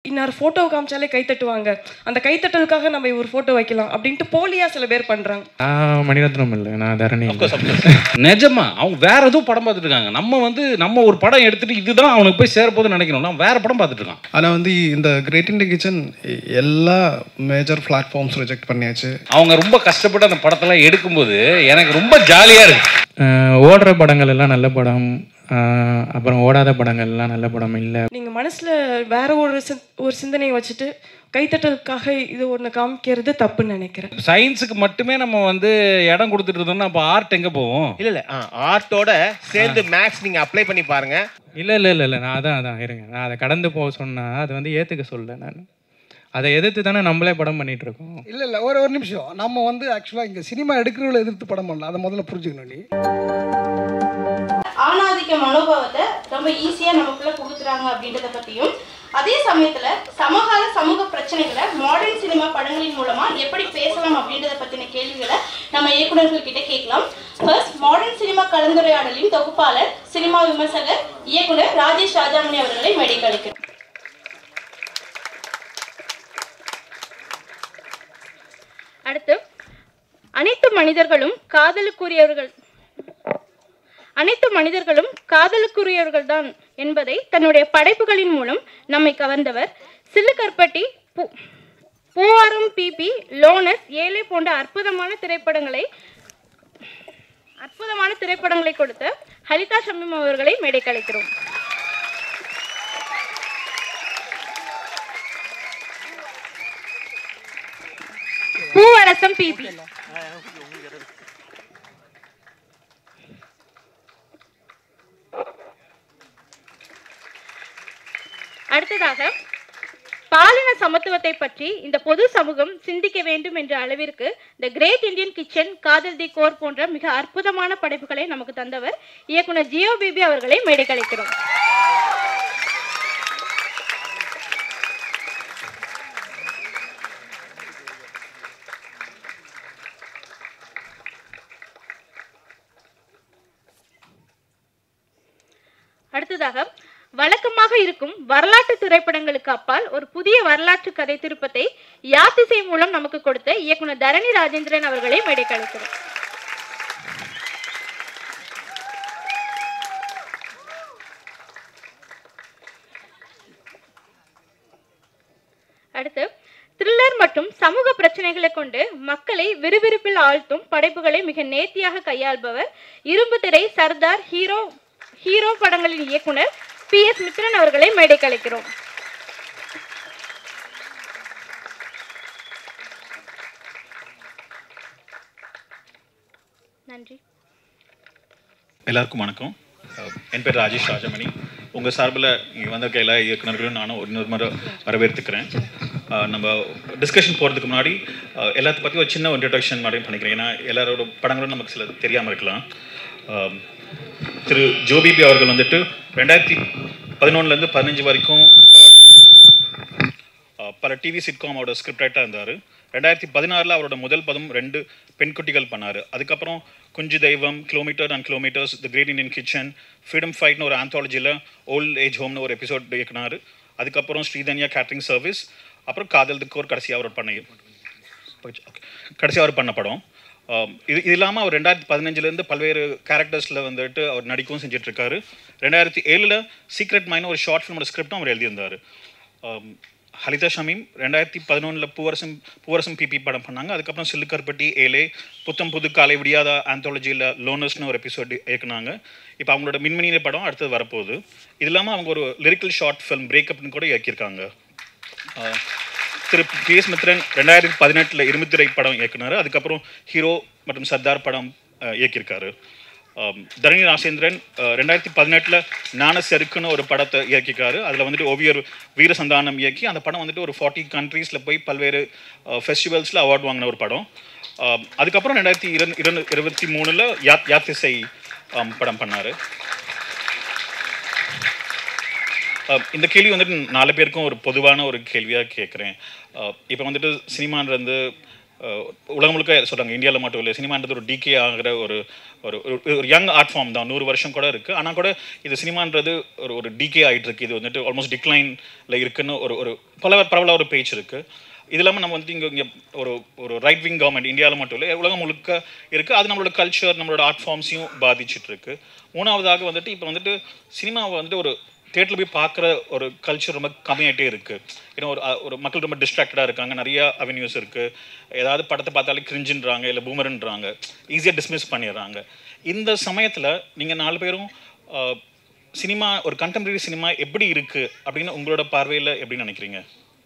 இன்னார் ஃபோட்டோ காமிச்சாலே கை தட்டுவாங்க அந்த கைத்தட்டலுக்காக நம்ம ஒரு ஃபோட்டோ வைக்கலாம் அப்படின்ட்டு போலியா சில பேர் பண்றாங்க நான் மணிரத்னம் இல்லை நான் தரணி இல்லை. நிஜமா அவங்க வேற எதுவும் படம் பார்த்துட்டு இருக்காங்க நம்ம வந்து நம்ம ஒரு படம் எடுத்துட்டு இதுதான் அவனுக்கு போய் சேரப்போகுதுன்னு நினைக்கணும் நான் வேற படம் பார்த்துட்டு இருக்கான் ஆனால் வந்து இந்த கிரேட் இண்டியன் கிச்சன் எல்லா மேஜர் பிளாட்ஃபார்ம்ஸ் ரிஜெக்ட் பண்ணியாச்சு அவங்க ரொம்ப கஷ்டப்பட்டு அந்த படத்தெல்லாம் எடுக்கும்போது எனக்கு ரொம்ப ஜாலியா இருக்கு அஹ், ஓடுற படங்கள் எல்லாம் நல்ல படம் அஹ், அப்புறம் ஓடாத படங்கள் எல்லாம் நல்ல படம் இல்லை நீங்க மனசுல வேற ஒரு சிந்- ஒரு சிந்தனையை வச்சுட்டு கைத்தட்டலுக்காக இது ஒன்று காமிக்கிறது தப்புன்னு நினைக்கிறேன் சயின்ஸுக்கு மட்டுமே நம்ம வந்து இடம் கொடுத்துட்டு இருந்தோம்னா அப்போ ஆர்ட் எங்க போவோம் இல்ல இல்ல ஆர்ட்டோட சேர்ந்து மேக்ஸ் நீங்க அப்ளை பண்ணி பாருங்க இல்லை இல்லை இல்லை இல்லை நான் அதான் அதான் இருங்க நான் அதை கடந்து போக சொன்னால் அது வந்து ஏற்றுக்க சொல்ல நான் அதை எதிர்த்து தானே நம்மளே படம் பண்ணிட்டு இருக்கோம் இல்லை இல்லை ஒரு ஒரு நிமிஷம் நம்ம வந்து ஆக்சுவலாக இங்கே சினிமா எடுக்கிறவங்களை எதிர்த்து படம் பண்ணல அதை முதல்ல புரிஞ்சுக்கணும் நீ ஆணாதிக்க மனோபாவத்தை ரொம்ப ஈஸியாக நமக்குள்ள புகுத்துறாங்க அப்படின்றத பற்றியும் அதே சமயத்தில் சமகால சமூக பிரச்சனைகளை மாடர்ன் சினிமா படங்களின் மூலமாக எப்படி பேசலாம் அப்படின்றத பற்றின கேள்விகளை நம்ம இயக்குனர்கள் கிட்ட கேட்கலாம் ஃபர்ஸ்ட் மாடர்ன் சினிமா கலந்துரையாடலின் தொகுப்பாளர் சினிமா விமர்சகர் இயக்குனர் ராஜேஷ் ராஜாமணி அவர்களை மேடைக்கு அழைக்கிறோம் அடுத்து அனைத்து மனிதர்களும் காதலுக்குரியவர்கள் அனைத்து மனிதர்களும் காதலுக்குரியவர்கள்தான் என்பதை தன்னுடைய படைப்புகளின் மூலம் நம்மை கவர்ந்தவர் சில்லுக்கற்பட்டி பூ பூவாரம் பிபி லோனஸ் ஏழை போன்ற அற்புதமான திரைப்படங்களை அற்புதமான திரைப்படங்களை கொடுத்த ஹரிதா ஷமீம் அவர்களை மேடை கலைக்கிறோம் பூவரசம் பிபி அடுத்ததாக பாலின சமத்துவத்தை பற்றி இந்த பொது சமூகம் சிந்திக்க வேண்டும் என்ற அளவிற்கு த கிரேட் இந்தியன் கிச்சன் காதல் தி கோர் போன்ற மிக அற்புதமான படைப்புகளை நமக்கு தந்தவர் இயக்குனர் ஜியோ பிபி அவர்களை மேடை கலைக்கிறோம் அடுத்ததாக வழக்கமாக இருக்கும் வரலாற்று திரைப்படங்களுக்கு அப்பால் ஒரு புதிய வரலாற்று கதை திருப்பத்தை யாத்திசை மூலம் நமக்கு கொடுத்த இயக்குனர் தரணி ராஜேந்திரன் அவர்களை மேடைக்கு அழைக்கிறோம் அடுத்து த்ரில்லர் மற்றும் சமூக பிரச்சனைகளை கொண்டு மக்களை விறுவிறுப்பில் ஆழ்த்தும் படைப்புகளை மிக நேர்த்தியாக கையாள்பவர் இரும்பு திரை சர்தார் ஹீரோ ஹீரோ படங்களின் இயக்குனர் பி எஸ் மித்ரன் அவர்களை மேடைக்கு அழைக்கிறோம் நன்றி எல்லாருக்கும் வணக்கம் அஹ் என் பேர் ராஜேஷ் ராஜமணி உங்கள் சார்பில் இங்கே வந்த எல்லா இயக்குநர்களும் நானும் ஒரு இன்னொரு முறை வரவேற்றுக்கிறேன் அஹ் நம்ம டிஸ்கஷன் போகிறதுக்கு முன்னாடி அஹ் எல்லாத்த பற்றி ஒரு சின்ன இன்ட்ரடக்ஷன் மாதிரி பண்ணிக்கிறேன் ஏன்னா எல்லாரோட படங்களும் நமக்கு சில தெரியாமல் இருக்கலாம் அஹ் திரு ஜோபிபி அவர்கள் வந்துட்டு ரெண்டாயிரத்தி பதினொன்றுலேருந்து பதினஞ்சு வரைக்கும் அஹ், அஹ், பல டிவி சிட்காமோட ஸ்கிரிப்ட் ரைட்டராக இருந்தார் ரெண்டாயிரத்தி பதினாறில் அவரோட முதல் பதம் ரெண்டு பெண்குட்டிகள் பண்ணார் அதுக்கப்புறம் Kunju Daivam kilometre and kilometres the great Indian kitchen freedom ஃபைட்னு ஒரு ஆந்தாலஜியில் ஓல்ட் ஏஜ் ஹோம்னு ஒரு எபிசோட் இயக்குனார் அதுக்கப்புறம் ஸ்ரீதன்யா கேட்ரிங் சர்வீஸ் அப்புறம் காதல் திக்கோர் கடைசியாக அவர் பண்ண போயிடுச்சு. Okay. கடைசியாக அவர் பண்ண படம் ஆம், இது இது இல்லாமல் அவர் ரெண்டாயிரத்தி பதினஞ்சுலேருந்து பல்வேறு கேரக்டர்ஸில் வந்துட்டு அவர் நடிக்கவும் செஞ்சுட்டு இருக்காரு ரெண்டாயிரத்தி ஏழில் சீக்ரெட் மைன் ஒரு ஷார்ட் ஃபிலிமோட ஸ்கிரிப்டும் அவர் எழுதியிருந்தார் ஆம், ஹலிதா ஷமீம் ரெண்டாயிரத்தி பதினொன்றில் பூவரசம் பூவரசம் பிபி படம் பண்ணாங்க அதுக்கப்புறம் சில்லுக்கற்பட்டி ஏலே புத்தம் புது காலை விடியாத ஆந்தாலஜியில் லோனர்ஸ்னு ஒரு எபிசோட் இயக்குனாங்க இப்போ அவங்களோட மின்மினியில படம் அடுத்தது வரப்போகுது இது இல்லாமல் அவங்க ஒரு லிரிக்கல் ஷார்ட் ஃபிலிம் பிரேக்கப்னு கூட இயக்கியிருக்காங்க ஆஹ் திரு பி எஸ் மித்ரன் ரெண்டாயிரத்தி பதினெட்டில் இரும்புத்திரை படம் இயக்குனார் அதுக்கப்புறம் ஹீரோ மற்றும் சர்தார் படம் ஆஹ் இயக்கியிருக்காரு ஆம், தரணி ராசேந்திரன் ஆஹ் ரெண்டாயிரத்தி பதினெட்டில் ஞான செருக்குன்னு ஒரு படத்தை இயக்கியிருக்காரு அதில் வந்துட்டு ஓவியர் வீரசந்தானம் இயக்கி அந்த படம் வந்துட்டு ஒரு ஃபார்ட்டி கண்ட்ரீஸில் போய் பல்வேறு ஃபெஸ்டிவல்ஸில் அவார்ட் வாங்கின ஒரு படம் ஆம், அதுக்கப்புறம் ரெண்டாயிரத்தி இரு இரு இருபத்தி மூணில் யாத் யாத்திசை ஆம், படம் பண்ணார் அஹ் இந்த கேள்வி வந்துட்டு நாலு பேருக்கும் ஒரு பொதுவான ஒரு கேள்வியாக கேட்குறேன் இப்போ வந்துட்டு சினிமான்றது அஹ், உலகம் முழுக்க சொல்கிறாங்க இந்தியாவில் மட்டும் இல்லை சினிமான்றது ஒரு டிகே ஆகிற ஒரு ஒரு ஒரு- ஒரு யங் ஆர்ட் ஃபார்ம் தான் நூறு வருஷம் கூட இருக்குது ஆனால் கூட இது சினிமான்றது ஒரு ஒரு டிகே ஆகிட்டு இருக்கு இது வந்துட்டு ஆல்மோஸ்ட் டிக்ளைனில் இருக்குன்னு ஒரு ஒரு பல பரவலாக ஒரு பேச்சு இருக்குது இது இல்லாமல் நம்ம வந்துட்டு இங்கே இங்கே ஒரு ஒரு ரைட் விங் கவர்மெண்ட் இந்தியாவில் மட்டும் இல்லை உலகம் முழுக்க இருக்குது அது நம்மளோட கல்ச்சர் நம்மளோட ஆர்ட் ஃபார்ம்ஸையும் பாதிச்சுட்டு இருக்கு மூணாவதாக வந்துட்டு இப்போ வந்துட்டு சினிமாவை வந்துட்டு ஒரு தேட்டரில் போய் பார்க்குற ஒரு கல்ச்சர் ரொம்ப கம்மியாயிட்டே இருக்குது ஏன்னா ஒரு அஹ், ஒரு மக்கள் ரொம்ப டிஸ்ட்ராக்டடாக இருக்காங்க நிறைய அவென்யூஸ் இருக்குது ஏதாவது படத்தை பார்த்தாலே கிரிஞ்சுன்றாங்க இல்லை பூமருன்றாங்க ஈஸியாக டிஸ்மிஸ் பண்ணிடுறாங்க இந்த சமயத்தில் நீங்கள் நாலு பேரும் அஹ், சினிமா ஒரு கண்டெம்பரரி சினிமா எப்படி இருக்குது அப்படின்னு உங்களோட பார்வையில் எப்படி நினைக்கிறீங்க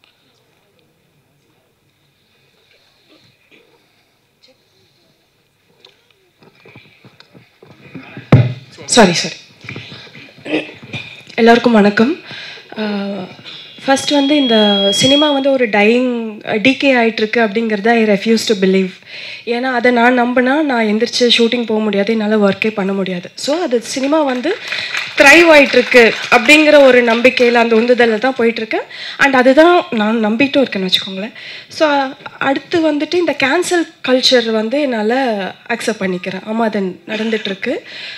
சாரி சாரி எல்லாருக்கும் வணக்கம் ஃபர்ஸ்ட் வந்து இந்த சினிமா வந்து ஒரு டையிங் டிகே ஆயிட்டிருக்கு அப்படிங்கிறத ஐ ரெஃப்யூஸ் டு பிலீவ் ஏன்னா அதை நான் நம்பினா நான் எந்திரிச்சு ஷூட்டிங் போக முடியாது என்னால் ஒர்க்கே பண்ண முடியாது ஸோ அது சினிமா வந்து த்ரைவ் ஆயிட்டிருக்கு அப்படிங்கிற ஒரு நம்பிக்கையில் அந்த உந்துதலில் தான் போயிட்டுருக்கேன் அண்ட் அதுதான் நான் நம்பிட்டும் இருக்கேன்னு வச்சுக்கோங்களேன் ஸோ அடுத்து வந்துட்டு இந்த கேன்சல் கல்ச்சர் வந்து என்னால் அக்செப்ட் பண்ணிக்கிறேன் ஆமாம் அது நடந்துகிட்ருக்கு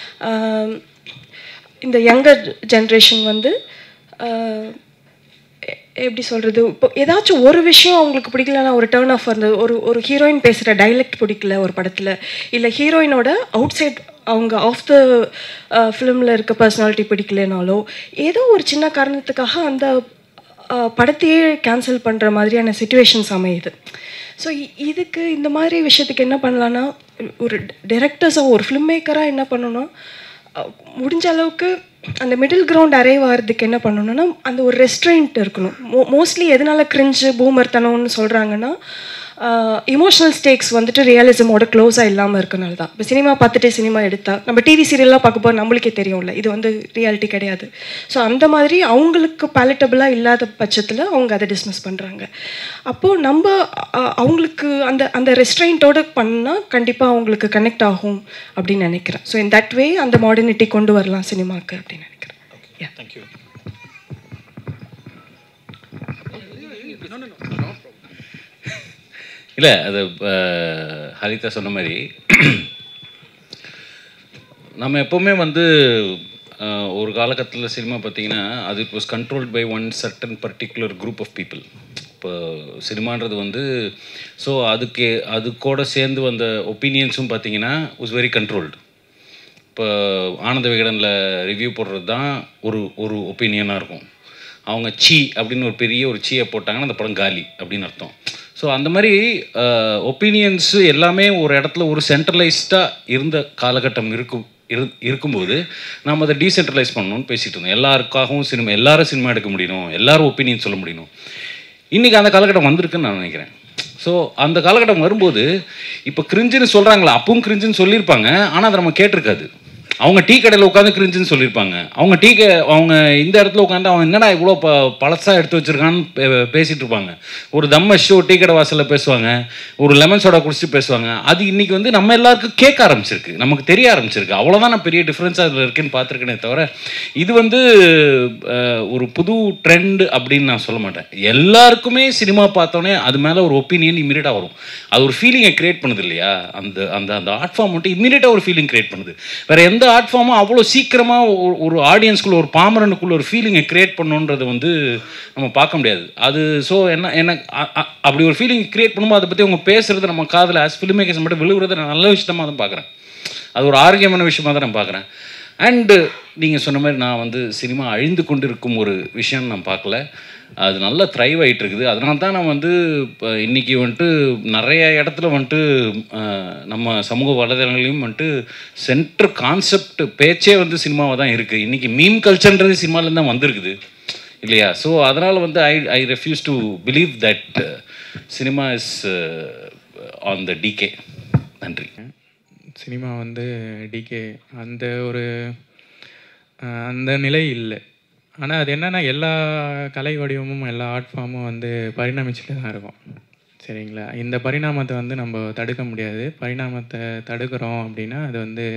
இந்த யங்கர் ஜென்ரேஷன் வந்து ஆஹ், எ- எப்படி சொல்கிறது இப்போ ஏதாச்சும் ஒரு விஷயம் அவங்களுக்கு பிடிக்கலனா ஒரு டேர்ன் ஆஃப் அந்த ஒரு ஒரு ஹீரோயின் பேசுகிற டைலக்ட் பிடிக்கல ஒரு படத்தில் இல்லை ஹீரோயினோட அவுட் சைட் அவங்க ஆஃப் த ஃபிலிமில் இருக்க பர்சனாலிட்டி பிடிக்கலனாலோ ஏதோ ஒரு சின்ன காரணத்துக்காக அந்த ஆஹ், படத்தையே கேன்சல் பண்ணுற மாதிரியான சுச்சுவேஷன்ஸ் அமையுது ஸோ இதுக்கு இந்த மாதிரி விஷயத்துக்கு என்ன பண்ணலான்னா ஒரு டேரக்டர்ஸாக ஒரு ஃபிலிம் மேக்கராக என்ன பண்ணணும் அஹ் முடிஞ்ச அளவுக்கு அந்த மிடில் கிரவுண்ட் அரைவ் ஆகிறதுக்கு என்ன பண்ணணும்னா அந்த ஒரு ரெஸ்ட்ரெயின்ட் இருக்கணும் மோ மோஸ்ட்லி எதனால கிரிஞ்சு பூமர்த்தனம்னு சொல்கிறாங்கன்னா இமோஷனல் ஸ்டேக்ஸ் வந்துட்டு ரியலிசமோட க்ளோஸாக இல்லாமல் இருக்கனால தான் இப்போ சினிமா பார்த்துட்டே சினிமா எடுத்தா நம்ம டிவி சீரியல்லாம் பார்க்க போது நம்மளுக்கே தெரியும்ல இது வந்து ரியாலிட்டி கிடையாது ஸோ அந்த மாதிரி அவங்களுக்கு பேலட்டபிளாக இல்லாத பட்சத்தில் அவங்க அதை டிஸ்மிஸ் பண்ணுறாங்க அப்போது நம்ம அஹ், அவங்களுக்கு அந்த அந்த ரெஸ்ட்ரெயின்ட்டோட பண்ணால் கண்டிப்பாக அவங்களுக்கு கனெக்ட் ஆகும் அப்படின்னு நினைக்கிறேன் ஸோ இன் தட் வே அந்த மாடர்னிட்டி கொண்டு வரலாம் சினிமாக்கு அப்படின்னு நினைக்கிறேன் Yeah. தேங்க்யூ இல்லை அது அஹ், ஹரிதா சொன்ன மாதிரி நம்ம எப்போவுமே வந்து அஹ், ஒரு காலகட்டத்தில் சினிமா பார்த்தீங்கன்னா அது it was controlled by one certain particular group of people இப்போ சினிமான்றது வந்து ஸோ அதுக்கு அது கூட சேர்ந்து வந்த ஒப்பீனியன்ஸும் பார்த்தீங்கன்னா வாஸ் வெரி கண்ட்ரோல்டு இப்போ ஆனந்த விகடனில் ரிவ்யூ போடுறது தான் ஒரு ஒரு ஒப்பீனியனாக இருக்கும் அவங்க சீ அப்படின்னு ஒரு பெரிய ஒரு சீயை போட்டாங்கன்னா அந்த படம் காலி அப்படின்னு அர்த்தம் ஸோ அந்த மாதிரி ஒப்பீனியன்ஸு எல்லாமே ஒரு இடத்துல ஒரு சென்ட்ரலைஸ்டாக இருந்த காலகட்டம் இருக்கும் இரு இருக்கும்போது நம்ம அதை டீசென்ட்ரலைஸ் பண்ணணும்னு பேசிகிட்டு இருந்தோம் எல்லாருக்காகவும் சினிமா எல்லாரும் சினிமா எடுக்க முடியணும் எல்லாரும் ஒப்பீனியன் சொல்ல முடியணும் இன்றைக்கி அந்த காலகட்டம் வந்திருக்குன்னு நான் நினைக்கிறேன் ஸோ அந்த காலகட்டம் வரும்போது இப்போ கிரிஞ்சுன்னு சொல்கிறாங்களா அப்பவும் கிரிஞ்சுன்னு சொல்லியிருப்பாங்க ஆனால் அதை நம்ம கேட்டிருக்காது அவங்க டீ கடையில் உட்காந்து கிரிஞ்சுன்னு சொல்லியிருப்பாங்க அவங்க டீ க அவங்க இந்த இடத்துல உட்காந்து அவன் என்னடா இவ்வளோ ப பழசாக எடுத்து வச்சிருக்கான்னு பே- பேசிட்டு இருப்பாங்க ஒரு தம்ம ஷோ டீ கடை வாசலில் பேசுவாங்க ஒரு லெமன் சோடா குடிச்சிட்டு பேசுவாங்க அது இன்னைக்கு வந்து நம்ம எல்லாருக்கும் கேட்க ஆரம்பிச்சிருக்கு நமக்கு தெரிய ஆரம்பிச்சிருக்கு அவ்வளோதான் நான் பெரிய டிஃப்ரென்ஸ் அதில் இருக்குன்னு பார்த்துருக்கேனே தவிர இது வந்து அஹ், ஒரு புது ட்ரெண்ட் அப்படின்னு நான் சொல்ல மாட்டேன் எல்லாருக்குமே சினிமா பார்த்தோன்னே அது மேலே ஒரு ஒப்பீனியன் இமீடியட்டாக வரும் அது ஒரு ஃபீலிங்கை கிரியேட் பண்ணுது இல்லையா அந்த அந்த அந்த ஆர்ட் ஃபார்ம் மட்டும் இமீடியட்டாக ஒரு ஃபீலிங் கிரியேட் பண்ணுது வேற எந்த ஆர்ட் ஃபார்மும் அவ்வளோ சீக்கிரமாக ஒரு ஆடியன்ஸ்குள்ள ஒரு பாமரனுக்குள்ள ஒரு ஃபீலிங்கை கிரியேட் பண்ணுன்றது வந்து நம்ம பார்க்க முடியாது அது ஸோ என்ன என்ன அ- அ- அப்படி ஒரு ஃபீலிங் கிரியேட் பண்ணும்போது அதை பற்றி அவங்க பேசுறது நம்ம காதில் ஆஸ் ஃபிலிம் மேக்கர்ஸ் மட்டும் விழுவுறத நான் நல்ல விஷயமா தான் பார்க்குறேன் அது ஒரு ஆரோக்கியமான விஷயமா தான் நான் பார்க்குறேன் அண்டு நீங்கள் சொன்ன மாதிரி நான் வந்து சினிமா அழிந்து கொண்டிருக்கும் ஒரு விஷயம் நான் பார்க்கல அது நல்லா த்ரைவ் ஆகிட்டு இருக்குது அதனால தான் நான் வந்து இப்போ இன்றைக்கி வந்துட்டு நிறைய இடத்துல வந்துட்டு அஹ், நம்ம சமூக வலைதளங்களையும் வந்துட்டு சென்ட்ரு கான்செப்ட் பேச்சே வந்து சினிமாவாக தான் இருக்குது இன்றைக்கி மீம் கல்ச்சர்ன்றது சினிமாலேருந்து தான் வந்திருக்குது இல்லையா ஸோ அதனால் வந்து I I refuse to believe that cinema is on the decay நன்றி சினிமா வந்து டிகே அந்த ஒரு அஹ், அந்த நிலை இல்லை ஆனால் அது என்னன்னா எல்லா கலை வடிவமும் எல்லா ஆர்ட் ஃபார்மும் வந்து பரிணமிச்சுட்டு தான் இருக்கும் சரிங்களா இந்த பரிணாமத்தை வந்து நம்ம தடுக்க முடியாது பரிணாமத்தை தடுக்கிறோம் அப்படின்னா அது வந்து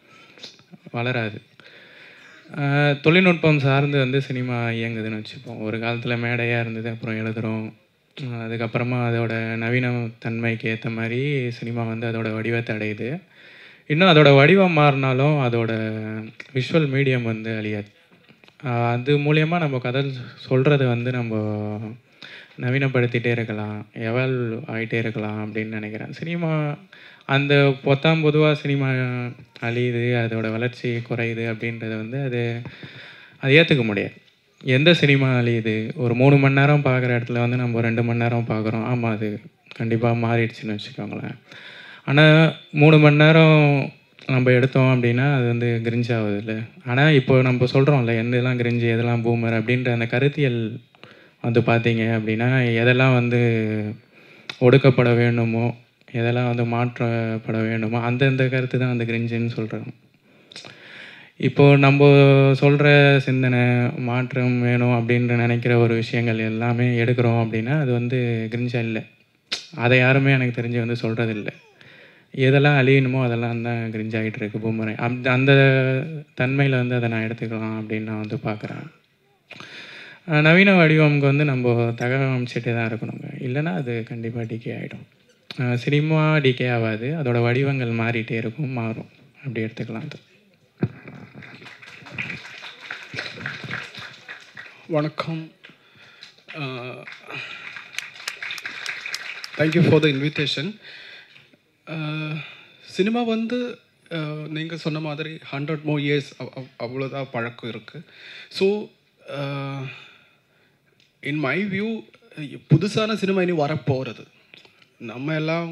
வளராது அஹ், தொழில்நுட்பம் சார்ந்து வந்து சினிமா இயங்குதுன்னு வச்சுப்போம் ஒரு காலத்தில் மேடையாக இருந்தது அப்புறம் எழுதுகிறோம் அதுக்கப்புறமா அதோட நவீன தன்மைக்கு ஏற்ற மாதிரி சினிமா வந்து அதோட வடிவத்தை அடையுது இன்னும் அதோட வடிவம் மாறினாலும் அதோட விஷுவல் மீடியம் வந்து அழியாது ஆஹ் அது மூலியமாக நம்ம கதை சொல்கிறது வந்து நம்ம நவீனப்படுத்திட்டே இருக்கலாம் எவல் ஆகிட்டே இருக்கலாம் அப்படின்னு நினைக்கிறேன் சினிமா அந்த பொத்தாம் பொதுவாக சினிமா அழியுது அதோட வளர்ச்சி குறையுது அப்படின்றது வந்து அது அது ஏற்றுக்க முடியாது எந்த சினிமா அழியுது ஒரு மூணு மணி நேரம் பார்க்குற இடத்துல வந்து நம்ம ரெண்டு மணி நேரம் பார்க்குறோம் ஆமாம் அது கண்டிப்பாக மாறிடுச்சுன்னு வச்சுக்கோங்களேன் ஆனால் மூணு மணி நேரம் நம்ம எடுத்தோம் அப்படின்னா அது வந்து கிரிஞ்ச் ஆகுது இல்லை ஆனால் இப்போ நம்ம சொல்கிறோம்ல எதெல்லாம் கிரிஞ்சு எதெல்லாம் பூமர் அப்படின்ற அந்த கருத்தியல் வந்து பார்த்தீங்க அப்படின்னா எதெல்லாம் வந்து ஒடுக்கப்பட வேண்டுமோ எதெல்லாம் வந்து மாற்றப்பட வேண்டுமோ அந்தந்த கருத்து தான் அந்த கிரிஞ்சுன்னு சொல்கிறோம் இப்போது நம்ம சொல்கிற சிந்தனை மாற்றம் வேணும் அப்படின்ற நினைக்கிற ஒரு விஷயங்கள் எல்லாமே எடுக்கிறோம் அப்படின்னா அது வந்து கிரிஞ்சா இல்லை அதை யாருமே எனக்கு தெரிஞ்சு வந்து சொல்கிறது இல்லை எதெல்லாம் அழியணுமோ அதெல்லாம் தான் கிரிஞ்ச் ஆகிட்டு இருக்கு பூமரை அந்த அந்த தன்மையில் வந்து அதை நான் எடுத்துக்கலாம் அப்படின்னு நான் வந்து பார்க்குறேன் நவீன வடிவம்க்கு வந்து நம்ம தகவல் அமைச்சிட்டே தான் இருக்கணுங்க இல்லைன்னா அது கண்டிப்பாக டிகே ஆகிடும் சினிமா டிகே ஆகாது அதோட வடிவங்கள் மாறிட்டே இருக்கும் மாறும் அப்படி எடுத்துக்கலாம் அது வணக்கம் thank you for the invitation cinema வந்து நீங்கள் சொன்ன மாதிரி ஹண்ட்ரட் மோ இயர்ஸ் அவ்வளோதான் பழக்கம் இருக்குது ஸோ இன் மை வியூ புதுசான சினிமா இனி வரப்போகிறது நம்ம எல்லாம்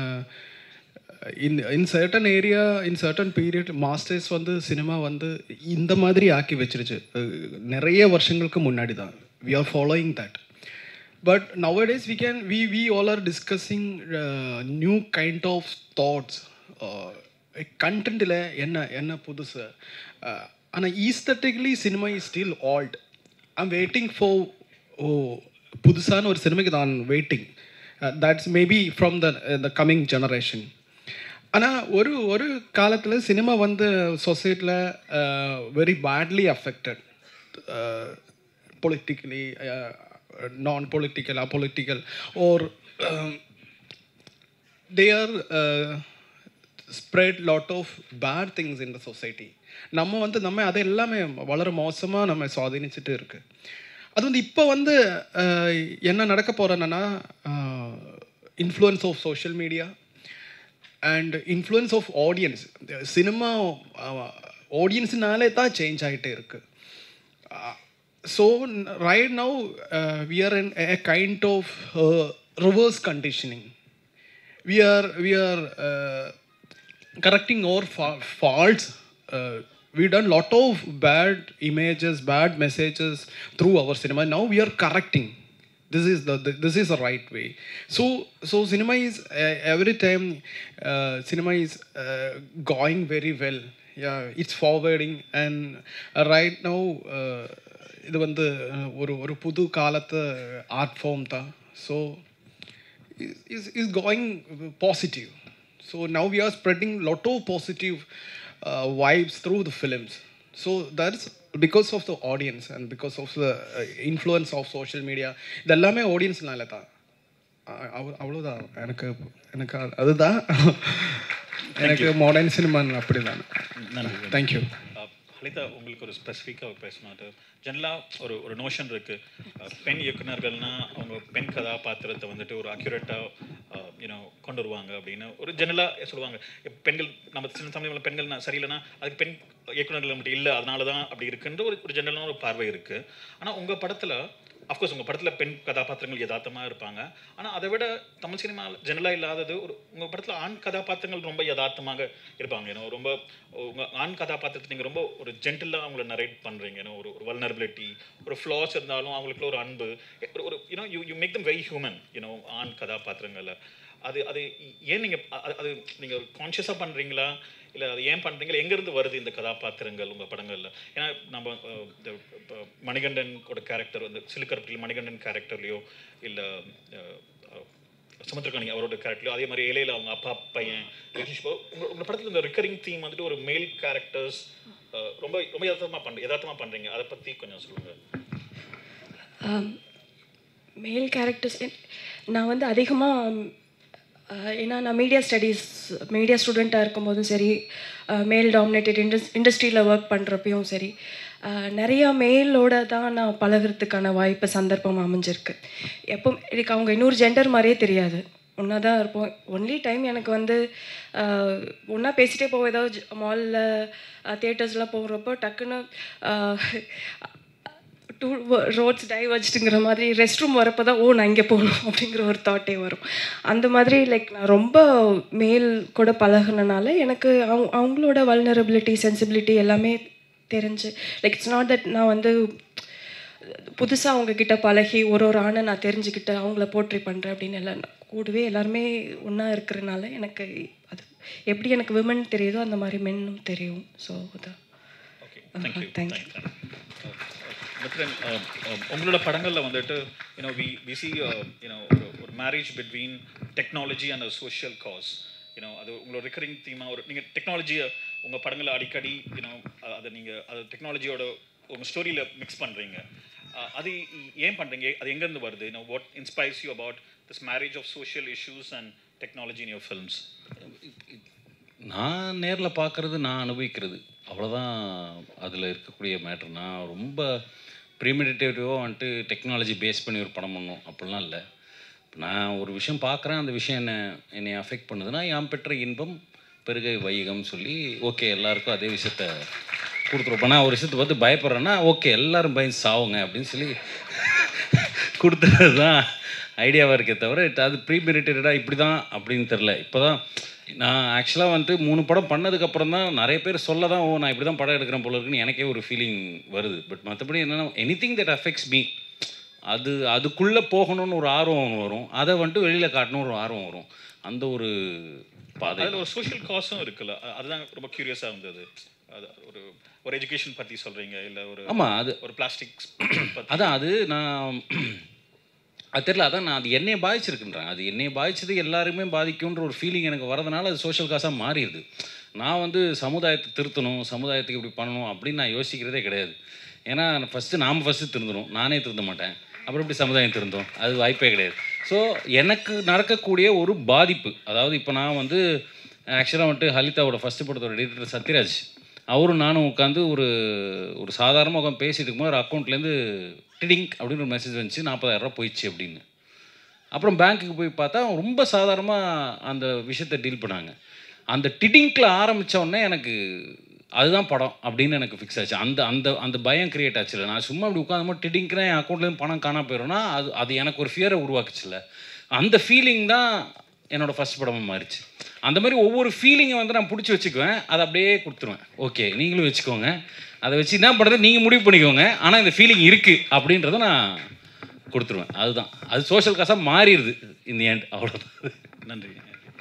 in in certain area in certain period masters வந்து சினிமா வந்து இந்த மாதிரி ஆக்கி வச்சிருச்சு அஹ் நிறைய வருஷங்களுக்கு முன்னாடி தான் we are following that but nowadays we can we we all are discussing uh, new kind of thoughts uh, கண்டென்ட்டில் என்ன என்ன புதுசு ஆனால் aesthetically cinema is still old I'm waiting for oh புதுசான ஒரு சினிமாக்கு நான் waiting that's maybe from the the coming generation ஆனால் ஒரு ஒரு காலத்தில் சினிமா வந்து சொசைட்டியில் very badly affected politically, uh, non-political, apolitical, or um, they are uh, spread lot of bad things in the society. நம்ம வந்து நம்ம அதை எல்லாமே வளர மோசமாக நம்ம சுவாதீனிச்சுட்டு இருக்கு அது வந்து இப்போ வந்து அஹ், என்ன நடக்க போகிறேன்னா influence of social media and influence of audience cinema ஆடியன்ஸ்னாலே தான் சேஞ்ச் ஆகிட்டே இருக்கு so n- right now uh, we are in a kind of uh, reverse conditioning we are we are uh, correcting our fa- faults uh, we done lot of bad images bad messages through our cinema now we are correcting this is the, the this is the right way so so cinema is uh, every time uh, cinema is uh, going very well yeah it's forwarding and uh, right now uh, இது வந்து அஹ், ஒரு ஒரு புது காலத்து art form தான் so is is going positive. So now we are spreading lot of positive uh, vibes through the films. So that's because of the audience and because of the uh, influence of social media. இதெல்லாமே ஆடியன்ஸ்னால தான் அ- அவ- அவ்வளோதான் எனக்கு எனக்கு அது- அதுதான் எனக்கு modern cinema அப்படி தான் தேங்க்யூ அஹ், லலிதா உங்களுக்கு ஒரு ஸ்பெசிஃபிக்காக பேசணும் அது ஜென்ரலாக ஒரு ஒரு நோஷன் இருக்குது பெண் இயக்குனர்கள்னா அவங்க பெண் கதாபாத்திரத்தை வந்துட்டு ஒரு அக்யூரேட்டாக யூனோ கொண்டு வருவாங்க அப்படின்னு ஒரு ஜென்ரலாக சொல்லுவாங்க இப்ப பெண்கள் நம்ம சில சமயங்களில் பெண்கள் நான் சரியில்லைன்னா அதுக்கு பெண் இயக்குனர்கள் மட்டும் இல்லை அதனால தான் அப்படி இருக்குன்ற ஒரு ஒரு ஜென்ரலான ஒரு பார்வை இருக்குது ஆனால் உங்கள் படத்தில் அஃப்கோர்ஸ் உங்கள் படத்தில் பெண் கதாபாத்திரங்கள் யதார்த்தமாக இருப்பாங்க ஆனால் அதை விட தமிழ் சினிமா ஜெனரலாக இல்லாதது ஒரு உங்கள் படத்தில் ஆண் கதாபாத்திரங்கள் ரொம்ப யதார்த்தமாக இருப்பாங்க ஏன்னா ரொம்ப உங்கள் ஆண் கதாபாத்திரத்தை நீங்கள் ரொம்ப ஒரு ஜென்டிலாக அவங்கள நரேட் பண்ணுறீங்க ஏன்னா ஒரு ஒரு வல்னரபிலிட்டி ஒரு ஃப்ளாஸ் இருந்தாலும் அவங்களுக்குள்ள ஒரு அன்பு ஒரு ஒரு you know you you make them very human you know ஆண் கதாபாத்திரங்களில் அது அது ஏன் நீங்கள் அது நீங்கள் கான்ஷியஸாக பண்ணுறீங்களா இல்லை அது ஏன் பண்ணுறீங்களா எங்கேருந்து வருது இந்த கதாபாத்திரங்கள் உங்கள் படங்களில் ஏன்னா நம்ம அஹ், இந்த இப்ப மணிகண்டனோட கேரக்டர் வந்து சிலுக்கரப்பில் மணிகண்டன் கேரக்டர்லையோ இல்லை சமுத்திரகாணி அவரோட கேரக்டர்லையோ அதே மாதிரி இலையில அவங்க அப்பா பையன் ரிலேஷன்ஷிப்போ உங்கள் உங்கள் படத்தில் இந்த ரிக்கரிங் தீம் வந்துட்டு ஒரு மேல் கேரக்டர்ஸ் ரொம்ப ரொம்ப யதார்த்தமாக பண்ணுறீங்க யதார்த்தமாக பண்ணுறீங்க அதை பற்றி கொஞ்சம் சொல்லுங்கள் மேல் கேரக்டர்ஸ் நான் வந்து அதிகமாக ஏன்னா நான் மீடியா ஸ்டடீஸ் மீடியா ஸ்டூடெண்ட்டாக இருக்கும்போதும் சரி மேல் டாமினேட்டட் இண்டஸ் இண்டஸ்ட்ரியில் ஒர்க் பண்ணுறப்பையும் சரி அஹ், நிறையா மேலோட தான் நான் பழகுறதுக்கான வாய்ப்பு சந்தர்ப்பம் அமைஞ்சிருக்கு எப்போ எனக்கு அவங்க இன்னொரு ஜெண்டர் மாதிரியே தெரியாது ஒன்றா தான் இருப்போம் ஒன்லி டைம் எனக்கு வந்து ஒன்றா பேசிட்டே போவோம் ஏதாவது மாலில் தியேட்டர்ஸ்லாம் போகிறப்போ டக்குன்னு டூ ரோட்ஸ் டைவர்ஜ்டுங்கிற மாதிரி ரெஸ்ட் ரூம் வரப்போ தான் ஓ நான் இங்கே போகணும் அப்படிங்கிற ஒரு தாட்டே வரும் அந்த மாதிரி லைக் நான் ரொம்ப மேல் கூட பழகுனனால எனக்கு அவங்க அவங்களோட வல்னரபிலிட்டி சென்சிபிலிட்டி எல்லாமே தெரிஞ்சு லைக் இட்ஸ் நாட் தட் நான் வந்து புதுசாக அவங்கக்கிட்ட பழகி ஒரு ஒரு ஆணை நான் தெரிஞ்சுக்கிட்டு அவங்கள போர்ட்ரி பண்ணுறேன் அப்படின்னு எல்லாம் நான் கூடவே எல்லாருமே ஒன்றா இருக்கிறனால எனக்கு அது எப்படி எனக்கு விமன் தெரியுதோ அந்த மாதிரி மென்னும் தெரியும் ஸோ அதான் தேங்க்யூ தேங்க்யூ மித்ரன் அஹ், அஹ், உங்களோட படங்களில் வந்துட்டு you know we we see you know ஒரு ஒரு marriage between technology and social cause you know அது உங்களோட ரிக்கரிங் தீமாக ஒரு நீங்கள் டெக்னாலஜியை உங்கள் படங்களில் அடிக்கடி யூனோ அதை நீங்கள் அது டெக்னாலஜியோட உங்கள் ஸ்டோரியில் மிக்ஸ் பண்ணுறீங்க அது ஏன் பண்ணுறீங்க அது எங்கேருந்து வருது you know what inspires you about this marriage of social issues and technology in your films நான் நேரில் பார்க்குறது நான் அனுபவிக்கிறது அவ்வளோதான் அதில் இருக்கக்கூடிய மேட்ரு நான் ரொம்ப ப்ரீமெடிட்டேட்டிவாக வந்துட்டு டெக்னாலஜி பேஸ் பண்ணி ஒரு படம் பண்ணணும் அப்படிலாம் இல்லை நான் ஒரு விஷயம் பார்க்குறேன் அந்த விஷயம் என்ன என்னை அஃபெக்ட் பண்ணுதுன்னா யாம் பெற்ற இன்பம் பெருகை வையகம் சொல்லி ஓகே எல்லாருக்கும் அதே விஷயத்த கொடுத்துருப்பேன் நான் ஒரு விஷயத்தை பார்த்து பயப்படுறேன்னா ஓகே எல்லாரும் பயந்து சாவுங்க அப்படின்னு சொல்லி கொடுத்துறது தான் ஐடியாவாக இருக்கே தவிர it- அது ப்ரீமெடிட்டடாக இப்படி தான் அப்படின்னு தெரில இப்போ தான் நான் ஆக்சுவலாக வந்துட்டு மூணு படம் பண்ணதுக்கப்புறம் தான் நிறைய பேர் சொல்ல தான் ஓ நான் இப்படி தான் படம் எடுக்கிறேன் போல இருக்குன்னு எனக்கே ஒரு ஃபீலிங் வருது பட் மற்றபடி என்னென்னா anything that affects me அது அதுக்குள்ளே போகணும்னு ஒரு ஆர்வம் வரும் அதை வந்துட்டு வெளியில் காட்டணும் ஒரு ஆர்வம் வரும் அந்த ஒரு பாதை அதில் ஒரு சோஷியல் காசும் இருக்குல்ல அ- அதுதான் ரொம்ப க்யூரியஸாக இருந்தது அது ஒரு ஒரு எஜுகேஷன் பற்றி சொல்கிறீங்க இல்லை ஒரு ஆமா, அது- ஒரு பிளாஸ்டிக் பற்றி அதான் அது நான் அது தெரியல அதான் நான் அது என்னையை பாதிச்சிருக்குன்றேன் அது என்னையை பாதிச்சது எல்லாருமே பாதிக்கும்ன்ற ஒரு ஃபீலிங் எனக்கு வரதுனால அது சோஷியல் காசாக மாறிடுது நான் வந்து சமுதாயத்தை திருத்தணும் சமுதாயத்துக்கு இப்படி பண்ணணும் அப்படின்னு நான் யோசிக்கிறதே கிடையாது ஏன்னா ஃபஸ்ட்டு நாம் ஃபஸ்ட்டு திருந்தணும் நானே திருந்த மாட்டேன் அப்புறம் இப்படி சமுதாயம் திருந்தோம் அது வாய்ப்பே கிடையாது ஸோ எனக்கு நடக்கக்கூடிய ஒரு பாதிப்பு அதாவது இப்போ நான் வந்து ஆக்சுவலாக வந்துட்டு ஹலிதாவோட ஃபஸ்ட்டு படத்தோட எடிட்டர் சத்யராஜ் அவரும் நானும் உட்காந்து ஒரு ஒரு சாதாரணமாக உட்காந்து பேசிட்டு இருக்கும்போது ஒரு அக்கௌண்ட்லேருந்து டிடிங்க் அப்படின்னு ஒரு மெசேஜ் வந்துச்சு நாற்பதாயிரரூபா போயிடுச்சு அப்படின்னு அப்புறம் பேங்க்குக்கு போய் பார்த்தா ரொம்ப சாதாரணமாக அந்த விஷயத்தை டீல் பண்ணாங்க அந்த டிடிங்கில் ஆரம்பித்த உடனே எனக்கு அதுதான் படம் அப்படின்னு எனக்கு ஃபிக்ஸ் ஆச்சு அந்த அந்த அந்த பயம் கிரியேட் ஆச்சுல நான் சும்மா அப்படி உட்காந்து டிடிங்க்னா என் அக்கௌண்ட்லேருந்து பணம் காணாம போயிடும்னா அது அது எனக்கு ஒரு ஃபியரை உருவாக்குச்சுல அந்த ஃபீலிங் தான் என்னோட ஃபர்ஸ்ட் படமாக மாறிச்சு அந்த மாதிரி ஒவ்வொரு ஃபீலிங்கை வந்து நான் பிடிச்சி வச்சுக்குவேன் அதை அப்படியே கொடுத்துருவேன் ஓகே நீங்களும் வச்சுக்கோங்க அதை வச்சு என்ன பண்ணுறது நீங்கள் முடிவு பண்ணிக்கோங்க ஆனால் இந்த ஃபீலிங் இருக்குது அப்படின்றத நான் கொடுத்துருவேன் அதுதான் அது சோஷியல் காசாக மாறிடுது இந்த எண்ட் அவ்வளோதான் நன்றி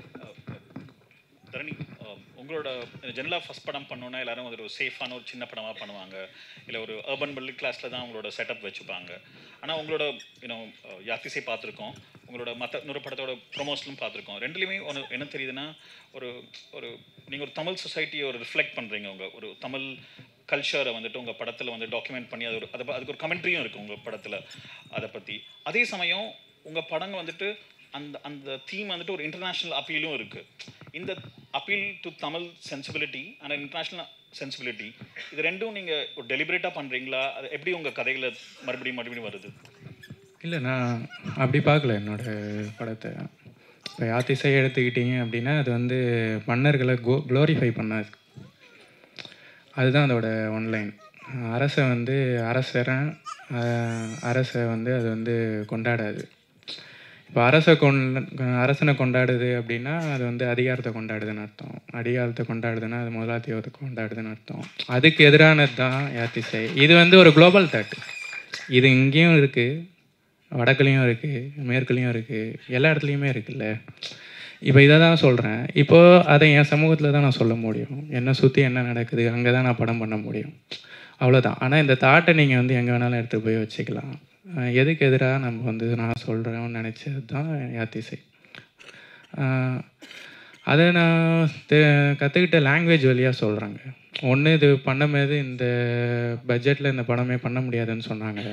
தரணி அஹ், உங்களோட ஜெனரலாக ஃபஸ்ட் படம் பண்ணோன்னா எல்லாரும் ஒரு சேஃபான ஒரு சின்ன படமாக பண்ணுவாங்க இல்லை ஒரு அர்பன் மிடில் கிளாஸில் தான் உங்களோட செட்டப் வச்சுப்பாங்க ஆனால் உங்களோட யூனோ யாத்திசை பார்த்துருக்கோம் உங்களோட மற்ற இன்னொரு படத்தோட ப்ரொமோஷனும் பார்த்துருக்கோம் ரெண்டுலேயுமே ஒன்று என்ன தெரியுதுன்னா ஒரு ஒரு நீங்கள் ஒரு தமிழ் சொசைட்டியை ஒரு ரிஃப்ளெக்ட் பண்ணுறீங்க உங்கள் ஒரு தமிழ் கல்ச்சரை வந்துட்டு உங்கள் படத்தில் வந்து டாக்குமெண்ட் பண்ணி அது ஒரு அதை அதுக்கு ஒரு கமெண்ட்ரியும் இருக்குது உங்கள் படத்தில் அதை பற்றி அதே சமயம் உங்கள் படங்கள் வந்துட்டு அந்த அந்த தீம் வந்துட்டு ஒரு இன்டர்நேஷ்னல் அப்பீலும் இருக்குது இந்த appeal to Tamil sensibility and international sensibility இது ரெண்டும் நீங்கள் ஒரு டெலிபரேட்டாக பண்ணுறீங்களா அது எப்படி உங்கள் கதைகளை மறுபடியும் மறுபடியும் வருது இல்லை நான் அப்படி பார்க்கல என்னோட படத்தை இப்போ யாத்திசை எடுத்துக்கிட்டீங்க அப்படின்னா அது வந்து மன்னர்களை கோ க்ளோரிஃபை பண்ணாது அதுதான் அதோட ஒன்லைன் அரசை வந்து அரசரன் அஹ், அரசை வந்து அது வந்து கொண்டாடாது இப்போ அரசை கொண் அரசனை கொண்டாடுது அப்படின்னா அது வந்து அதிகாரத்தை கொண்டாடுதுன்னு அர்த்தம் அதிகாரத்தை கொண்டாடுதுன்னா அது முதலாளித்துவத்தை கொண்டாடுதுன்னு அர்த்தம் அதுக்கு எதிரானது தான் யாத்திசை இது வந்து ஒரு குளோபல் தாட் இது இங்கேயும் இருக்குது வடக்குலேயும் இருக்குது மேற்குலேயும் இருக்குது எல்லா இடத்துலையுமே இருக்குல்ல இப்போ இதை தான் சொல்கிறேன் இப்போது அதை என் சமூகத்தில் தான் நான் சொல்ல முடியும் என்னை சுற்றி என்ன நடக்குது அங்கே தான் நான் படம் பண்ண முடியும் அவ்வளோதான் ஆனால் இந்த தாட்டை நீங்கள் வந்து எங்கே வேணாலும் எடுத்து போய் வச்சுக்கலாம் அஹ் எதுக்கு எதிராக நம்ம வந்து நான் சொல்கிறேன்னு நினச்சது தான் யாத்திசை அஹ் அதை நான் கற்றுக்கிட்ட லாங்குவேஜ் வழியாக சொல்கிறேங்க ஒன்று இது பண்ணும்போது இந்த பட்ஜெட்டில் இந்த படமே பண்ண முடியாதுன்னு சொன்னாங்க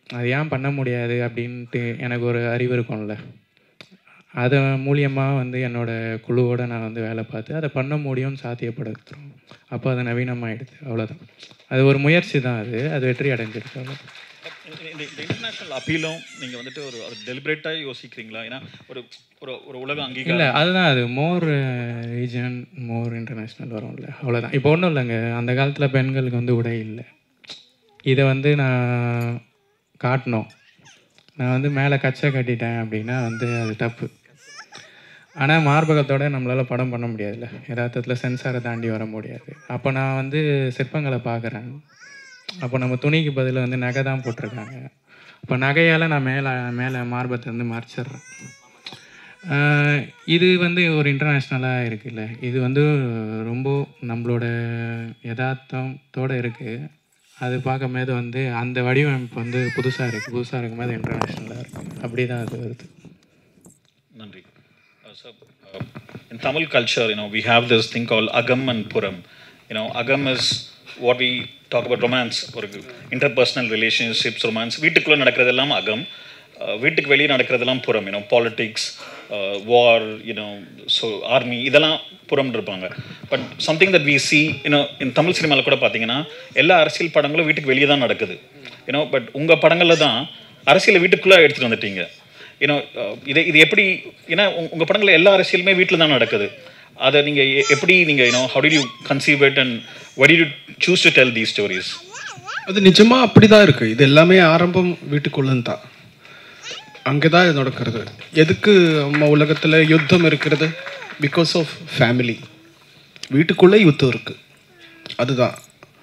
அது ஏன் பண்ண முடியாது அப்படின்ட்டு எனக்கு ஒரு அறிவு இருக்கும்ல அது மூலியமாக வந்து என்னோட குழுவோட நான் வந்து வேலை பார்த்து அதை பண்ண முடியும்னு சாத்தியப்படுத்துகிறோம் அப்போ அது நவீனமாயிடுது அவ்வளோதான் அது ஒரு முயற்சி தான் அது அது வெற்றி அடைஞ்சிருக்கு அவ்வளோதான் இந்த இந்த இன்டர்நேஷனல் அப்பீலும் நீங்கள் வந்துட்டு ஒரு அது டெலிபரேட்டாக யோசிக்கிறீங்களா ஏன்னா ஒரு ஒரு ஒரு உலக இல்லை அங்கீகாரம் அதுதான் அது மோர் ரீஜன் மோர் இன்டர்நேஷ்னல் வரும்ல அவ்வளோதான் இப்போ ஒன்றும் இல்லைங்க அந்த காலத்தில் பெண்களுக்கு வந்து உடை இல்லை இதை வந்து நான் காட்டணும் நான் வந்து மேலே கச்சை கட்டிட்டேன் அப்படின்னா வந்து அது தப்பு ஆனால் மார்பகத்தோட நம்மளால் படம் பண்ண முடியாதுல்ல யதார்த்தத்தில் சென்சாரை தாண்டி வர முடியாது அப்போ நான் வந்து சிற்பங்களை பார்க்குறேன் அப்போ நம்ம துணிக்கு பதில் வந்து நகை தான் போட்டிருக்காங்க அப்போ நகையால் நான் மேலே மேலே மார்பத்தை வந்து மறைச்சிட்றேன் ஆஹ் இது வந்து ஒரு இன்டர்நேஷ்னலாக இருக்குல்ல இது வந்து ரொம்ப நம்மளோட யதார்த்தத்தோடு இருக்குது அது பார்க்கும்போது வந்து அந்த வடிவமைப்பு வந்து புதுசாக இருக்குது புதுசாக இருக்கும்போது இன்டர்நேஷ்னலாக இருக்குது அப்படி தான் அது வருது நன்றி so uh, in Tamil culture you know we have this thing called agam and puram you know agam is what we talk about romance ஒரு interpersonal relationships romance வீட்டுக்குள்ள நடக்கிறதெல்லாம் அகம் uh, வீட்டுக்கு வெளியே நடக்கிறதெல்லாம் புறம் you know politics uh, war you know so army இதெல்லாம் புறம் இருப்பாங்க but something that we see you know in Tamil சினிமாவில் கூட பார்த்தீங்கன்னா எல்லா அரசியல் படங்களும் வீட்டுக்கு வெளியே தான் நடக்குது you know பட் உங்கள் படங்களில் தான் அரசியலை வீட்டுக்குள்ளே எடுத்துகிட்டு வந்துட்டீங்க ஏன்னா இது இது எப்படி ஏன்னா உங்க- உங்க படங்கள் எல்லா அரசியலுமே வீட்டில் தான் நடக்குது அதை நீங்க எ- எப்படி நீங்க you know how did you conceive it and why did you choose to tell these stories அது நிஜமா அப்படிதான் இருக்கு இது எல்லாமே ஆரம்பம் வீட்டுக்குள்ளன்னு தான் அங்கே தான் இது நடக்கிறது எதுக்கு நம்ம உலகத்தில் யுத்தம் இருக்கிறது பிகாஸ் ஆஃப் ஃபேமிலி வீட்டுக்குள்ளே யுத்தம் இருக்கு அதுதான்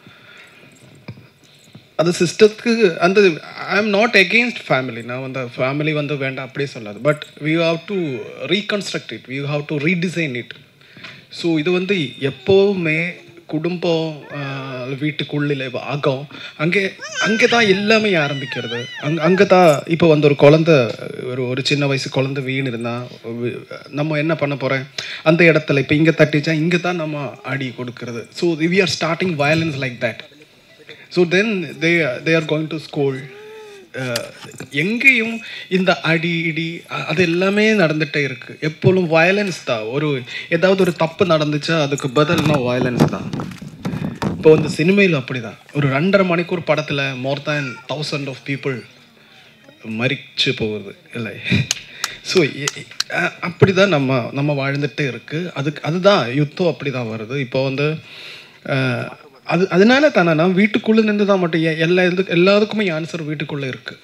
அது சிஸ்டத்துக்கு அந்த I am not against family நான் வந்து ஃபேமிலி வந்து வேண்டாம் அப்படியே சொல்லாது but we have to reconstruct it we have to redesign it so இது வந்து எப்போவுமே குடும்பம் ஆஹ், வீட்டுக்குள்ளில் அகம் அங்கே அங்கே தான் எல்லாமே ஆரம்பிக்கிறது அங் அங்கே தான் இப்போ வந்து ஒரு குழந்த ஒரு ஒரு சின்ன வயசு குழந்தை வீண் இருந்தால் நம்ம என்ன பண்ண போகிறேன் அந்த இடத்துல இப்போ இங்கே தட்டிச்சா இங்கே தான் நம்ம அடி கொடுக்கறது so we are starting violence like that so then they they are going to school எங்கேயும் இந்த அடி இடி அ- அது எல்லாமே நடந்துகிட்டே இருக்கு எப்பொழுதும் வயலன்ஸ் தான் ஒரு ஏதாவது ஒரு தப்பு நடந்துச்சா அதுக்கு பதில்னா வயலன்ஸ் தான் இப்போ வந்து சினிமையில் அப்படிதான் ஒரு ரெண்டரை மணிக்கூர் படத்தில் more than thousand of people மறிச்சு போகுது இல்லை ஸோ அப்படி தான் நம்ம நம்ம வாழ்ந்துட்டே இருக்கு அதுக்கு அதுதான் யுத்தம் அப்படி தான் வருது இப்போ வந்து அஹ், அது அதனால தானே நான் வீட்டுக்குள்ளே நின்று தான் மட்டும் எ- எல்லா இது எல்லாத்துக்குமே ஆன்சர் வீட்டுக்குள்ளே இருக்கு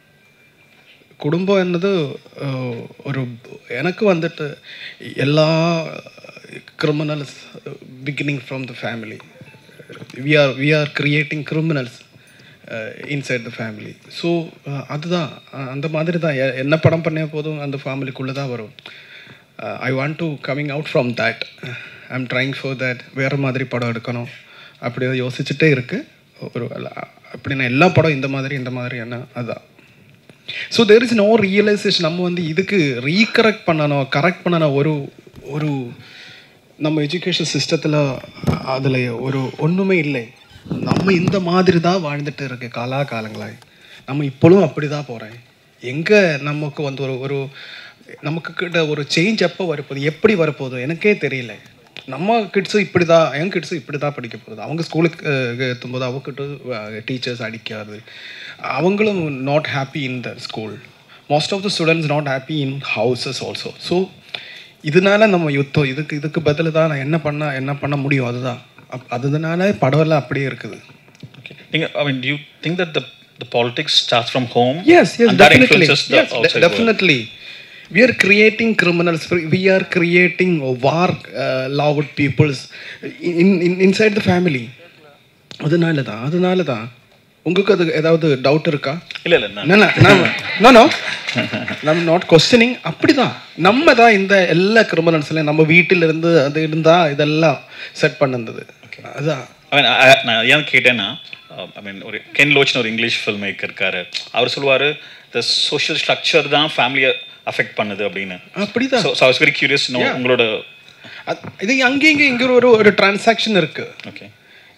குடும்பம் என்னது அஹ், ஒரு எனக்கு வந்துட்டு எல்லா criminals beginning from the family we are we are creating criminals inside the family so அதுதான் அஹ், அந்த மாதிரி தான் எ- என்ன படம் பண்ண போதும் அந்த ஃபேமிலிக்குள்ளே தான் வரும் I want to coming out from that I am trying for that வேறு மாதிரி படம் எடுக்கணும் அப்படி தான் யோசிச்சுட்டே இருக்கு ஒரு அப்படின்னா எல்லா படம் இந்த மாதிரி இந்த மாதிரி என்ன அதுதான் so there is no realisation நம்ம வந்து இதுக்கு ரீகரெக்ட் பண்ணணும் கரெக்ட் பண்ணணும் ஒரு ஒரு நம்ம எஜுகேஷன் சிஸ்டத்தில் அதில் ஒரு ஒன்றுமே இல்லை நம்ம இந்த மாதிரி தான் வாழ்ந்துட்டு இருக்கு காலாகாலங்களாய் நம்ம இப்பொழுதும் அப்படி தான் போகிறேன் எங்கே நமக்கு வந்து ஒரு ஒரு நமக்கு கிட்ட ஒரு சேஞ்ச் எப்போ வரப்போகுது எப்படி வரப்போகுது எனக்கே தெரியல நம்ம கிட்ஸும் இப்படி தான் என் கிட்ஸும் இப்படி தான் படிக்க போகுது அவங்க ஸ்கூலுக்கு எத்தும்போது அவங்ககிட்ட டீச்சர்ஸ் அடிக்காது அவங்களும் not happy in the school most of the students not happy in houses also so இதனால நம்ம யுத்தம் இதுக்கு இதுக்கு பதில் தான் நான் என்ன பண்ண என்ன பண்ண முடியும் அதுதான் அப் அதனால படம் எல்லாம் அப்படியே இருக்குது நீங்க I mean do you think that the the politics starts from home Yes, yes, and that definitely. influences the Yes, de- outside world? definitely. We are creating criminals. We are creating war uh, loved peoples in, in, inside the family. அதனால தான் அதனால தான் உங்களுக்கு அது ஏதாவது doubt இருக்கா இல்ல இல்ல நான் நோ நோ நம்ம நாட் கொஸ்டினிங் அப்படிதான் நம்ம தான் இந்த எல்லா கிரிமினல்ஸ்லையும் நம்ம வீட்டில இருந்து அது இருந்தா இதெல்லாம் செட் பண்ணது அதான் I mean, I- நான் ஏன் கேட்டேன்னா ஐ மீன் ஒரு கென் லோச்னு ஒரு இங்கிலீஷ் ஃபில்ம் மேக்கர் இருக்காரு அவர் சொல்லுவாரு த சோஷியல் ஸ்ட்ரக்சர் தான் ஃபேமிலியை அஃபெக்ட் பண்ணுது அப்படின்னு அப்படிதான் so I was very curious no Yeah. உங்களோட அது- இது அங்கே இங்கே இங்கே ஒரு ஒரு டிரான்சாக்ஷன் இருக்கு ஓகே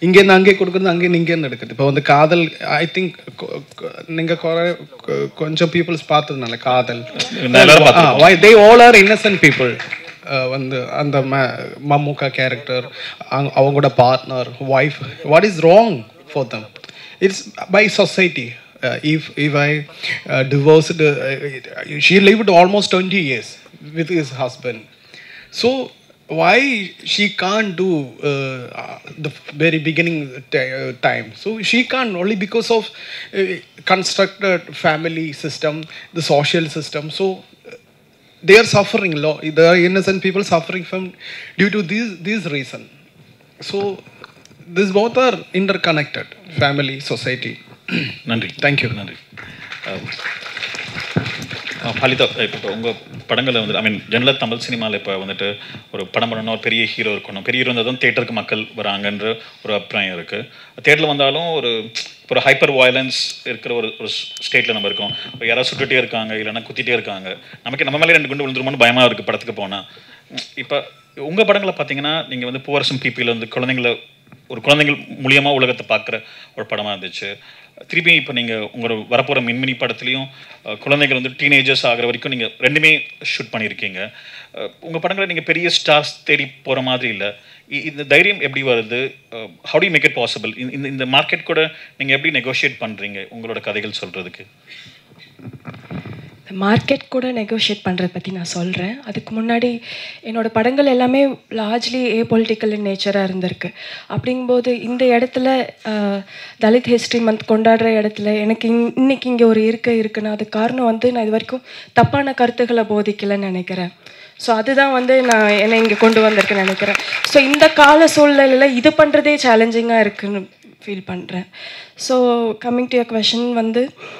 இங்கேருந்து அங்கே கொடுக்குறது அங்கேருந்து இங்கேருந்து எடுக்குது இப்போ வந்து காதல் ஐ திங்க் நீங்கள் குறை கொ- கொஞ்சம் பீப்புள்ஸ் பார்த்ததுனால காதல் எல்லாரும் பார்த்திருக்கோம். They all are innocent people வந்து அந்த ம மம்முக்கா கேரக்டர் அவங்களோட partner wife what is wrong for them it's by society if if I divorced she lived almost twenty years with his husband so why she can't do uh, the very beginning t- uh, time so she can't only because of uh, constructed family system the social system so uh, they are suffering law there are innocent people suffering from due to this this reason so this both are interconnected family society நன்றி Thank you. நன்றி அஹ், அஹ், ஹலிதா இப்போ உங்கள் படங்களில் வந்து ஐ மீன் general Tamil சினிமாவில் இப்போ வந்துட்டு ஒரு படம் பண்ணணும் ஒரு பெரிய ஹீரோ இருக்கணும் பெரிய ஹீரோ இருந்தால் தான் தேட்டருக்கு மக்கள் வராங்கன்ற ஒரு அபிப்பிராயம் இருக்குது தேட்டரில் வந்தாலும் ஒரு இப்போ ஒரு ஹைப்பர் வயலன்ஸ் இருக்கிற ஒரு ஒரு ஸ்டேட்டில் நம்ம இருக்கோம் இப்போ யாராவது சுட்டுட்டே இருக்காங்க இல்லைன்னா குத்திட்டே இருக்காங்க நமக்கு நம்ம மேலே ரெண்டு குண்டு விழுந்துருமோன்னு பயமாக இருக்குது படத்துக்கு போனால் இப்போ உங்கள் படங்களை பார்த்தீங்கன்னா நீங்கள் வந்து பூவரசம் பிபியில் வந்து குழந்தைங்கள ஒரு குழந்தைகள் மூலியமாக உலகத்தை பார்க்குற ஒரு படமாக இருந்துச்சு திருப்பி இப்போ நீங்கள் உங்களோட வரப்போகிற மின்மினி படத்துலையும் அஹ், குழந்தைகள் வந்து டீனேஜர்ஸ் ஆகிற வரைக்கும் நீங்கள் ரெண்டுமே ஷூட் பண்ணியிருக்கீங்க உங்கள் படங்களை நீங்கள் பெரிய ஸ்டார்ஸ் தேடி போகிற மாதிரி இல்லை இந்த தைரியம் எப்படி வருது how to make it possible இந்த இந்த மார்க்கெட் கூட நீங்கள் எப்படி நெகோஷியேட் பண்ணுறீங்க உங்களோட கதைகள் சொல்கிறதுக்கு மார்க்கெட் கூட நெகோஷியேட் பண்ணுறத பற்றி நான் சொல்கிறேன் அதுக்கு முன்னாடி என்னோட படங்கள் எல்லாமே லார்ஜ்லி ஏ பொலிட்டிக்கல் நேச்சராக இருந்திருக்கு அப்படிங்கும்போது இந்த இடத்துல ஆஹ், தலித் ஹிஸ்ட்ரி மந்த் கொண்டாடுற இடத்துல எனக்கு இன்- இன்னைக்கு இங்கே ஒரு இருக்க இருக்குன்னா அது காரணம் வந்து நான் இது வரைக்கும் தப்பான கருத்துக்களை போதிக்கலைன்னு நினைக்கிறேன் ஸோ அதுதான் வந்து நான் என்னை இங்கே கொண்டு வந்திருக்கேன்னு நினைக்கிறேன் ஸோ இந்த கால சூழ்நிலையில் இது பண்ணுறதே சேலஞ்சிங்காக இருக்குன்னு ஃபீல் பண்ணுறேன் so coming to your question வந்து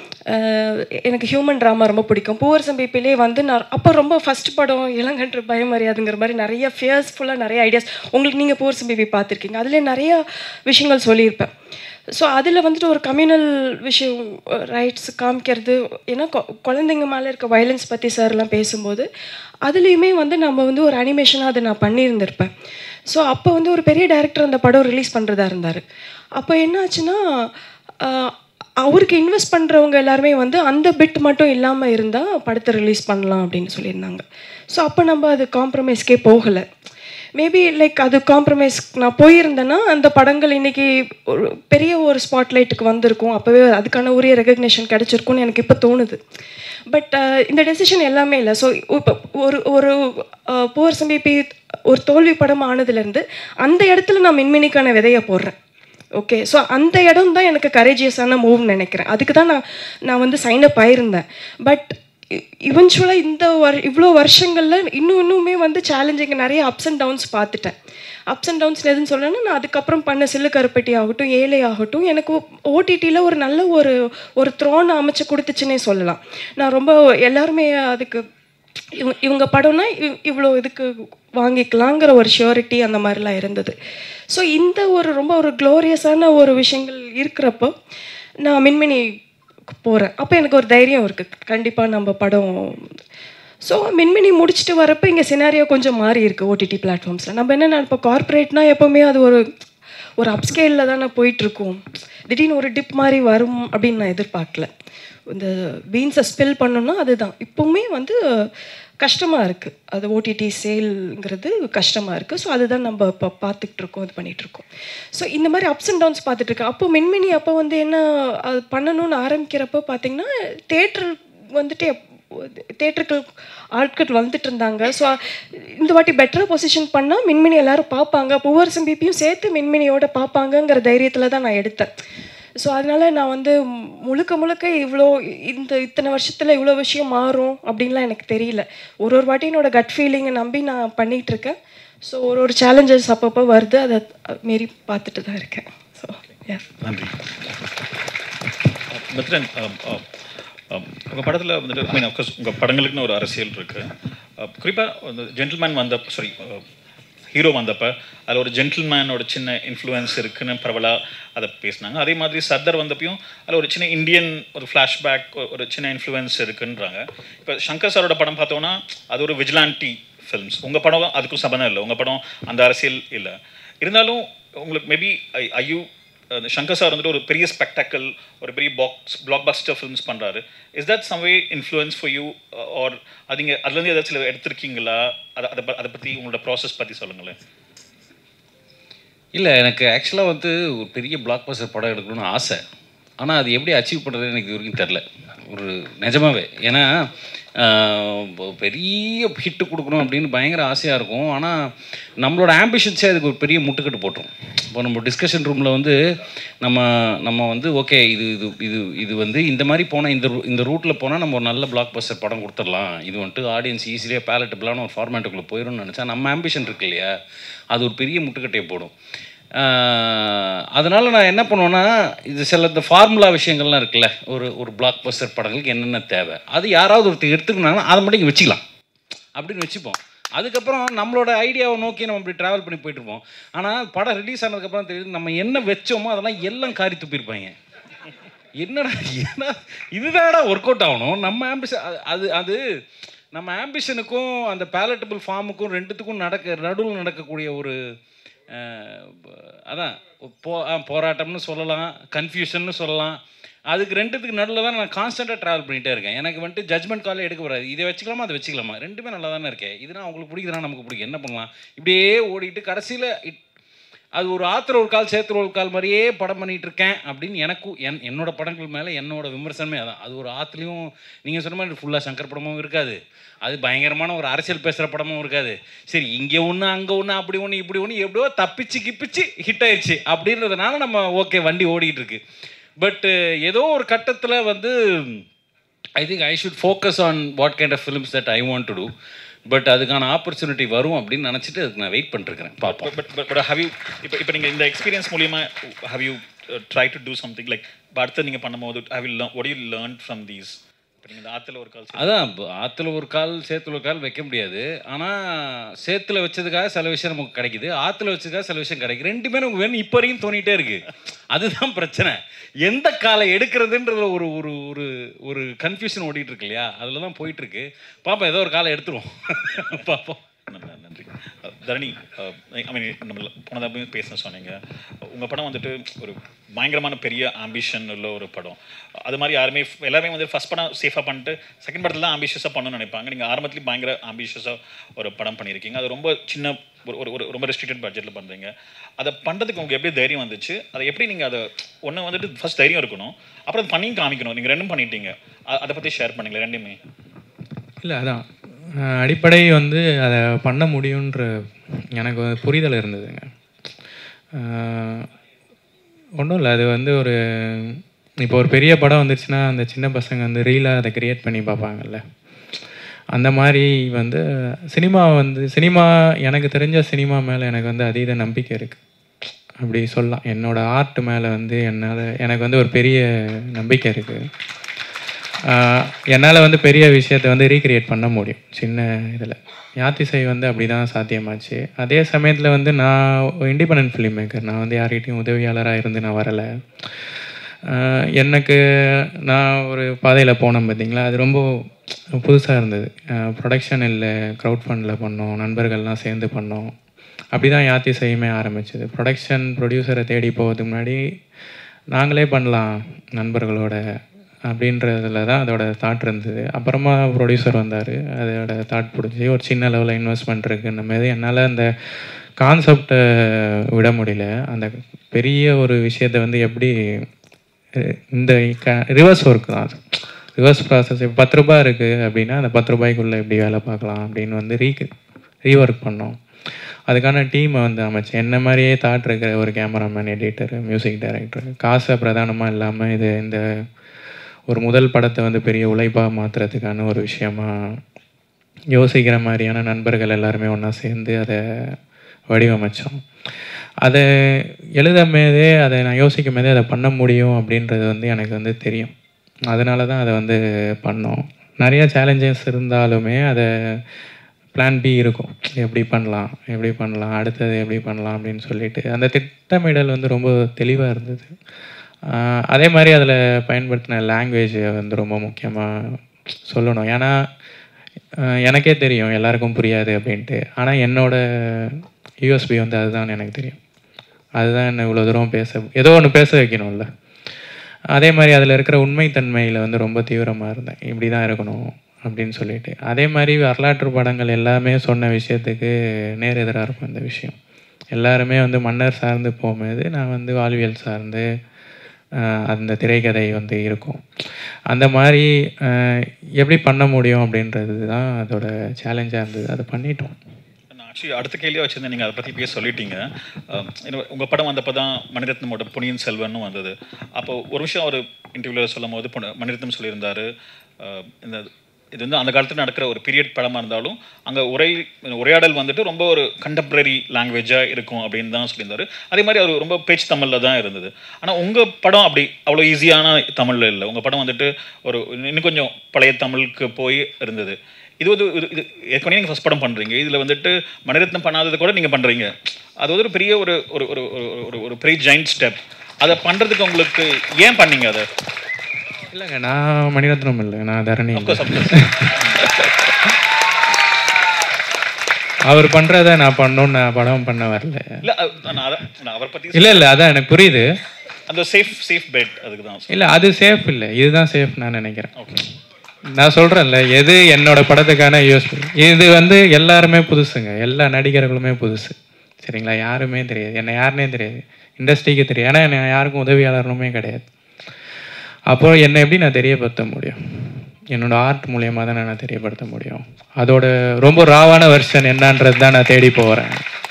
அஹ், எனக்கு ஹியூமன் ட்ராமா ரொம்ப பிடிக்கும் பூவரசம் பிபிலே வந்து நான் அப்போ ரொம்ப ஃபர்ஸ்ட் படம் இளங்கன்று பயமறியாதுங்கிற மாதிரி நிறைய ஃபியர்ஸ்ஃபுல்லாக நிறைய ஐடியாஸ் உங்களுக்கு நீங்கள் பூவரசம் பிபி பார்த்துருக்கீங்க அதிலே நிறைய விஷயங்கள் சொல்லியிருப்பேன் ஸோ அதில் வந்துட்டு ஒரு கம்யூனல் விஷயம் ரைட்ஸ் காமிக்கிறது ஏன்னா கொ- குழந்தைங்க மேலே இருக்க வயலன்ஸ் பற்றி சார்லாம் பேசும்போது அதுலேயுமே வந்து நம்ம வந்து ஒரு அனிமேஷனாக அதை நான் பண்ணியிருந்திருப்பேன் ஸோ அப்போ வந்து ஒரு பெரிய டைரக்டர் அந்த படம் ரிலீஸ் பண்ணுறதா இருந்தார் அப்போ என்னாச்சுன்னா ஆஹ், அவருக்கு இன்வெஸ்ட் பண்ணுறவங்க எல்லாருமே வந்து அந்த பிட் மட்டும் இல்லாமல் இருந்தால் படத்தை ரிலீஸ் பண்ணலாம் அப்படின்னு சொல்லியிருந்தாங்க ஸோ அப்போ நம்ம அது காம்ப்ரமைஸ்க்கே போகலை மேபி லைக் அது காம்ப்ரமைஸ் நான் போயிருந்தேன்னா அந்த படங்கள் இன்னைக்கு ஒரு பெரிய ஒரு ஸ்பாட்லைட்டுக்கு வந்திருக்கும் அப்போவே அதுக்கான உரிய ரெகக்னேஷன் கிடைச்சிருக்கும்னு எனக்கு இப்போ தோணுது பட் இந்த டெசிஷன் எல்லாமே இல்லை ஸோ இப்போ ஒரு ஒரு போர் சம்பிபி ஒரு தோல்வி படம் ஆனதுலேருந்து அந்த இடத்துல நான் மின்மினிக்கான விதையை போடுறேன் ஓகே ஸோ அந்த இடம் தான் எனக்கு கரேஜியஸான மூவ்னு நினைக்கிறேன் அதுக்கு தான் நான் நான் வந்து சைன் அப் ஆயிருந்தேன் பட் இவென்ச்சுவலாக இந்த வர் இவ்வளோ வருஷங்களில் இன்னும் இன்னுமே வந்து சேலஞ்சிங் நிறைய அப்ஸ் அண்ட் டவுன்ஸ் பார்த்துட்டேன் அப்ஸ் அண்ட் டவுன்ஸ் எதுன்னு சொல்லணும்னா நான் அதுக்கப்புறம் பண்ண சில்லு கருப்பட்டி ஆகட்டும் ஏழை ஆகட்டும் எனக்கு ஓடிடியில் ஒரு நல்ல ஒரு ஒரு த்ரோன் அமைச்சு கொடுத்துச்சுன்னே சொல்லலாம் நான் ரொம்ப எல்லாருமே அதுக்கு இவங்க இவங்க படம்னா இவ்- இவ்வளோ இதுக்கு வாங்கிக்கலாங்கிற ஒரு ஷியோரிட்டி அந்த மாதிரிலாம் இருந்தது ஸோ இந்த ஒரு ரொம்ப ஒரு க்ளோரியஸான ஒரு விஷயங்கள் இருக்கிறப்போ நான் மின்மினி போகிறேன் அப்போ எனக்கு ஒரு தைரியம் இருக்குது கண்டிப்பாக நம்ம படம் ஸோ மின்மினி முடிச்சுட்டு வரப்போ இங்கே சினாரியோ கொஞ்சம் மாறி இருக்குது ஓடிடி பிளாட்ஃபார்ம்ஸில் நம்ம என்ன இப்போ கார்ப்பரேட்னா எப்போவுமே அது ஒரு ஒரு அப்ஸ்கேலில் தானே போயிட்டுருக்கோம் திடீர்னு ஒரு டிப் மாதிரி வரும் அப்படின்னு நான் எதிர்பார்க்கல இந்த பீன்ஸை ஸ்பில் பண்ணணும்னா அதுதான் இப்போவுமே வந்து கஷ்டமாக இருக்குது அது ஓடிடி சேல்ங்கிறது கஷ்டமாக இருக்குது ஸோ அதுதான் நம்ம இப்போ பார்த்துக்கிட்டு இருக்கோம் இது பண்ணிகிட்டு இருக்கோம் ஸோ இந்த மாதிரி அப்ஸ் அண்ட் டவுன்ஸ் பார்த்துட்டு இருக்கேன் அப்போ மின்மினி அப்போ வந்து என்ன அது பண்ணணும்னு ஆரம்பிக்கிறப்போ பார்த்தீங்கன்னா தேட்டர் வந்துட்டு எப்- தேட்டருக்கு ஆட்கள் வந்துட்டு இருந்தாங்க ஸோ இந்த வாட்டி பெட்டராக பொசிஷன் பண்ணால் மின்மினி எல்லாரும் பார்ப்பாங்க பூவரசம் பிபியும் சேர்த்து மின்மினியோட பார்ப்பாங்கங்கிற தைரியத்தில் தான் நான் எடுத்தேன் ஸோ அதனால நான் வந்து முழுக்க முழுக்க இவ்வளோ இந்த இத்தனை வருஷத்தில் இவ்வளோ விஷயம் மாறும் அப்படின்லாம் எனக்கு தெரியல ஒரு ஒரு வாட்டி என்னோட கட் ஃபீலிங்கை நம்பி நான் பண்ணிகிட்டு இருக்கேன் ஸோ ஒரு ஒரு சேலஞ்சஸ் அப்பப்போ வருது அதை மீறி பார்த்துட்டு தான் இருக்கேன் ஸோ யா நன்றி மித்ரன் உங்கள் படத்தில் வந்துட்டு ஐ மீன் அஃப்கோர்ஸ் உங்கள் படங்களுக்குன்னு ஒரு அரசியல் இருக்குது குறிப்பாக அந்த ஜென்டில்மேன் வந்த சாரி ஹீரோ வந்தப்போ அதில் ஒரு ஜென்டில்மேனோட சின்ன இன்ஃப்ளூயன்ஸ் இருக்குன்னு பரவலாக அதை பேசினாங்க அதே மாதிரி சர்தார் வந்தப்பையும் அதில் ஒரு சின்ன இந்தியன் ஒரு ஃப்ளாஷ்பேக் ஒரு சின்ன இன்ஃப்ளூயன்ஸ் இருக்குன்றாங்க இப்போ சங்கர் சாரோட படம் பார்த்தோன்னா அது ஒரு விஜிலான்டி ஃபில்ம்ஸ் உங்கள் படம் அதுக்கும் சம்மந்தம் இல்லை உங்கள் படம் அந்த அரசியல் இல்லை இருந்தாலும் உங்களுக்கு மேபி ஐயூ சங்கர் சார் வந்துட்டு ஒரு பெரிய ஸ்பெக்டாக்கல் ஒரு பெரிய பாக்ஸ் பிளாக் பஸ்டர் ஃபிலிம்ஸ் பண்ணுறாரு is that some way influence for you or அது நீங்கள் அதுலேருந்து ஏதாச்சும் எடுத்திருக்கீங்களா அதை அதை ப- அதை பற்றி உங்களோட ப்ராசஸ் பற்றி சொல்லுங்களேன் இல்லை எனக்கு ஆக்சுவலாக வந்து ஒரு பெரிய பிளாக் பஸ்டர் படம் எடுக்கணும்னு ஆசை ஆனால் அது எப்படி அச்சீவ் பண்ணுறது எனக்கு இது வரைக்கும் தெரில ஒரு நிஜமாவே ஏன்னா ஆஹ், இப்போ பெரிய ஹிட்டு கொடுக்கணும் அப்படின்னு பயங்கர ஆசையாக இருக்கும் ஆனால் நம்மளோட ஆம்பிஷன்ஸே அதுக்கு ஒரு பெரிய முட்டுக்கட்டு போட்டுரும் இப்போ நம்ம டிஸ்கஷன் ரூமில் வந்து நம்ம நம்ம வந்து ஓகே இது இது இது இது வந்து இந்த மாதிரி போனால் இந்த ரூ- இந்த ரூட்டில் போனால் நம்ம ஒரு நல்ல பிளாக் பஸ்டர் படம் கொடுத்துடலாம் இது வந்துட்டு ஆடியன்ஸ் ஈஸியாக பேலட்டபிளான ஒரு ஃபார்மேட்டுக்குள்ளே போயிடும்னு நினச்சா நம்ம ஆம்பிஷன் இருக்கு இல்லையா அது ஒரு பெரிய முட்டுக்கட்டையை போடும் அதனால் நான் என்ன பண்ணுவேன்னா இது சில இந்த ஃபார்முலா விஷயங்கள்லாம் இருக்குல்ல ஒரு ஒரு பிளாக் பஸ்டர் படங்களுக்கு என்னென்ன தேவை அது யாராவது ஒருத்தர் எடுத்துக்கினாங்கன்னா அதை மட்டும் இங்க வச்சுக்கலாம் அப்படின்னு வச்சுப்போம் அதுக்கப்புறம் நம்மளோட ஐடியாவை நோக்கி நம்ம இப்படி ட்ராவல் பண்ணி போயிட்டு இருப்போம் ஆனால் படம் ரிலீஸ் ஆனதுக்கப்புறம் தெரியுது நம்ம என்ன வச்சோமோ அதெல்லாம் எல்லாம் காரி துப்பியிருப்பாங்க என்னடா என்ன இதுதான்டா ஒர்க் அவுட் ஆகணும் நம்ம ஆம்பிஷன் அது அது நம்ம ஆம்பிஷனுக்கும் அந்த பேலட்டபிள் ஃபார்முக்கும் ரெண்டுத்துக்கும் நடக்க நடுவில் நடக்கக்கூடிய ஒரு அஹ், அதான் போ அஹ், போராட்டம்னு சொல்லலாம் கன்ஃபியூஷன்னு சொல்லலாம் அதுக்கு ரெண்டுத்துக்கு நடுவில் தான் நான் கான்ஸ்டண்ட்டாக ட்ராவல் பண்ணிகிட்டே இருக்கேன் எனக்கு வந்துட்டு ஜட்மெண்ட் காலே எடுக்க வராது இதை வச்சுக்கலாமா அதை வச்சுக்கலாமா ரெண்டுமே நல்லா தானே இருக்கேன் இதுனா அவங்களுக்கு பிடிக்குதுன்னா நமக்கு பிடிக்கும் என்ன பண்ணலாம் இப்படியே ஓடிட்டு கடைசியில் இட் அது ஒரு ஆத்திர ஒரு கால் சேத்துல ஒரு கால் மாதிரியே படம் பண்ணிட்டு இருக்கேன் அப்படின்னு எனக்கும் என் என்னோட படங்கள் மேலே என்னோட விமர்சனமே அதான் அது ஒரு ஆத்துலேயும் நீங்கள் சொன்ன மாதிரி ஃபுல்லாக சங்கர் படமும் இருக்காது அது பயங்கரமான ஒரு அரசியல் பேசுகிற படமும் இருக்காது சரி இங்கே ஒன்று அங்கே ஒன்று அப்படி ஒன்று இப்படி ஒன்று எப்படியோ தப்பிச்சு கிப்பிச்சு ஹிட் ஆயிடுச்சு அப்படின்றதுனால நம்ம ஓகே வண்டி ஓடிட்டு இருக்கு பட் ஏதோ ஒரு கட்டத்தில் வந்து I think I should focus on what kind of films that I want to do but அதுக்கான ஆப்பர்ச்சுனிட்டி வரும் அப்படின்னு நினச்சிட்டு அதுக்கு நான் வெயிட் பண்ணிருக்கிறேன் பார்ப்போம் but but but how you இப்போ இப்போ நீங்கள் இந்த எக்ஸ்பீரியன்ஸ் மூலியமா how you try to do something like அடுத்து நீங்கள் பண்ணும்போது how you would you learn from these இப்போ நீங்கள் இந்த ஆற்றுல ஒரு கால் அதான் இப்போ ஆற்றுல ஒரு கால் சேத்துல ஒரு கால் வைக்க முடியாது ஆனால் சேத்துல வச்சதுக்காக சில விஷயம் நமக்கு கிடைக்குது ஆற்றுல வச்சதுக்காக சில விஷயம் கிடைக்குது ரெண்டுமே நமக்கு வேணும் இப்போ வரைக்கும் தோணிட்டே இருக்கு அதுதான் பிரச்சனை எந்த காலை எடுக்கிறதுன்றதுல ஒரு ஒரு ஒரு ஒரு கன்ஃபியூஷன் ஓடிட்டு இருக்கு இல்லையா அதில் தான் போயிட்டு இருக்கு பாப்போம் ஏதோ ஒரு காலை எடுத்துருவோம் பார்ப்போம் நன்றி நன்றி அஹ் தரணி ஐ மீன் நம்ம போனதாக பேச சொன்னீங்க உங்கள் படம் வந்துட்டு ஒரு பயங்கரமான பெரிய ஆம்பிஷன் உள்ள ஒரு படம் அது மாதிரி யாருமே எல்லாருமே வந்து ஃபஸ்ட் படம் சேஃபாக பண்ணிட்டு செகண்ட் படத்தில் தான் ஆம்பிஷியஸாக பண்ணணும்னு நினைப்பாங்க நீங்கள் ஆரம்பத்துலேயும் பயங்கர ஆம்பிஷியஸாக ஒரு படம் பண்ணியிருக்கீங்க அது ரொம்ப சின்ன ஒரு ஒரு ஒரு ரொம்ப ரெஸ்ட்ரிக்டட் பட்ஜெட்டில் பண்ணுறீங்க அதை பண்ணுறதுக்கு உங்களுக்கு எப்படி தைரியம் வந்துச்சு அதை எப்படி நீங்கள் அதை ஒன்று வந்துட்டு ஃபஸ்ட் தைரியம் இருக்கணும் அப்புறம் அது பண்ணியும் காமிக்கணும் நீங்கள் ரெண்டும் பண்ணிட்டீங்க அ- அதை பற்றி ஷேர் பண்ணுங்களேன் ரெண்டுமே இல்லை அதான் அஹ் அடிப்படை வந்து அதை பண்ண முடியுன்ற எனக்கு ஒரு புரிதல் இருந்ததுங்க ஒன்றும் இல்லை அது வந்து ஒரு இப்போ ஒரு பெரிய படம் வந்துருச்சுன்னா அந்த சின்ன பசங்க வந்து ரீலாக அதை கிரியேட் பண்ணி பார்ப்பாங்கல்ல அந்த மாதிரி வந்து சினிமா வந்து சினிமா எனக்கு தெரிஞ்ச சினிமா மேலே எனக்கு வந்து அதீத நம்பிக்கை இருக்குது அப்படி சொல்லலாம் என்னோட ஆர்ட் மேலே வந்து என்னால் எனக்கு வந்து ஒரு பெரிய நம்பிக்கை இருக்குது என்னால் வந்து பெரிய விஷயத்தை வந்து ரீக்ரியேட் பண்ண முடியும் சின்ன இதில் யாத்திசை வந்து அப்படி தான் சாத்தியமாச்சு அதே சமயத்தில் வந்து நான் இண்டிபெண்ட் ஃபிலிம் மேக்கர் நான் வந்து யார்கிட்டையும் உதவியாளராக இருந்து நான் வரலை ஆஹ் எனக்கு நான் ஒரு பாதையில் போனேன் பார்த்தீங்களா அது ரொம்ப புதுசாக இருந்தது ப்ரொடக்ஷன் இல்லை க்ரௌட் ஃபண்டில் பண்ணோம் நண்பர்கள்லாம் சேர்ந்து பண்ணோம் அப்படி தான் யாத்திசையுமே ஆரம்பிச்சது ப்ரொடக்ஷன் ப்ரொடியூசரை தேடி போகிறதுக்கு முன்னாடி நாங்களே பண்ணலாம் நண்பர்களோட அப்படின்றதுல தான் அதோட தாட் இருந்தது அப்புறமா ப்ரொடியூசர் வந்தார் அதோட தாட் பிடிச்சி ஒரு சின்ன லெவலில் இன்வெஸ்ட்மெண்ட் இருக்குன்ற மாதிரி என்னால் அந்த கான்செப்டை விட முடியல அந்த பெரிய ஒரு விஷயத்தை வந்து எப்படி அஹ், இந்த க ரிவர்ஸ் ஒர்க் தான் அது ரிவர்ஸ் ப்ராசஸ் இப்போ பத்து ரூபாய் இருக்குது அப்படின்னா அந்த பத்து ரூபாய்க்குள்ளே எப்படி வேலை பார்க்கலாம் அப்படின்னு வந்து ரீ ரீஒர்க் பண்ணோம் அதுக்கான டீமை வந்து அமைச்சேன் என்ன மாதிரியே தாட் இருக்கிற ஒரு கேமராமேன் எடிட்டர் மியூசிக் டைரக்டர் காசை பிரதானமாக இல்லாமல் இது இந்த ஒரு முதல் படத்தை வந்து பெரிய உழைப்பாக மாற்றுறதுக்கான ஒரு விஷயமா யோசிக்கிற மாதிரியான நண்பர்கள் எல்லாருமே ஒன்றா சேர்ந்து அதை வடிவமைச்சோம் அதை எழுதும் போதே அதை நான் யோசிக்கும் போதே அதை பண்ண முடியும் அப்படின்றது வந்து எனக்கு வந்து தெரியும் அதனால தான் அதை வந்து பண்ணோம் நிறைய சேலஞ்சஸ் இருந்தாலுமே அதை பிளான் பி இருக்கும் எப்படி பண்ணலாம் எப்படி பண்ணலாம் அடுத்தது எப்படி பண்ணலாம் அப்படின்னு சொல்லிட்டு அந்த திட்டமிடல் வந்து ரொம்ப தெளிவாக இருந்தது ஆஹ் அதே மாதிரி அதில் பயன்படுத்தின லாங்குவேஜ் வந்து ரொம்ப முக்கியமாக சொல்லணும் ஏன்னா ஆஹ் எனக்கே தெரியும் எல்லாருக்கும் புரியாது அப்படின்ட்டு ஆனால் என்னோட யூஎஸ்பி வந்து அதுதான் எனக்கு தெரியும் அதுதான் என்ன இவ்வளோ தூரம் பேச ஏதோ ஒன்று பேச வைக்கணும்ல அதே மாதிரி அதில் இருக்கிற உண்மைத்தன்மையில் வந்து ரொம்ப தீவிரமாக இருந்தேன் இப்படி தான் இருக்கணும் அப்படின்னு சொல்லிட்டு அதே மாதிரி வரலாற்று படங்கள் எல்லாமே சொன்ன விஷயத்துக்கு நேர் எதிராக இருக்கும் இந்த விஷயம் எல்லாருமே வந்து மன்னர் சார்ந்து போகும்போது நான் வந்து வாழ்வியல் சார்ந்து ஆஹ், அந்த திரைக்கதை வந்து இருக்கும் அந்த மாதிரி ஆஹ், எப்படி பண்ண முடியும் அப்படின்றது தான் அதோட சேலஞ்சாக இருந்தது அதை பண்ணிட்டோம் நான் ஆக்சுவலி அடுத்த கேள்வியாக வச்சிருந்தேன் நீங்கள் அதை பற்றி பேச சொல்லிட்டீங்க உங்கள் படம் வந்தப்போ தான் மணிரத்னமோட பொன்னியின் செல்வன்னு வந்தது அப்போ ஒரு விஷயம் அவர் இன்டர்வியூவில் சொல்லும் போது பொன்னு- மணிரத்னம் சொல்லியிருந்தாரு அஹ், இந்த இது வந்து அந்த காலத்தில் நடக்கிற ஒரு பீரியட் படமாக இருந்தாலும் அங்கே உரை உரையாடல் வந்துட்டு ரொம்ப ஒரு கண்டெம்பரரி லாங்குவேஜாக இருக்கும் அப்படின்னு தான் சொல்லியிருந்தாரு அதே மாதிரி அவர் ரொம்ப பேச்சு தமிழில் தான் இருந்தது ஆனால் உங்கள் படம் அப்படி அவ்வளோ ஈஸியான தமிழில் இல்லை உங்கள் படம் வந்துட்டு ஒரு இன்னும் கொஞ்சம் பழைய தமிழுக்கு போய் இருந்தது இது வந்து இது இது ஏற்கனவே நீங்கள் ஃபஸ்ட் படம் பண்ணுறீங்க இதில் வந்துட்டு மணிரத்னம் பண்ணாதது கூட நீங்கள் பண்ணுறீங்க அது வந்து ஒரு பெரிய ஒரு ஒரு ஒரு ஒரு- ஒரு ஒரு பெரிய ஜெயிண்ட் ஸ்டெப் அதை பண்ணுறதுக்கு உங்களுக்கு ஏன் பண்ணீங்க அதை இல்லைங்க நான் மணிரத்னம் இல்லை நான் தரணி இல்லை. Of course. அவர் பண்ணுறத நான் பண்ணணும்னு நான் படம் பண்ண வரல இல்லை நான் அதை நான் அவரை பற்றி இல்லை இல்லை அதான் எனக்கு புரியுது அந்த சேஃப் சேஃப் பெட் அதுக்கு தான் இல்லை அது சேஃப் இல்லை இதுதான் சேஃப் நான் நினைக்கிறேன் ஓகே நான் சொல்கிறேன்ல எது என்னோட படத்துக்கான யூஸ்ஃபுல் இது வந்து எல்லாருமே புதுசுங்க எல்லா நடிகர்களுமே புதுசு சரிங்களா யாருமே தெரியாது என்னை யாருனே தெரியாது இண்டஸ்ட்ரிக்கு தெரியாது ஏன்னா என்னை யாருக்கும் உதவியாளர்களுமே கிடையாது அப்போ என்னை எப்படி நான் தெரியப்படுத்த முடியும் என்னோட ஆர்ட் மூலியமாக தான் நான் தெரியப்படுத்த முடியும் அதோட ரொம்ப ராவான வெர்ஷன் என்னன்றது தான் நான் தேடி போகிறேன்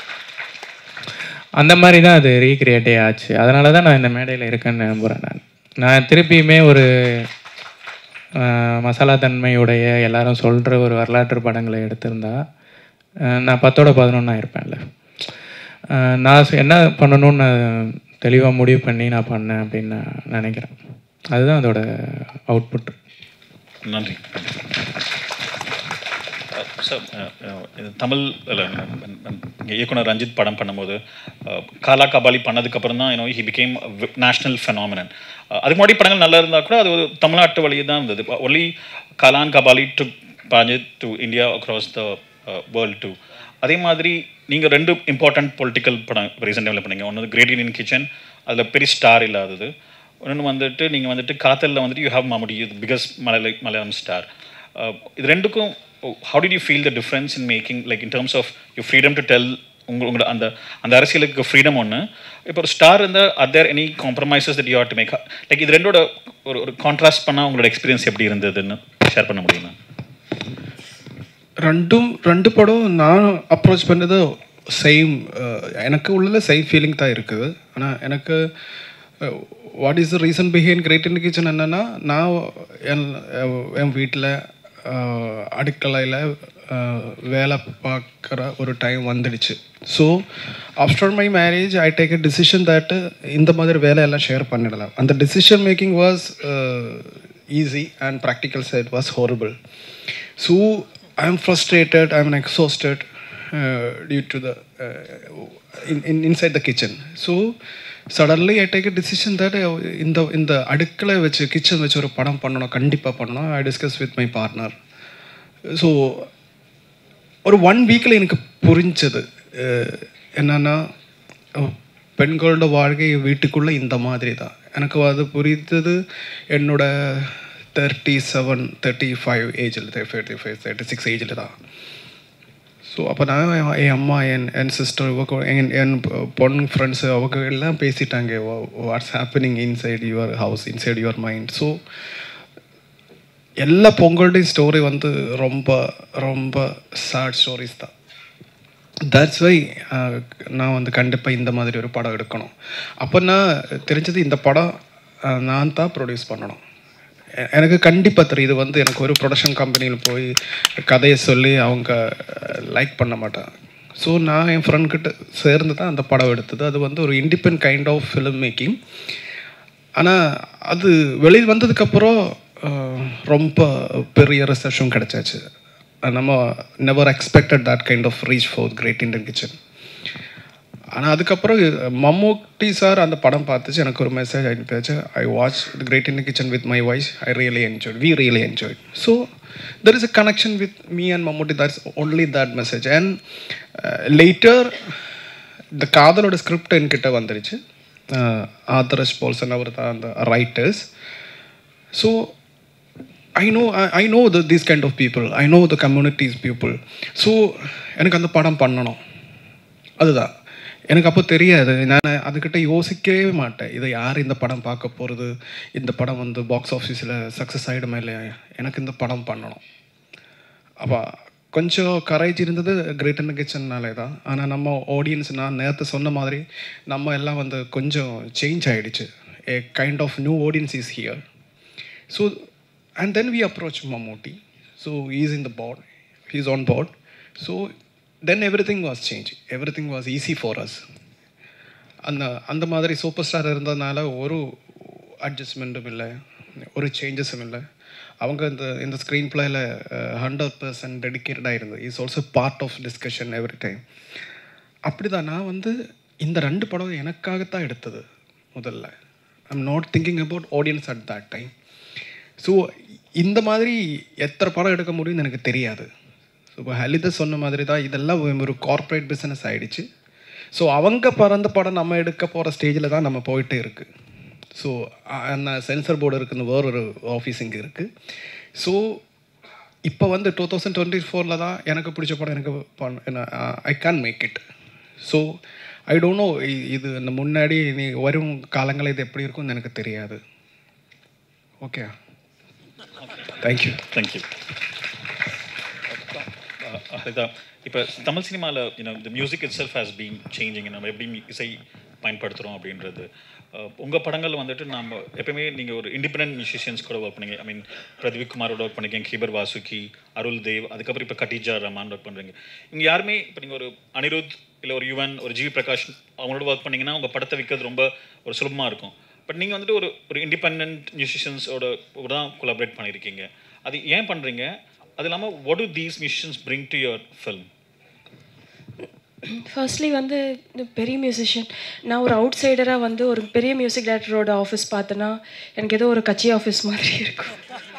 அந்த மாதிரி தான் அது ரீக்ரியேட்டே ஆச்சு அதனால தான் நான் இந்த மேடையில் இருக்கேன்னு நம்புகிறேன் நான் நான் திருப்பியுமே ஒரு ஆஹ், மசாலா தன்மையுடைய எல்லாரும் சொல்கிற ஒரு வரலாற்று படங்களை எடுத்திருந்தா ஆஹ், நான் பத்தோட பதினொன்றா இருப்பேன்ல ஆஹ், நான் ச- என்ன பண்ணணும்னு நான் தெளிவாக முடிவு பண்ணி நான் பண்ணேன் அப்படின்னு நான் நினைக்கிறேன் அதுதான் அதோட அவுட்புட் நன்றி சார் இது தமிழ் இல்லை இயக்குனர் ரஞ்சித் படம் பண்ணும்போது அஹ், காலா கபாலி பண்ணதுக்கப்புறம் தான் you know he became national phenomenon அதுக்கு முன்னாடி படங்கள் நல்லா இருந்தால் கூட அது ஒரு தமிழ்நாட்டு வழியே தான் இருந்தது ஒன்லி காலான் கபாலி டு பாஜித் to India across the world to அதே மாதிரி நீங்கள் ரெண்டு இம்பார்ட்டன்ட் பொலிட்டிக்கல் படம் ரீசெண்ட் டைமில் பண்ணீங்க ஒன்று கிரேட் இந்தியன் கிச்சன் அதில் பெரிய ஸ்டார் இல்லாதது இன்னொன்று வந்துட்டு நீங்கள் வந்துட்டு காத்தலில் வந்துட்டு யூ ஹாவ் மம்முடி இது பிகஸ்ட் மலையாள மலையாளம் ஸ்டார் இது ரெண்டுக்கும் how did you feel the difference in making like in terms of you freedom to tell உங்க உங்களோட அந்த அந்த அரசியலுக்கு ஃப்ரீடம் ஒன்று இப்போ ஒரு ஸ்டார் இருந்தால் other any compromises that you had to make like இது ரெண்டோட ஒரு ஒரு கான்ட்ராஸ்ட் பண்ணால் உங்களோட எக்ஸ்பீரியன்ஸ் எப்படி இருந்ததுன்னு ஷேர் பண்ண முடியுமா ரெண்டும் ரெண்டு படம் நான் அப்ரோச் பண்ணது சேம் எனக்கு உள்ள சேம் ஃபீலிங் தான் இருக்குது ஆனால் எனக்கு what is the reason behind great in kitchen என்னென்னா நான் என் என் வீட்டில் அடுக்கலையில் வேலை பார்க்குற ஒரு டைம் வந்துடுச்சு so after my marriage I take a decision that இந்த மாதிரி வேலையெல்லாம் ஷேர் பண்ணிடலாம் அந்த decision making was easy and practical side was horrible So I'm frustrated. I'm exhausted uh, due to the uh, in, in inside the kitchen. So suddenly I take a decision that uh, in the in the அடுக்கலை வச்சு kitchen வச்சு ஒரு படம் பண்ணணும் கண்டிப்பாக பண்ணணும் I discuss with my partner so ஒரு one வீக்கில் எனக்கு புரிஞ்சது அஹ், என்னன்னா அஹ், பெண்களோட வாழ்க்கை வீட்டுக்குள்ளே இந்த மாதிரி தான் எனக்கு அது புரிந்தது என்னோட தேர்ட்டி செவன் தேர்ட்டி ஃபைவ் ஏஜில் தேர்ட்டி ஃபைவ் தேர்ட்டி சிக்ஸ் ஏஜில் தான் ஸோ அப்போ நான் என் என் அம்மா என் என் சிஸ்டர் இவங்க என் என் பொண்ணு ஃப்ரெண்ட்ஸு அவங்க எல்லாம் பேசிட்டாங்க what's happening inside your house inside your mind so எல்லா பொங்கலுடையும் ஸ்டோரி வந்து ரொம்ப ரொம்ப சேட் ஸ்டோரிஸ் தான் தட்ஸ் வை நான் வந்து கண்டிப்பாக இந்த மாதிரி ஒரு படம் எடுக்கணும் அப்போ நான் தெரிஞ்சது இந்த படம் அஹ், நான் தான் ப்ரொடியூஸ் பண்ணணும் எ- எனக்கு கண்டிப்பாக தெரியும் இது வந்து எனக்கு ஒரு ப்ரொடக்ஷன் கம்பெனியில் போய் கதையை சொல்லி அவங்க லைக் பண்ண மாட்டாங்க ஸோ நான் என் friend கிட்ட சேர்ந்து தான் அந்த படம் எடுத்தது அது வந்து ஒரு independent kind of film making ஆனால் அது வெளியில் வந்ததுக்கப்புறம் அஹ், ரொம்ப பெரிய ரிசப்ஷன் கிடச்சாச்சு நம்ம never expected that kind of reach for Great Indian Kitchen ஆனால் அதுக்கப்புறம் மம்மூட்டி சார் அந்த படம் பார்த்துச்சு எனக்கு ஒரு மெசேஜ் அனுப்பியாச்சு I watch the Great Indian Kitchen with my voice I really enjoy we really enjoy so there is a connection with me and Mammootty that's only that message and later இந்த காதலோட script என்கிட்ட வந்துருச்சு ஆதரஸ் Paulson அவர் தான் அந்த writers so I know I know the these kind of people I know the communities people so எனக்கு அந்த படம் பண்ணணும் அதுதான் எனக்கு அப்போ தெரியாது நான் அதுக்கிட்ட யோசிக்கவே மாட்டேன் இதை யார் இந்த படம் பார்க்க போகிறது இந்த படம் வந்து பாக்ஸ் ஆஃபீஸில் சக்ஸஸ் ஆகிடுமா இல்லையா எனக்கு இந்த படம் பண்ணணும் அப்போ கொஞ்சம் கரேஜ் இருந்தது கிரேட் அண்ட் கிச்சன்னாலே தான் ஆனால் நம்ம ஆடியன்ஸ் நான் நேற்று சொன்ன மாதிரி நம்ம எல்லாம் வந்து கொஞ்சம் சேஞ்ச் ஆகிடுச்சு a kind of new audience is here so and then we approach Mammootty so is in the board he's on board so then everything was change everything was easy for us அந்த அந்த மாதிரி super star இருந்ததுனால ஒரு அட்ஜஸ்ட்மெண்ட்டும் இல்லை ஒரு சேஞ்சஸும் இல்லை அவங்க இந்த இந்த ஸ்க்ரீன் பிளேயில் ஹண்ட்ரட் பர்சன்ட் டெடிக்கேட்டடாக இருந்தது is also part of discussion every time அப்படி தான் நான் வந்து இந்த ரெண்டு படம் எனக்காகத்தான் எடுத்தது முதல்ல I'm not thinking about audience at that time so இந்த மாதிரி எத்தனை படம் எடுக்க முடியும்னு எனக்கு தெரியாது ஸோ இப்போ ஹலித சொன்ன மாதிரி தான் இதெல்லாம் ஒரு கார்ப்பரேட் பிஸ்னஸ் ஆகிடுச்சு ஸோ அவங்க பறந்த படம் நம்ம எடுக்க போகிற ஸ்டேஜில் தான் நம்ம போயிட்டே இருக்குது ஸோ அந்த சென்சர் போர்டு இருக்குன்னு வேற ஒரு ஆஃபீஸ் இங்கே இருக்குது ஸோ இப்போ வந்து டூ தௌசண்ட் டுவெண்ட்டி ஃபோரில் தான் எனக்கு பிடிச்ச படம் எனக்கு பண்ண I can make it so I don't know இது இந்த முன்னாடி நீ வரும் காலங்களில் இது எப்படி இருக்கும்னு எனக்கு தெரியாது ஓகே தேங்க்யூ தேங்க்யூ அதுதான் இப்போ தமிழ் சினிமாவில் யூனோ இந்த music itself has been changing நம்ம எப்படி இசை பயன்படுத்துகிறோம் அப்படின்றது உங்கள் படங்கள் வந்துட்டு நம்ம எப்பயுமே நீங்கள் ஒரு இண்டிபெண்ட் மியூசிஷியன்ஸ் கூட ஒர்க் பண்ணீங்க ஐ மீன் பிரதீப் குமாரோட ஒர்க் பண்ணிருக்கீங்க கீபர் வாசுகி அருள் தேவ் அதுக்கப்புறம் இப்போ கட்டிஜா ரமான் ஒர்க் பண்ணுறீங்க இங்கே யாருமே இப்போ நீங்கள் ஒரு அனிருத் இல்லை ஒரு யுவன் ஒரு ஜிவி பிரகாஷ் அவங்களோட ஒர்க் பண்ணீங்கன்னா உங்கள் படத்தை விற்கிறது ரொம்ப ஒரு சுலபமாக இருக்கும் பட் நீங்கள் வந்துட்டு ஒரு ஒரு இண்டிபெண்ட் மியூசிஷியன்ஸோட தான் கொலாபரேட் பண்ணியிருக்கீங்க அது ஏன் பண்ணுறீங்க அது இல்லாமல் what do these musicians bring to your film firstly வந்து இந்த பெரிய மியூசிஷியன் நான் ஒரு அவுட் சைடராக வந்து ஒரு பெரிய மியூசிக் டைரக்டரோட ஆஃபீஸ் பார்த்தேன்னா எனக்கு ஏதோ ஒரு கட்சி ஆஃபீஸ் மாதிரி இருக்கும்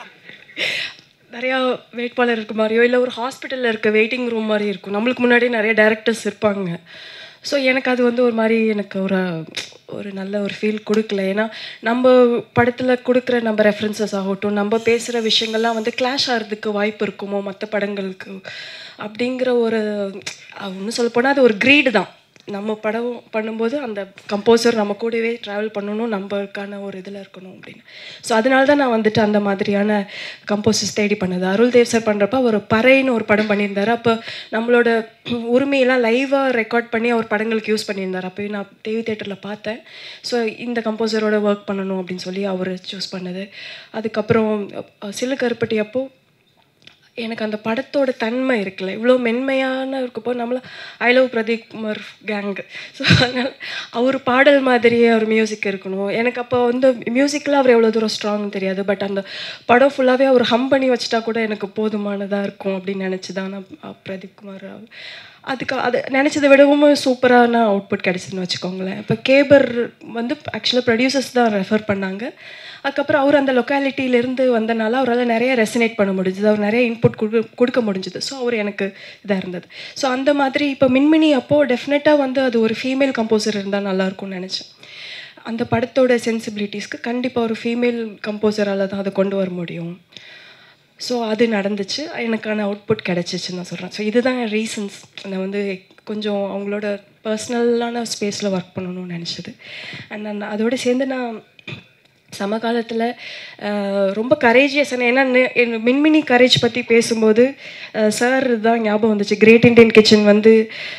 நிறையா வேட்பாளர் இருக்க மாதிரியோ இல்லை ஒரு ஹாஸ்பிட்டலில் இருக்க வெயிட்டிங் ரூம் மாதிரி இருக்கும் நம்மளுக்கு முன்னாடி நிறைய டேரக்டர்ஸ் இருப்பாங்க ஸோ எனக்கு அது வந்து ஒரு மாதிரி எனக்கு ஒரு ஒரு நல்ல ஒரு ஃபீல் கொடுக்கல ஏன்னா நம்ம படத்தில் கொடுக்குற நம்ம ரெஃபரன்சஸ் ஆகட்டும் நம்ம பேசுகிற விஷயங்கள்லாம் வந்து கிளாஷ் ஆகிறதுக்கு வாய்ப்பு இருக்குமோ மற்ற படங்களுக்கு அப்படிங்கிற ஒரு ஒன்றும் சொல்ல போனால் அது ஒரு க்ரீடு தான் நம்ம படம் பண்ணும்போது அந்த கம்போசர் நம்ம கூடவே ட்ராவல் பண்ணணும் நம்மளுக்கான ஒரு இதில் இருக்கணும் அப்படின்னு ஸோ அதனால தான் நான் வந்துட்டு அந்த மாதிரியான கம்போசர்ஸ் தேடி பண்ணது அருள் தேவ் சார் பண்ணுறப்ப அவர் பறைன்னு ஒரு படம் பண்ணியிருந்தாரு அப்போ நம்மளோட உரிமையெல்லாம் லைவாக ரெக்கார்ட் பண்ணி அவர் படங்களுக்கு யூஸ் பண்ணியிருந்தார் அப்போ நான் டிவி தேட்டரில் பார்த்தேன் ஸோ இந்த கம்போசரோட ஒர்க் பண்ணணும் அப்படின்னு சொல்லி அவர் சூஸ் பண்ணது அதுக்கப்புறம் சிலு கருப்பட்டி அப்போ எனக்கு அந்த படத்தோட தன்மை இருக்குல்ல இவ்வளோ மென்மையான இருக்கப்போ நம்மள I love Pradeep Kumar gang so அதனால் அவர் பாடல் மாதிரியே ஒரு மியூசிக் இருக்கணும் எனக்கு அப்போ வந்து மியூசிக்கில் அவர் எவ்வளோ தூரம் ஸ்ட்ராங்னு தெரியாது பட் அந்த படம் ஃபுல்லாகவே அவர் ஹம் பண்ணி வச்சுட்டா கூட எனக்கு போதுமானதாக இருக்கும் அப்படின்னு நினச்சி தான் நான் பிரதீப் குமார் அதுக்கு அது நினச்சதை விடவும் சூப்பரான அவுட்புட் கிடச்சிதுன்னு வச்சுக்கோங்களேன் இப்போ கேபர் வந்து ஆக்சுவலாக ப்ரொடியூசர்ஸ் தான் ரெஃபர் பண்ணாங்க அதுக்கப்புறம் அவர் அந்த லொக்காலிட்டியிலேருந்து வந்தனால அவரால் நிறைய ரெசனேட் பண்ண முடிஞ்சுது அவர் நிறைய இன்புட் கொடு கொடுக்க முடிஞ்சுது ஸோ அவர் எனக்கு இதாக இருந்தது ஸோ அந்த மாதிரி இப்போ மின்மினி அப்போது டெஃபினட்டாக வந்து அது ஒரு ஃபீமேல் கம்போசர் இருந்தால் நல்லாயிருக்கும்னு நினச்சேன் அந்த படத்தோட சென்சிபிலிட்டிஸ்க்கு கண்டிப்பாக ஒரு ஃபீமேல் கம்போசரால் தான் அதை கொண்டு வர முடியும் ஸோ அது நடந்துச்சு எனக்கான அவுட்புட் கிடச்சிச்சுன்னு நான் சொல்கிறேன் ஸோ இதுதான் ரீசன்ஸ் நான் வந்து கொஞ்சம் அவங்களோட பர்சனலான ஸ்பேஸில் ஒர்க் பண்ணணும்னு நினச்சது அண்ட் நான் அதோடு சேர்ந்து நான் சமகாலத்தில் ரொம்ப கரேஜியஸான ஏன்னா என் மின்மினி கரேஜ் பற்றி பேசும்போது சார் தான் ஞாபகம் வந்துச்சு கிரேட் இண்டியன் கிச்சன் வந்து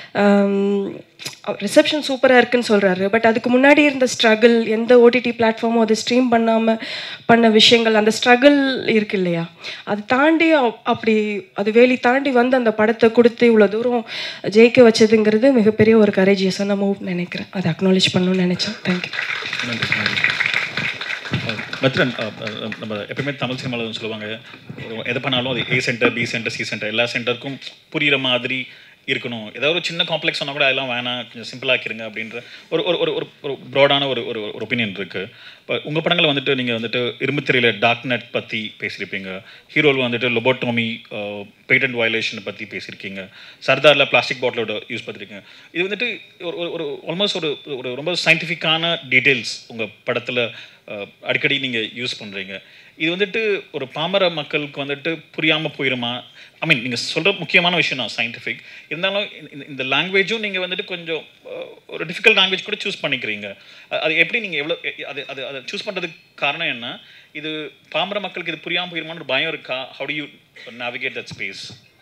ரிசப்ஷன் சூப்பராக இருக்குன்னு சொல்கிறாரு பட் அதுக்கு முன்னாடி இருந்த ஸ்ட்ரகிள் எந்த ஓடிடி பிளாட்ஃபார்மும் அதை ஸ்ட்ரீம் பண்ணாமல் பண்ண விஷயங்கள் அந்த ஸ்ட்ரகிள் இருக்கு இல்லையா அது தாண்டி அப்படி அது வேலி தாண்டி வந்து அந்த படத்தை கொடுத்து இவ்வளோ தூரம் ஜெயிக்க வச்சதுங்கிறது மிகப்பெரிய ஒரு கரேஜியஸான மூவ் நினைக்கிறேன் அதை அக்னாலேஜ் பண்ணணும்னு நினச்சேன் தேங்க்யூ நன்றி நன்றி மித்ரன் நம்ம எப்பயுமே தமிழ் சினிமாவில் சொல்லுவாங்க எதை பண்ணாலும் அது A centre B centre C centre எல்லா சென்டருக்கும் புரிகிற மாதிரி இருக்கணும் ஏதாவது ஒரு சின்ன காம்ப்ளெக்ஸ் சொன்னால் கூட அதெல்லாம் வேணாம் கொஞ்சம் சிம்பிளாக ஆக்கிருங்க அப்படின்ற ஒரு ஒரு ஒரு ஒரு ஒரு ப்ராடான ஒரு ஒரு ஒரு ஒப்பீனியன் இருக்குது இப்போ உங்கள் படங்கள் வந்துட்டு நீங்கள் வந்துட்டு இரும்புத்திரையில் டார்க் நெட் பற்றி பேசியிருப்பீங்க ஹீரோவில் வந்துட்டு லொபோட்டோமி பேட்டன்ட் வயலேஷனை பற்றி பேசியிருக்கீங்க சர்தாரில் பிளாஸ்டிக் பாட்டிலோட யூஸ் பண்ணிருக்கீங்க இது வந்துட்டு ஒரு ஒரு- ஒரு ஆல்மோஸ்ட் ஒரு ஒரு ரொம்ப சயின்டிஃபிக்கான டீட்டெயில்ஸ் உங்கள் படத்தில் அடிக்கடி நீங்கள் யூஸ் பண்ணுறீங்க இது வந்துட்டு ஒரு பாமர மக்களுக்கு வந்துட்டு புரியாமல் போயிருமா ஐ மீன் நீங்கள் சொல்கிற முக்கியமான விஷயம் தான் சயின்டிஃபிக் இருந்தாலும் இந்த- இந்த லாங்குவேஜும் நீங்கள் வந்துட்டு கொஞ்சம் அஹ், ஒரு டிஃபிகல்ட் லாங்குவேஜ் கூட சூஸ் பண்ணிக்கிறீங்க அ- அது எப்படி நீங்கள் எவ்வளோ எ- அது அது அதை சூஸ் பண்ணுறதுக்கு காரணம் என்ன இது பாமர மக்களுக்கு இது புரியாமல் போயிருமான்னு ஒரு பயம் இருக்கா how do you navigate that space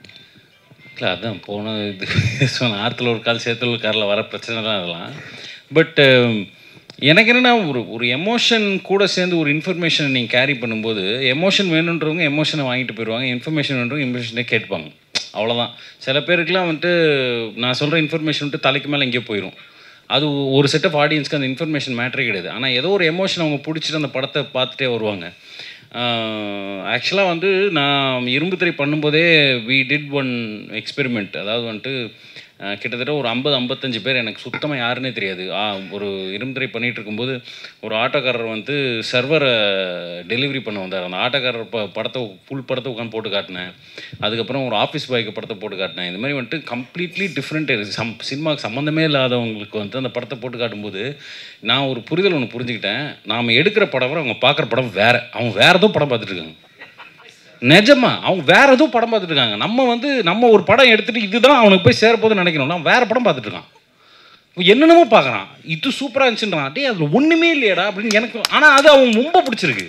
இல்லை அதான் போன இது சொன்ன ஆற்றுல ஒரு கால் சேத்துல ஒரு காரில் வர பிரச்சனை தான் அதெல்லாம் பட் எனக்கு என்னென்னா ஒரு ஒரு எமோஷன் கூட சேர்ந்து ஒரு இன்ஃபர்மேஷனை நீங்கள் கேரி பண்ணும்போது எமோஷன் வேணுன்றவங்க எமோஷனை வாங்கிட்டு போயிடுவாங்க இன்ஃபர்மேஷன் வேணுன்றவங்க இன்ஃபர்மேஷனே கேட்பாங்க அவ்வளோதான் சில பேருக்குலாம் வந்துட்டு நான் சொல்கிற இன்ஃபர்மேஷன் வந்துட்டு தலைக்கு மேலே எங்கேயோ போயிடும் அது ஒரு செட் ஆஃப் ஆடியன்ஸ்க்கு அந்த இன்ஃபர்மேஷன் மேட்டரே கிடையாது ஆனால் ஏதோ ஒரு எமோஷன் அவங்க பிடிச்சிட்டு அந்த படத்தை பார்த்துட்டே வருவாங்க ஆக்சுவலாக வந்து நான் இரும்பு திரை பண்ணும்போதே வி டிட் ஒன் எக்ஸ்பெரிமெண்ட் அதாவது வந்துட்டு அஹ், கிட்டத்தட்ட ஒரு ஐம்பது ஐம்பத்தஞ்சு பேர் எனக்கு சுத்தமாக யாருன்னே தெரியாது ஆ, ஒரு இரும்பு திரை பண்ணிகிட்டு இருக்கும்போது ஒரு ஆட்டோக்காரர் வந்து சர்வரை டெலிவரி பண்ண வந்தார் அந்த ஆட்டோக்காரர் ப படத்தை ஃபுல் படத்தை உட்காந்து போட்டு காட்டினேன் அதுக்கப்புறம் ஒரு ஆஃபீஸ் பாய்க்கு படத்தை போட்டு காட்டினேன் இந்த மாதிரி வந்துட்டு கம்ப்ளீட்லி டிஃப்ரெண்ட் சம் சினிமாவுக்கு சம்மந்தமே இல்லாதவங்களுக்கு வந்து அந்த படத்தை போட்டு காட்டும்போது நான் ஒரு புரிதல் ஒன்று புரிஞ்சுக்கிட்டேன் நாம் எடுக்கிற படம் விட அவங்க பார்க்குற படம் வேறு அவங்க வேறு ஏதோ படம் பார்த்துட்டு இருக்காங்க நிஜமா அவங்க வேற ஏதோ படம் பார்த்துட்டு இருக்காங்க நம்ம வந்து நம்ம ஒரு படம் எடுத்துட்டு இதுதான் அவனுக்கு போய் சேரப்போகுதுன்னு நினைக்கணும் அவன் வேற படம் பார்த்துட்டு இருக்கான் இவன் என்னென்னமோ பார்க்குறான் இது சூப்பராக இருந்துச்சுன்றான் டேய் அதில் ஒன்றுமே இல்லையடா அப்படின்னு எனக்கு ஆனால் அது அவன் ரொம்ப பிடிச்சிருக்கு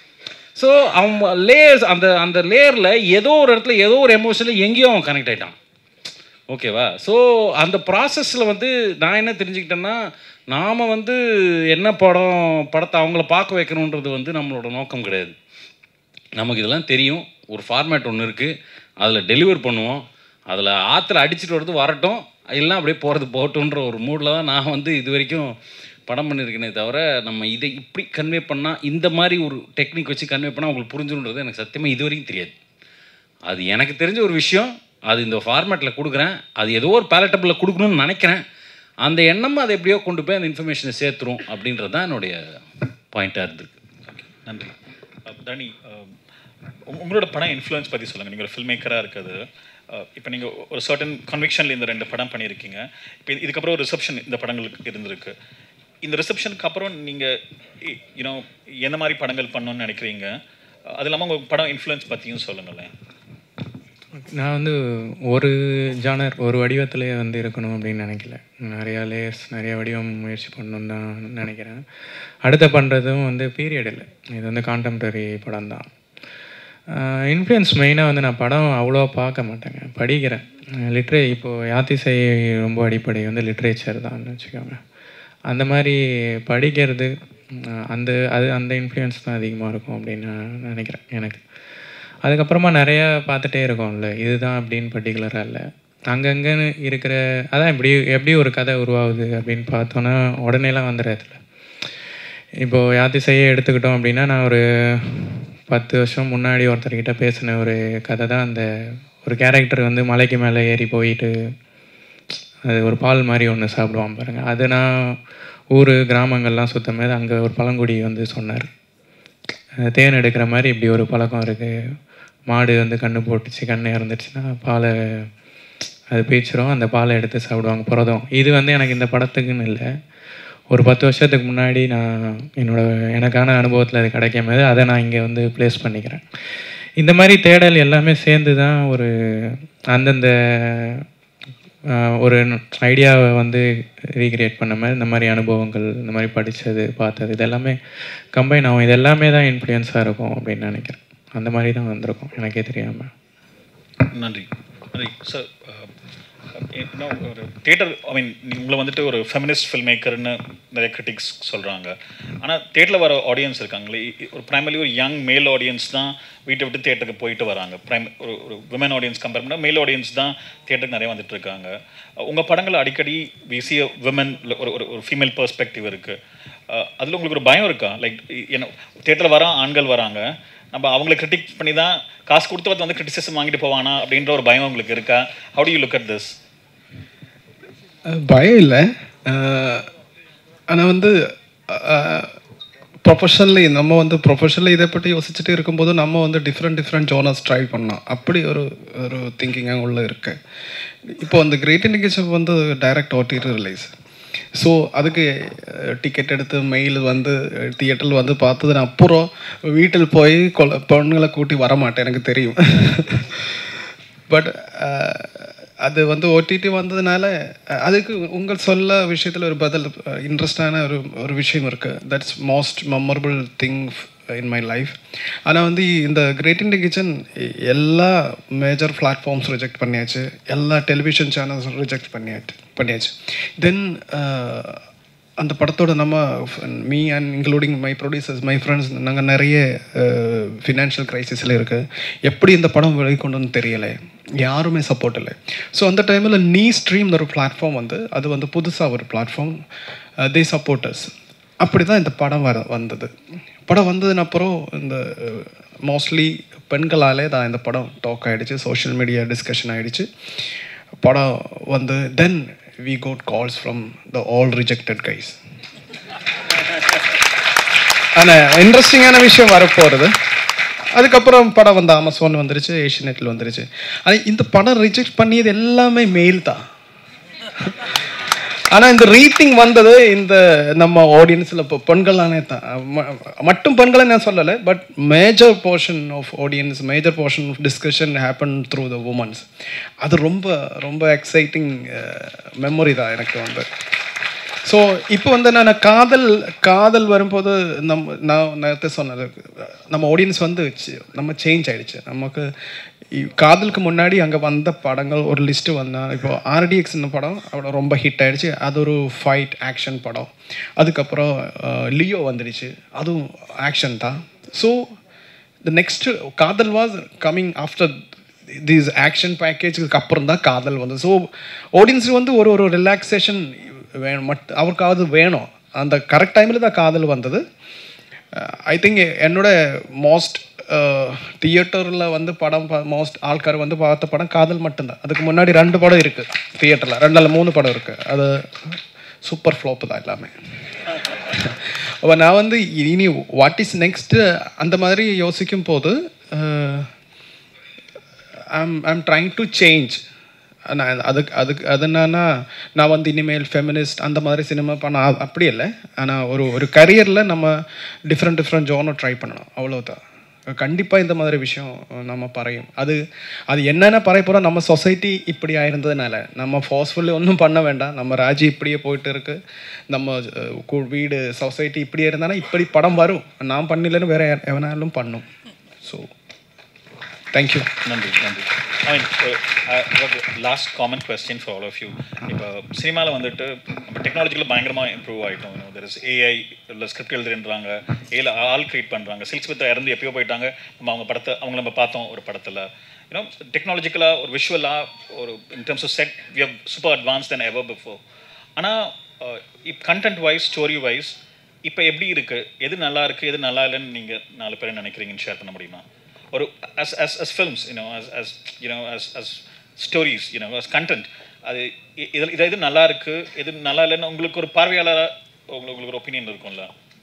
ஸோ அவன் லேயர்ஸ் அந்த அந்த லேயரில் ஏதோ ஒரு இடத்துல ஏதோ ஒரு எமோஷனில் எங்கேயோ அவன் கனெக்ட் ஆகிட்டான் ஓகேவா ஸோ அந்த ப்ராசஸில் வந்து நான் என்ன தெரிஞ்சுக்கிட்டேன்னா நாம் வந்து என்ன படம் படத்தை அவங்கள பார்க்க வைக்கணுன்றது வந்து நம்மளோட நோக்கம் கிடையாது நமக்கு இதெல்லாம் தெரியும் ஒரு ஃபார்மேட் ஒன்று இருக்குது அதில் டெலிவர் பண்ணுவோம் அதில் ஆற்றுல அடிச்சுட்டு வரது வரட்டும் இல்லைனா அப்படியே போகிறது போகட்டுன்ற ஒரு மூடில் தான் நான் வந்து இது வரைக்கும் படம் பண்ணியிருக்கேனே தவிர நம்ம இதை இப்படி கன்வே பண்ணால் இந்த மாதிரி ஒரு டெக்னிக் வச்சு கன்வே பண்ணால் அவங்களுக்கு புரிஞ்சுன்றது எனக்கு சத்தியமாக இது வரைக்கும் தெரியாது அது எனக்கு தெரிஞ்ச ஒரு விஷயம் அது இந்த ஃபார்மேட்டில் கொடுக்குறேன் அது ஏதோ ஒரு பேலட்டபிளில் கொடுக்கணும்னு நினைக்கிறேன் அந்த எண்ணம் அதை எப்படியோ கொண்டு போய் அந்த இன்ஃபர்மேஷனை சேர்த்துரும் அப்படின்றது தான் என்னுடைய பாயிண்ட்டாக இருந்திருக்கு நன்றி அஹ் தனி அஹ் உங்க- உங்களோட படம் இன்ஃப்ளூயன்ஸ் பற்றி சொல்லுங்கள் நீங்கள் ஒரு ஃபில்ம் மேக்கராக இருக்குது இப்போ நீங்கள் ஒரு சர்டன் கன்விக்ஷனில் இந்த ரெண்டு படம் பண்ணியிருக்கீங்க இப்போ இதுக்கப்புறம் ஒரு ரிசப்ஷன் இந்த படங்களுக்கு இருந்திருக்கு இந்த ரிசப்ஷனுக்கு அப்புறம் நீங்கள் யூனோ எந்த மாதிரி படங்கள் பண்ணணும்னு நினைக்கிறீங்க அது இல்லாமல் உங்கள் படம் இன்ஃப்ளூயன்ஸ் பற்றியும் சொல்லுங்களேன் நான் வந்து ஒரு ஜானர் ஒரு வடிவத்திலே வந்து இருக்கணும் அப்படின்னு நினைக்கல நிறையா லேயர்ஸ் நிறைய வடிவம் முயற்சி பண்ணணும்னு தான் நினைக்கிறேன் அடுத்த பண்ணுறதும் வந்து பீரியட் இல்லை இது வந்து கான்டெம்பரரி படம் தான் இன்ஃப்ளூயன்ஸ் மெயினாக வந்து நான் படம் அவ்வளோ பார்க்க மாட்டேங்க படிக்கிறேன் லிட்ரே இப்போது யாத்திசை ரொம்ப அடிப்படை வந்து லிட்ரேச்சர் தான் வச்சுக்கோங்க அந்த மாதிரி படிக்கிறது அஹ் அந்த அது அந்த இன்ஃப்ளூயன்ஸ் தான் அதிகமாக இருக்கும் அப்படின்னு நான் நினைக்கிறேன் எனக்கு அதுக்கப்புறமா நிறையா பார்த்துட்டே இருக்கோம்ல இதுதான் அப்படின்னு பர்டிகுலராக இல்லை அங்கங்கன்னு இருக்கிற அதான் இப்படி எப்படி ஒரு கதை உருவாகுது அப்படின்னு பார்த்தோன்னா உடனேலாம் வந்துடுறதில்ல இப்போது யாத்திசையே எடுத்துக்கிட்டோம் அப்படின்னா நான் ஒரு பத்து வருஷம் முன்னாடி ஒருத்தர்கிட்ட பேசின ஒரு கதை தான் அந்த ஒரு கேரக்டர் வந்து மலைக்கு மேலே ஏறி போயிட்டு அது ஒரு பால் மாதிரி ஒன்று சாப்பிடுவான் பாருங்கள் அது நான் ஊர் கிராமங்கள்லாம் சுற்றும் போது அங்கே ஒரு பழங்குடி வந்து சொன்னார் அஹ் தேன் எடுக்கிற மாதிரி இப்படி ஒரு பழக்கம் இருக்குது மாடு வந்து கண்ணு போட்டுச்சு கண்ணு இறந்துச்சுன்னா பாலை அது பீச்சிரும் அந்த பாலை எடுத்து சாப்பிடுவாங்க புரதம் இது வந்து எனக்கு இந்த படத்துக்குன்னு இல்லை ஒரு பத்து வருஷத்துக்கு முன்னாடி நான் என்னோட எனக்கான அனுபவத்தில் அது கிடைக்கும் போது அதை நான் இங்கே வந்து ப்ளேஸ் பண்ணிக்கிறேன் இந்த மாதிரி தேடல் எல்லாமே சேர்ந்து தான் ஒரு அந்தந்த ஆஹ், ஒரு ஐடியாவை வந்து ரீக்ரியேட் பண்ண மாதிரி இந்த மாதிரி அனுபவங்கள் இந்த மாதிரி படித்தது பார்த்தது இது எல்லாமே கம்பைன் ஆகும் இது எல்லாமே தான் இன்ஃப்ளூயன்ஸாக இருக்கும் அப்படின்னு நினைக்கிறேன் அந்த மாதிரி தான் வந்திருக்கும் எனக்கே தெரியாமல் நன்றி நன்றி சார் இன்னும் ஒரு தேட்டர் ஐ மீன் உங்களை வந்துட்டு ஒரு ஃபெமினிஸ்ட் ஃபில்ம் மேக்கர்னு நிறைய கிரிட்டிக்ஸ் சொல்கிறாங்க ஆனால் தேட்டரில் வர ஆடியன்ஸ் இருக்காங்களே இ- ஒரு ப்ரைமரி ஒரு யங் மேல் ஆடியன்ஸ் தான் வீட்டை விட்டு தேட்டருக்கு போயிட்டு வராங்க ப்ரைம் ஒரு ஒரு விமன் ஆடியன்ஸ் கம்பேர் பண்ணால் மேல் ஆடியன்ஸ் தான் தேட்டருக்கு நிறைய வந்துட்டு இருக்காங்க உங்கள் படங்கள் அடிக்கடி விசிய விமன் ஒரு ஒரு ஒரு ஃபீமேல் பெர்ஸ்பெக்டிவ் இருக்குது அதில் உங்களுக்கு ஒரு பயம் இருக்கா லைக் என்ன தேட்டரில் வர ஆண்கள் வராங்க நம்ம அவங்கள கிரிட்டிக் பண்ணி தான் காசு கொடுத்து வந்து கிரிட்டிசிசம் வாங்கிட்டு போவானா அப்படின்ற ஒரு பயம் உங்களுக்கு இருக்கா how do you look at this பயம் இல்லை ஆனால் வந்து ப்ரொஃபஷனலி நம்ம வந்து ப்ரொஃபஷனலி இதை பற்றி யோசிச்சுட்டு இருக்கும்போது நம்ம வந்து டிஃப்ரெண்ட் டிஃப்ரெண்ட் ஜோனர்ஸ் ட்ரை பண்ணோம் அப்படி ஒரு ஒரு திங்கிங்காக உள்ள இருக்கு இப்போ அந்த கிரேட் இண்டிகேஷன் வந்து டைரக்ட் ஓடிடி ரிலீஸ் ஸோ அதுக்கு டிக்கெட் எடுத்து மெயில் வந்து தியேட்டரில் வந்து பார்த்தது அப்புறம் வீட்டில் போய் கொல பொண்ணுங்களை கூட்டி வர மாட்டேன் எனக்கு தெரியும் பட் அது வந்து ஓடிடி வந்ததுனால அஹ், அதுக்கு உங்கள் சொல்ல விஷயத்தில் ஒரு பதில் இன்ட்ரெஸ்டான ஒரு ஒரு விஷயம் இருக்குது that's most memorable thing in my life ஆனால் வந்து இந்த கிரேட் இண்டியன் கிச்சன் எல்லா மேஜர் பிளாட்ஃபார்ம்ஸ் ரிஜெக்ட் பண்ணியாச்சு எல்லா டெலிவிஷன் சேனல்ஸ் ரிஜெக்ட் பண்ணியாச்சு பண்ணியாச்சு தென் அந்த படத்தோட நம்ம me and including my producers my friends நாங்கள் நிறைய ஃபினான்ஷியல் க்ரைசிஸில் இருக்குது எப்படி இந்த படம் வெளிக்கொண்டுன்னு தெரியலை யாருமே சப்போர்ட் இல்லை ஸோ அந்த டைமில் நீ ஸ்ட்ரீம் ஒரு பிளாட்ஃபார்ம் வந்து அது வந்து புதுசாக ஒரு பிளாட்ஃபார்ம் தே சப்போர்ட்டர்ஸ் அப்படி தான் இந்த படம் வர வந்தது படம் வந்ததுன்னு அப்புறம் இந்த மோஸ்ட்லி பெண்களாலே தான் இந்த படம் டாக் ஆகிடுச்சு சோஷியல் மீடியா டிஸ்கஷன் ஆகிடுச்சு படம் வந்து then we got calls from the all rejected guys ஆனால் இன்ட்ரெஸ்டிங்கான விஷயம் வரப்போகிறது அதுக்கப்புறம் படம் வந்து அமேசான் வந்துருச்சு ஏஷியநெட்டில் வந்துருச்சு ஆனால் இந்த படம் ரிஜெக்ட் பண்ணியது எல்லாமே மெயில் தான் ஆனால் இந்த ரீட்டிங் வந்தது இந்த நம்ம ஆடியன்ஸில் இப்போ பெண்களானே தான் ம- மட்டும் பெண்களை நான் சொல்லலை but major portion of audience major portion of discussion happen through the womens அது ரொம்ப ரொம்ப எக்ஸைட்டிங் மெமரி தான் எனக்கு வந்து ஸோ இப்போ வந்து நான் காதல் காதல் வரும்போது நம்ம நான் நேரத்தை சொன்னது நம்ம ஆடியன்ஸ் வந்து சி- நம்ம சேஞ்ச் ஆயிடுச்சு நமக்கு இ- காதலுக்கு முன்னாடி அங்கே வந்த படங்கள் ஒரு லிஸ்ட்டு வந்தா இப்போ ஆர்டிஎக்ஸ்னு படம் அவ்வளோ ரொம்ப ஹிட் ஆயிடுச்சு அது ஒரு ஃபைட் ஆக்ஷன் படம் அதுக்கப்புறம் லியோ வந்துடுச்சு அதுவும் ஆக்ஷன் தான் so the next Kaathal was coming after this action பேக்கேஜுக்கு அப்புறம் தான் காதல் வந்து ஸோ ஆடியன்ஸுக்கு வந்து ஒரு ஒரு ரிலாக்ஸேஷன் வேணும் மட் அவருக்காவது வேணும் அந்த கரெக்ட் டைமில் தான் காதல் வந்தது ஐ திங்க் என்னோட மோஸ்ட் தியேட்டரில் வந்து படம் மோஸ்ட் ஆள்கார் வந்து பார்த்த படம் காதல் மட்டும்தான் அதுக்கு முன்னாடி ரெண்டு படம் இருக்குது தியேட்டரில் ரெண்டு அல்ல மூணு படம் இருக்குது அது சூப்பர் ஃப்ளாப் தான் எல்லாமே அப்போ நான் வந்து இனி வாட் இஸ் நெக்ஸ்ட்டு அந்த மாதிரி யோசிக்கும் போது I'm I'm trying to change நான் அதுக்கு அதுக்கு அது என்னன்னா நான் வந்து இனிமேல் ஃபெமினிஸ்ட் அந்த மாதிரி சினிமா பண்ண அ- அப்படி இல்லை ஆனால் ஒரு ஒரு கரியரில் நம்ம டிஃப்ரெண்ட் டிஃப்ரெண்ட் ஜோனை ட்ரை பண்ணணும் அவ்வளோதான் கண்டிப்பாக இந்த மாதிரி விஷயம் நம்ம பறையும் அது அது என்னென்ன பறைய போகிறோம் நம்ம சொசைட்டி இப்படி ஆயிருந்ததுனால நம்ம ஃபோர்ஸ்ஃபுல்லி ஒன்றும் பண்ண வேண்டாம் நம்ம ராஜி இப்படியே போயிட்டு இருக்கு நம்ம அஹ், கு- வீடு சொசைட்டி இப்படியே இருந்தானா இப்படி படம் வரும் நான் பண்ணலன்னு வேற யா- எவனாலும் பண்ணும் ஸோ தேங்க்யூ நன்றி நன்றி I mean last common question for all of you இப்போ சினிமாவில் வந்துட்டு நம்ம டெக்னாலஜியில் பயங்கரமாக இம்ப்ரூவ் ஆகிட்டோம் தெர் இஸ் ஏஐ இல்லை ஸ்கிரிப்ட் எழுதுன்றாங்க ஏல ஆல் கிரியேட் பண்ணுறாங்க சில்க் ஸ்மித் இறந்து எப்பயோ போயிட்டாங்க நம்ம அவங்க படத்தை அவங்க நம்ம பார்த்தோம் ஒரு படத்தில் யூனோ டெக்னாலஜிக்கலாக ஒரு விஷுவலாக ஒரு in terms of set we have super advance then ever before ஆனால் if content wise story wise இப்போ எப்படி இருக்குது எது நல்லா இருக்குது எது நல்லா இல்லைன்னு நீங்கள் நாலு பேர் நினைக்கிறீங்கன்னு ஷேர் பண்ண முடியுமா or as as as films you know as as you know as as stories you know as content அது இ- இதில் இது எது நல்லா இருக்கு எது நல்லா இல்லைன்னு உங்களுக்கு ஒரு பார்வையாளராக உங்களுக்கு உங்களுக்கு ஒரு ஒப்பீனியன் இருக்கும்ல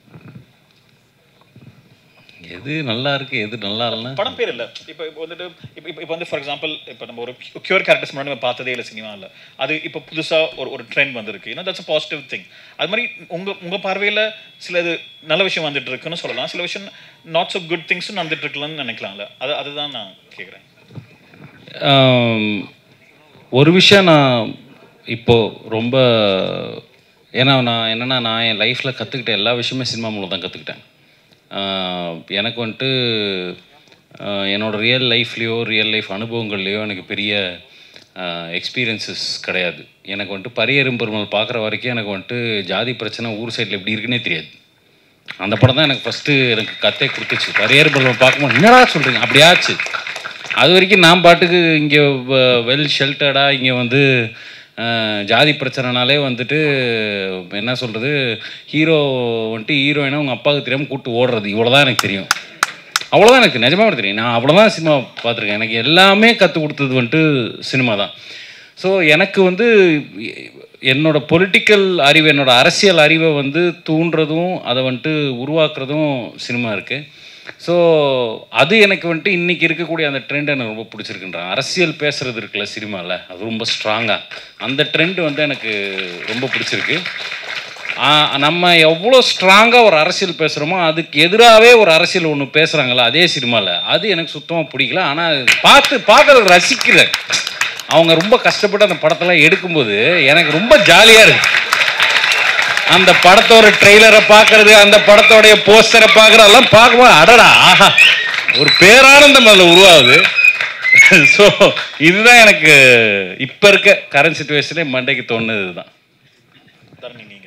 எது நல்லா இருக்கு எது நல்லா இல்லைன்னா படம் பேர் இல்லை இப்போ இப்போ வந்துட்டு இப்போ இப்போ இப்போ வந்து ஃபார் எக்ஸாம்பிள் இப்போ நம்ம ஒரு கியூர் கேரக்டர்ஸ் முன்னாடி நம்ம பார்த்ததே இல்லை சினிமாவில் அது இப்போ புதுசாக ஒரு ஒரு ட்ரெண்ட் வந்திருக்கு ஏன்னா தட்ஸ் அ பாசிட்டிவ் திங் அது மாதிரி உங்கள் உங்கள் பார்வையில் சில இது நல்ல விஷயம் வந்துட்டு இருக்குன்னு சொல்லலாம் சில விஷயம் நாட் ஸோ குட் திங்ஸும் வந்துட்டு இருக்கலாம்னு நினைக்கலாம்ல அது அதுதான் நான் கேட்குறேன் ஆம், ஒரு விஷயம் நான் இப்போது ரொம்ப ஏன்னா நான் என்னென்னா நான் என் லைஃப்பில் கற்றுக்கிட்ட எல்லா விஷயமே சினிமா மூலம் தான் கற்றுக்கிட்டேன் எனக்கு வந்துட்டு ஆஹ், என்னோட ரியல் லைஃப்லேயோ ரியல் லைஃப் அனுபவங்கள்லேயோ எனக்கு பெரிய எக்ஸ்பீரியன்சஸ் கிடையாது எனக்கு வந்துட்டு பரியரும் பெருமாள் பார்க்குற வரைக்கும் எனக்கு வந்துட்டு ஜாதி பிரச்சனை ஊர் சைடில் எப்படி இருக்குன்னே தெரியாது அந்த படம் தான் எனக்கு ஃபஸ்ட்டு எனக்கு கத்தே கொடுத்துச்சு பரியர் பெருமாள் பார்க்கும்போது என்னடா சொல்கிறீங்க அப்படியாச்சு அது வரைக்கும் நான் பாட்டுக்கு இங்கே வெல் ஷெல்டர்டாக இங்கே வந்து அஹ், ஜாதி பிரச்சனைனாலே வந்துட்டு என்ன சொல்கிறது ஹீரோ வந்துட்டு ஹீரோயினை உங்கள் அப்பாவுக்கு தெரியாமல் கூட்டு ஓடுறது இவ்வளோ தான் எனக்கு தெரியும் அவ்வளோதான் எனக்கு நிஜமாக தெரியும் நான் அவ்வளோதான் சினிமா பார்த்துருக்கேன் எனக்கு எல்லாமே கற்றுக் கொடுத்தது வந்துட்டு சினிமா தான் ஸோ எனக்கு வந்து என்னோட பொலிட்டிக்கல் அறிவு என்னோட அரசியல் அறிவை வந்து தூண்டுறதும் அதை வந்துட்டு உருவாக்குறதும் சினிமா இருக்குது ஸோ அது எனக்கு வந்துட்டு இன்றைக்கி இருக்கக்கூடிய அந்த ட்ரெண்ட் எனக்கு ரொம்ப பிடிச்சிருக்குன்றான் அரசியல் பேசுகிறது இருக்குல்ல சினிமாவில் அது ரொம்ப ஸ்ட்ராங்காக அந்த ட்ரெண்ட் வந்து எனக்கு ரொம்ப பிடிச்சிருக்கு ஆ, நம்ம எவ்வளோ ஸ்ட்ராங்காக ஒரு அரசியல் பேசுகிறோமோ அதுக்கு எதிராகவே ஒரு அரசியல் ஒன்று பேசுகிறாங்களா அதே சினிமாவில் அது எனக்கு சுத்தமாக பிடிக்கல ஆனால் பார்த்து பார்க்கறதுக்கு ரசிக்கிறேன் அவங்க ரொம்ப கஷ்டப்பட்டு அந்த படத்தெல்லாம் எடுக்கும்போது எனக்கு ரொம்ப ஜாலியாக இருக்கு அந்த படத்தோட ட்ரெய்லரை பார்க்கறது அந்த படத்தோடைய போஸ்டரை பார்க்குறதெல்லாம் பார்க்கும்போது அடடா ஆஹா ஒரு பேரானந்தம் அதில் உருவாகுது ஸோ இதுதான் எனக்கு இப்போ இருக்க கரண்ட் சுச்சுவேஷனே மண்டைக்கு தோணுது இதுதான் தரணி நீங்கள்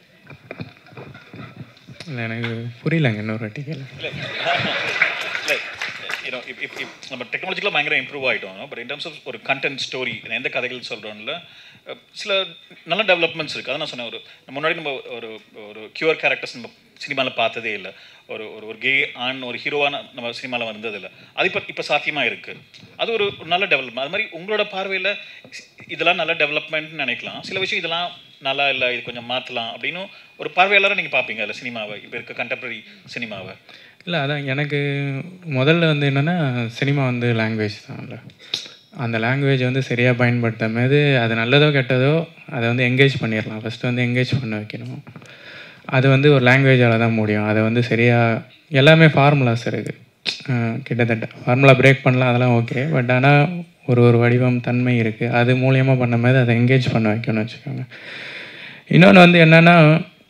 இல்லை எனக்கு புரியலங்க இன்னொரு வாட்டி கேளு இல்லை இல்லை you know, if- if- if நம்ம டெக்னாலஜிக்கலாக பயங்கர இம்ப்ரூவ் ஆகிட்டோம் பட் இன் டர்ம்ஸ் ஆஃப் ஒரு கண்டென்ட் ஸ்டோரி எந்த கதைகள் சொல்கிறோம்ல சில நல்ல டெவலப்மெண்ட்ஸ் இருக்குது அதான் நான் சொன்னேன் ஒரு முன்னாடி நம்ம ஒரு ஒரு கியூர் கேரக்டர்ஸ் நம்ம சினிமாவில் பார்த்ததே இல்லை ஒரு ஒரு ஒரு கே ஆண் ஒரு ஹீரோவான நம்ம சினிமாவில் வந்தது இல்லை அது இப்போ இப்போ சாத்தியமாக இருக்குது அது ஒரு ஒரு நல்ல டெவலப்மெண்ட் அது மாதிரி உங்களோட பார்வையில் இதெல்லாம் நல்ல டெவலப்மெண்ட்னு நினைக்கலாம் சில விஷயம் இதெல்லாம் நல்லா இல்லை இது கொஞ்சம் மாற்றலாம் அப்படின்னு ஒரு பார்வையாளராக நீங்கள் பார்ப்பீங்க அதில் சினிமாவை இப்போ இருக்க கண்டெம்பரரி சினிமாவை இல்லை அதான் எனக்கு முதல்ல வந்து என்னென்னா சினிமா வந்து லாங்குவேஜ் தான்ல அந்த லாங்குவேஜ் வந்து சரியாக பயன்படுத்தும் போது அது நல்லதோ கெட்டதோ அதை வந்து என்கேஜ் பண்ணிடலாம் ஃபஸ்ட்டு வந்து என்கேஜ் பண்ண வைக்கணும் அது வந்து ஒரு லாங்குவேஜால் தான் முடியும் அதை வந்து சரியாக எல்லாமே ஃபார்முலாஸ் இருக்குது கிட்டத்தட்ட ஃபார்முலா பிரேக் பண்ணலாம் அதெல்லாம் ஓகே பட் ஆனால் ஒரு ஒரு வடிவம் தன்மை இருக்குது அது மூலியமாக பண்ணும்போது அதை என்கேஜ் பண்ண வைக்கணும்னு வச்சுக்கோங்க இன்னொன்று வந்து என்னென்னா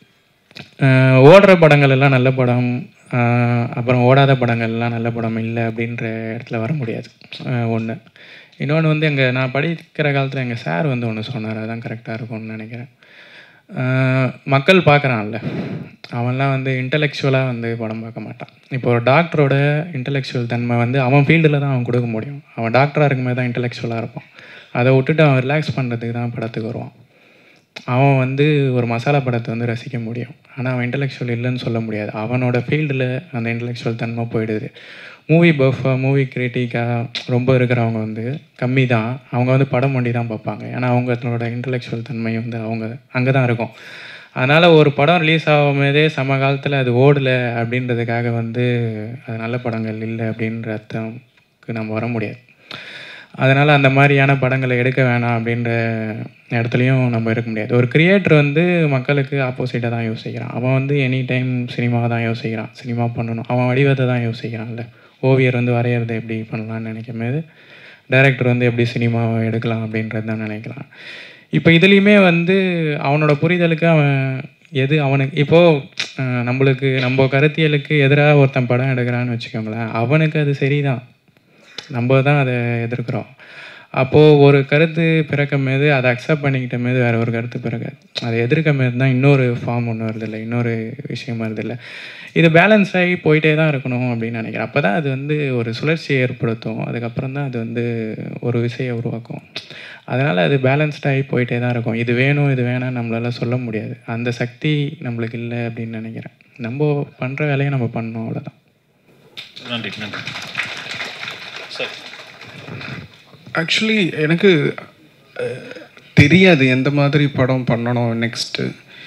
ஆஹ் ஓடுற படங்கள் எல்லாம் நல்ல படம் ஆஹ் அப்புறம் ஓடாத படங்கள் எல்லாம் நல்ல படம் இல்லை அப்படின்ற இடத்துல வர முடியாது ஒன்று இன்னொன்று வந்து எங்கள் நான் படிக்கிற காலத்தில் எங்கள் சார் வந்து ஒன்று சொன்னார் அதான் கரெக்டாக இருக்கும்னு நினைக்கிறேன் ஆஹ் மக்கள் பார்க்குறான்ல அவன்லாம் வந்து இன்டலெக்சுவலாக வந்து படம் பார்க்க மாட்டான் இப்போ ஒரு டாக்டரோட இன்டலெக்சுவல் தன்மை வந்து அவன் ஃபீல்டில் தான் அவன் கொடுக்க முடியும் அவன் டாக்டராக இருக்கும்போது தான் இன்டலெக்சுவலாக இருப்பான் அதை விட்டுட்டு அவன் ரிலாக்ஸ் பண்ணுறதுக்கு தான் படத்துக்கு வருவான் அவன் வந்து ஒரு மசாலா படத்தை வந்து ரசிக்க முடியும் ஆனால் அவன் இன்டலெக்சுவல் இல்லைன்னு சொல்ல முடியாது அவனோட ஃபீல்டில் அந்த இன்டலெக்சுவல் தன்மை போயிடுது மூவி பஃபாக மூவி கிரிட்டிக்காக ரொம்ப இருக்கிறவங்க வந்து கம்மி தான் அவங்க வந்து படம் ஒண்டி தான் பார்ப்பாங்க ஏன்னா அவங்களோட இன்டலெக்சுவல் தன்மை வந்து அவங்க அங்கே தான் இருக்கும் அதனால் ஒரு படம் ரிலீஸ் ஆகும்போதே சம காலத்தில் அது ஓடலை அப்படின்றதுக்காக வந்து அது நல்ல படங்கள் இல்லை அப்படின்ற அர்த்தம்க்கு நம்ம வர முடியாது அதனால் அந்த மாதிரியான படங்களை எடுக்க வேணாம் அப்படின்ற இடத்துலையும் நம்ம இருக்க முடியாது ஒரு கிரியேட்டர் வந்து மக்களுக்கு ஆப்போசிட்டாக தான் யோசிக்கிறான் அவன் வந்து எனி டைம் சினிமாவை தான் யோசிக்கிறான் சினிமா பண்ணணும் அவன் வடிவத்தை தான் யோசிக்கிறான்ல ஓவியர் வந்து வரைகிறத எப்படி பண்ணலாம்னு நினைக்கும் போது டைரக்டர் வந்து எப்படி சினிமாவை எடுக்கலாம் அப்படின்றது தான் நினைக்கிறான் இப்போ இதுலேயுமே வந்து அவனோட புரிதலுக்கு அவன் எது அவனுக்கு இப்போது நம்மளுக்கு நம்ம கருத்தியலுக்கு எதிராக ஒருத்தன் படம் எடுக்கிறான்னு வச்சுக்கோங்களேன் அவனுக்கு அது சரிதான் நம்ம தான் அதை எதிர்க்கிறோம் அப்போது ஒரு கருத்து பிறக்கும் போது அதை அக்செப்ட் பண்ணிக்கிட்ட போது வேறு ஒரு கருத்து பிறக்காது அதை எதிர்க்கும் போது தான் இன்னொரு ஃபார்ம் ஒன்று வருதில்லை இன்னொரு விஷயம் வருதில்லை இது பேலன்ஸ் ஆகி போயிட்டே தான் இருக்கணும் அப்படின்னு நினைக்கிறேன் அப்போ தான் அது வந்து ஒரு சுழற்சியை ஏற்படுத்தும் அதுக்கப்புறம் தான் அது வந்து ஒரு விசையை உருவாக்கும் அதனால் அது பேலன்ஸ்ட் ஆகி போயிட்டே தான் இருக்கும் இது வேணும் இது வேணாம் நம்மளால சொல்ல முடியாது அந்த சக்தி நம்மளுக்கு இல்லை அப்படின்னு நினைக்கிறேன் நம்ம பண்ணுற வேலையை நம்ம பண்ணணும் அவ்வளோதான் நன்றி நன்றி சார் ஆக்சுவலி எனக்கு அஹ், தெரியாது எந்த மாதிரி படம் பண்ணணும் நெக்ஸ்ட்டு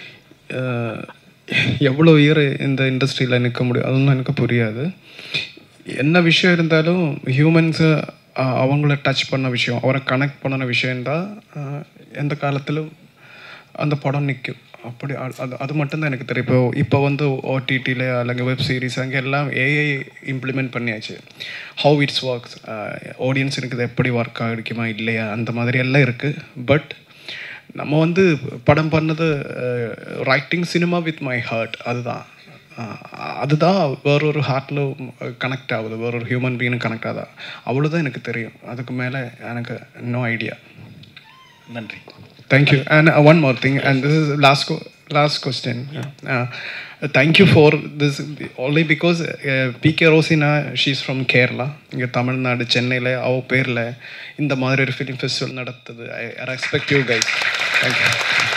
எவ்வளோ இயர் இந்த இண்டஸ்ட்ரியில் நிற்க முடியும் அதெல்லாம் எனக்கு புரியாது என்ன விஷயம் இருந்தாலும் ஹியூமன்ஸை அவங்கள டச் பண்ண விஷயம் அவரை கனெக்ட் பண்ணன விஷயம்தான் அஹ், எந்த காலத்திலும் அந்த படம் நிற்கும் அப்படி அ- அது அது மட்டும்தான் எனக்கு தெரியும் இப்போ இப்போ வந்து ஓடிடியில் அல்லங்க வெப் சீரிஸ் அங்கே எல்லாம் ஏஐ இம்ப்ளிமெண்ட் பண்ணியாச்சு ஹவு இட்ஸ் ஒர்க்ஸ் ஆடியன்ஸுக்கு இது எப்படி ஒர்க் ஆகிக்குமா இல்லையா அந்த மாதிரி எல்லாம் இருக்குது பட் நம்ம வந்து படம் பண்ணது writing cinema with my heart அதுதான் அஹ், அதுதான் வேற ஒரு ஹார்ட்டில் கனெக்ட் ஆகுது வேற ஒரு ஹியூமன் பீனும் கனெக்ட் ஆகுதா அவ்வளோதான் எனக்கு தெரியும் அதுக்கு மேலே எனக்கு நோ ஐடியா நன்றி Thank you. And uh, one more thing, and this is last co- last question. Uh, thank you for this only because uh, PK Rosina, she's from Kerala. இங்கே தமிழ்நாடு சென்னையில் அவ பேரில் இந்த மாதிரி ஒரு ஃபிலிம் ஃபெஸ்டிவல் நடத்துது I respect you guys thank you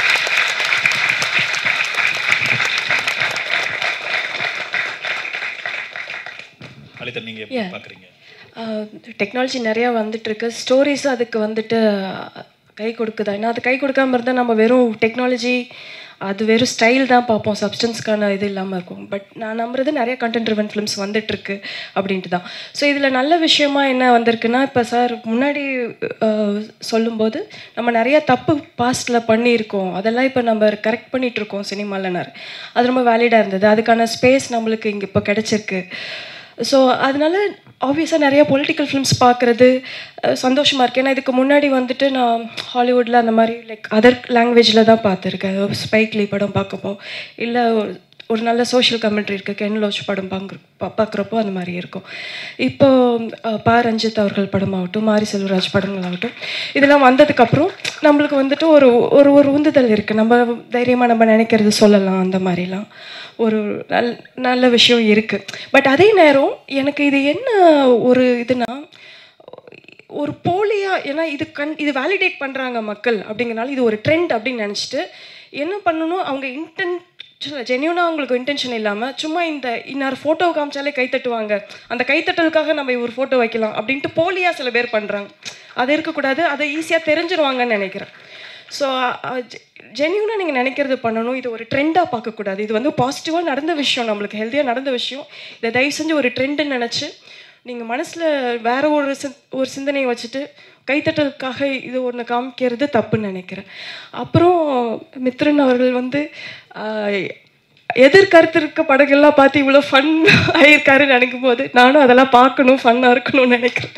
Halitha நீங்கள் Yeah. எப்படி பார்க்குறீங்க டெக்னாலஜி நிறையா வந்துட்டுருக்கு ஸ்டோரிஸும் அதுக்கு வந்துட்டு கை கொடுக்குதா ஏன்னா அது கை கொடுக்காம இருந்தால் நம்ம வெறும் டெக்னாலஜி அது வெறும் ஸ்டைல் தான் பார்ப்போம் சப்ஸ்டன்ஸ்க்கான இது இல்லாமல் இருக்கும் பட் நான் நம்புறது நிறைய கண்டென்ட் ரிவன் ஃபிலிம்ஸ் வந்துட்டுருக்கு அப்படின்ட்டு தான் ஸோ இதில் நல்ல விஷயமா என்ன வந்திருக்குன்னா இப்போ சார் முன்னாடி அஹ், சொல்லும்போது நம்ம நிறைய தப்பு பாஸ்ட்டில் பண்ணியிருக்கோம் அதெல்லாம் இப்போ நம்ம கரெக்ட் பண்ணிகிட்ருக்கோம் சினிமாலனார் அது ரொம்ப வேலிடாக இருந்தது அதுக்கான ஸ்பேஸ் நம்மளுக்கு இங்கே இப்போ கிடச்சிருக்கு ஸோ அதனால ஆப்வியஸாக நிறைய பொலிட்டிக்கல் ஃபிலிம்ஸ் பார்க்குறது சந்தோஷமாக இருக்குது ஏன்னா இதுக்கு முன்னாடி வந்துட்டு நான் ஹாலிவுட்டில் அந்த மாதிரி லைக் அதர் லாங்குவேஜில் தான் பார்த்துருக்கேன் ஸ்பைக்லி படம் பார்க்கப்போ இல்லை ஒரு நல்ல சோஷியல் கமெண்ட்ரி இருக்குது கென் லோச் படம் பாங்க பார்க்குறப்போ அந்த மாதிரி இருக்கும் இப்போ அஹ், ப ரஞ்சித் அவர்கள் படமாகட்டும் மாரி செல்வராஜ் படங்களாகட்டும் இதெல்லாம் வந்ததுக்கப்புறம் நம்மளுக்கு வந்துட்டு ஒரு ஒரு ஒரு உந்துதல் இருக்குது நம்ம தைரியமாக நம்ம நினைக்கிறது சொல்லலாம் அந்த மாதிரிலாம் ஒரு நல் நல்ல விஷயம் இருக்குது பட் அதே நேரம் எனக்கு இது என்ன ஒரு இதுனா ஒரு போலியா ஏன்னா இது கண் இது வேலிடேட் பண்ணுறாங்க மக்கள் அப்படிங்கிறனால இது ஒரு ட்ரெண்ட் அப்படின்னு நினச்சிட்டு என்ன பண்ணணும் அவங்க இன்டென்ட் ஜென்யூனாக அவங்களுக்கு இன்டென்ஷன் இல்லாமல் சும்மா இந்த இன்னார் ஃபோட்டோ காமிச்சாலே கை தட்டுவாங்க அந்த கைத்தட்டலுக்காக நம்ம ஒரு ஃபோட்டோ வைக்கலாம் அப்படின்ட்டு போலியாக சில பேர் பண்ணுறாங்க அது இருக்கக்கூடாது அதை ஈஸியாக தெரிஞ்சிருவாங்கன்னு நினைக்கிறேன் ஸோ ஜென்யூனாக நீங்கள் நினைக்கிறது பண்ணணும் இது ஒரு ட்ரெண்டாக பார்க்கக்கூடாது இது வந்து பாசிட்டிவாக நடந்த விஷயம் நம்மளுக்கு ஹெல்த்தியாக நடந்த விஷயம் இதை தயவு செஞ்சு ஒரு ட்ரெண்டுன்னு நினச்சி நீங்கள் மனசில் வேற ஒரு சிந் ஒரு சிந்தனையை வச்சுட்டு கைத்தட்டலுக்காக இது ஒன்று காமிக்கிறது தப்புன்னு நினைக்கிறேன் அப்புறம் மித்ரன் அவர்கள் வந்து ஆஹ், எதிர்கருத்து இருக்க படங்கள்லாம் பார்த்து இவ்வளோ ஃபன் ஆயிருக்காருன்னு நினைக்கும் போது நானும் அதெல்லாம் பார்க்கணும் ஃபன்னாக இருக்கணும்னு நினைக்கிறேன்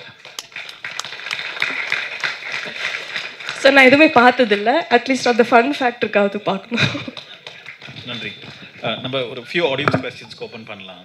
ஸோ நான் எதுவுமே பார்த்ததில்ல அட்லீஸ்ட் அந்த ஃபன் ஃபேக்டருக்காவது பார்க்கணும் நன்றி அஹ், நம்ம ஒரு ஃபியூ ஆடியன்ஸ் கொஸ்டின்ஸ்க்கு ஓப்பன் பண்ணலாம்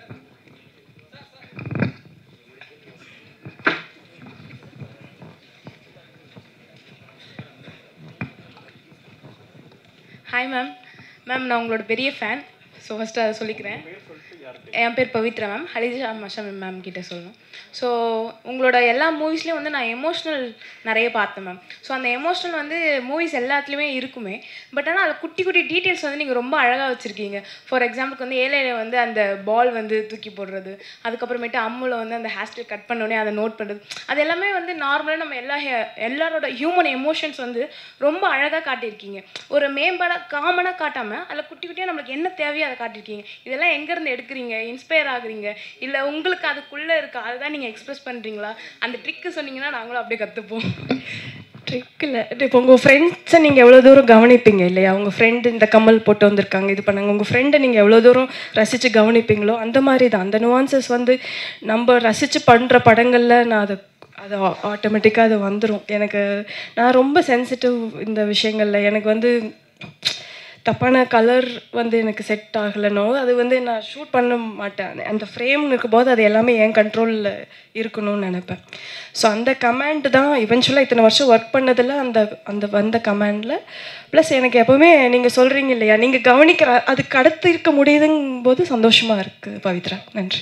ஹாய் மேம் மேம் நான் உங்களோட பெரிய ஃபேன் ஸோ ஃபஸ்ட்டு அதை சொல்லிக்கிறேன் என் பேர் பவித்ரா மேம் ஹலிஜா மஷம் மேம் கிட்ட சொல்லணும் ஸோ உங்களோட எல்லா மூவிஸ்லேயும் வந்து நான் எமோஷ்னல் நிறைய பார்த்தேன் மேம் ஸோ அந்த எமோஷ்னல் வந்து மூவிஸ் எல்லாத்துலேயுமே இருக்குமே பட் ஆனால் அதில் குட்டி குட்டி டீட்டெயில்ஸ் வந்து நீங்கள் ரொம்ப அழகாக வச்சுருக்கீங்க ஃபார் எக்ஸாம்பிளுக்கு வந்து ஏழையில வந்து அந்த பால் வந்து தூக்கி போடுறது அதுக்கப்புறமேட்டு அம்முல வந்து அந்த ஹேர்ஸ்டைல் கட் பண்ணோடனே அதை நோட் பண்ணுறது அது எல்லாமே வந்து நார்மலாக நம்ம எல்லா ஹே- எல்லாரோட ஹியூமன் எமோஷன்ஸ் வந்து ரொம்ப அழகாக காட்டியிருக்கீங்க ஒரு மேம்பாடாக காமனாக காட்டாமல் அதில் குட்டி குட்டியாக நம்மளுக்கு என்ன தேவையோ அதை காட்டியிருக்கீங்க இதெல்லாம் எங்கேருந்து எடுக்கிறீங்க இன்ஸ்பயர் ஆகுறீங்க இல்லை உங்களுக்கு அதுக்குள்ளே இருக்கா அதுதான் நீங்கள் எக்ஸ்பிரஸ் பண்ணுறீங்களா அந்த ட்ரிக்கு சொன்னீங்கன்னா நாங்களும் அப்படியே கற்றுப்போம் ட்ரிக் இல்லை இப்போ உங்கள் ஃப்ரெண்ட்ஸை நீங்கள் எவ்வளோ தூரம் கவனிப்பீங்க இல்லையா உங்கள் ஃப்ரெண்டு இந்த கம்மல் போட்டு வந்திருக்காங்க இது பண்ணாங்க உங்கள் ஃப்ரெண்டை நீங்கள் எவ்வளோ தூரம் ரசித்து கவனிப்பீங்களோ அந்த மாதிரி தான் அந்த நுவான்சஸ் வந்து நம்ம ரசித்து பண்ணுற படங்களில் நான் அதை அது ஆட்டோமேட்டிக்காக அது வந்துடும் எனக்கு நான் ரொம்ப சென்சிட்டிவ் இந்த விஷயங்களில் எனக்கு வந்து தப்பான கலர் வந்து எனக்கு செட் ஆகலைனோ அது வந்து நான் ஷூட் பண்ண மாட்டேன் அந்த ஃப்ரேம்னு இருக்கும்போது அது எல்லாமே என் கண்ட்ரோலில் இருக்கணும்னு நினைப்பேன் ஸோ அந்த கமாண்ட் தான் இவென்ச்சுவலாக இத்தனை வருஷம் ஒர்க் பண்ணதில் அந்த அந்த வந்த கமாண்டில் ப்ளஸ் எனக்கு எப்போவுமே நீங்கள் சொல்கிறீங்க இல்லையா நீங்கள் கவனிக்கிற அது கடத்து இருக்க முடியுதுங்கும் போது சந்தோஷமாக இருக்குது பவித்ரா நன்றி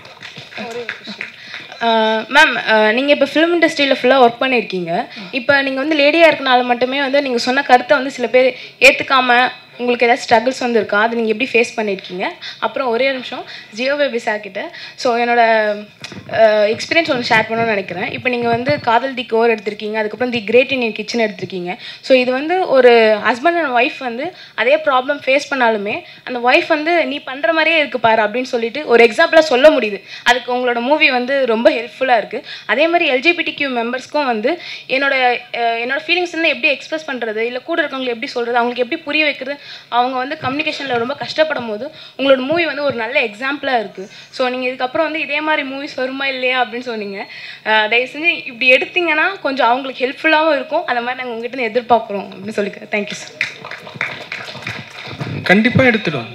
மேம் நீங்கள் இப்போ ஃபிலிம் இண்டஸ்ட்ரியில் ஃபுல்லாக ஒர்க் பண்ணியிருக்கீங்க இப்போ நீங்கள் வந்து லேடியாக இருக்கனால மட்டுமே வந்து நீங்கள் சொன்ன கருத்தை வந்து சில பேர் ஏற்றுக்காம உங்களுக்கு ஏதாவது ஸ்ட்ரகிள்ஸ் வந்து இருக்கா அது நீங்கள் எப்படி ஃபேஸ் பண்ணியிருக்கீங்க அப்புறம் ஒரே நிமிஷம் ஜியோ பேபி சார் கிட்ட ஸோ என்னோட எக்ஸ்பீரியன்ஸ் ஒன்று ஷேர் பண்ணணும்னு நினைக்கிறேன் இப்போ நீங்கள் வந்து காதல் தி கோர் எடுத்திருக்கீங்க அதுக்கப்புறம் தி கிரேட் இண்டியன் கிச்சன் எடுத்திருக்கீங்க ஸோ இது வந்து ஒரு ஹஸ்பண்ட் அண்ட் ஒய்ஃப் வந்து அதே ப்ராப்ளம் ஃபேஸ் பண்ணாலுமே அந்த ஒய்ஃப் வந்து நீ பண்ணுற மாதிரியே இருக்கு பாரு அப்படின்னு சொல்லிட்டு ஒரு எக்ஸாம்பிளாக சொல்ல முடியுது அதுக்கு உங்களோட மூவி வந்து ரொம்ப ஹெல்ப்ஃபுல்லாக இருக்குது அதே மாதிரி எல்ஜிபிடி கியூ மெம்பர்ஸ்க்கும் வந்து என்னோட அஹ், என்னோட ஃபீலிங்ஸ் வந்து எப்படி எக்ஸ்பிரஸ் பண்ணுறது இல்லை கூட இருக்கவங்களை எப்படி சொல்கிறது அவங்களுக்கு எப்படி புரிய வைக்கிறது அவங்க வந்து கம்யூனிகேஷனில் ரொம்ப கஷ்டப்படும் போது உங்களோட மூவி வந்து ஒரு நல்ல எக்ஸாம்பிளாக இருக்குது ஸோ நீங்கள் இதுக்கப்புறம் வந்து இதே மாதிரி மூவிஸ் வருமா இல்லையா அப்படின்னு சொன்னீங்க அஹ், தயவு செஞ்சு இப்படி எடுத்தீங்கன்னா கொஞ்சம் அவங்களுக்கு ஹெல்ப்ஃபுல்லாகவும் இருக்கும் அந்த மாதிரி நாங்கள் உங்ககிட்ட இருந்து எதிர்பார்க்குறோம் அப்படின்னு சொல்லிக்கிறேன் தேங்க்யூ சார் கண்டிப்பாக எடுத்துடும்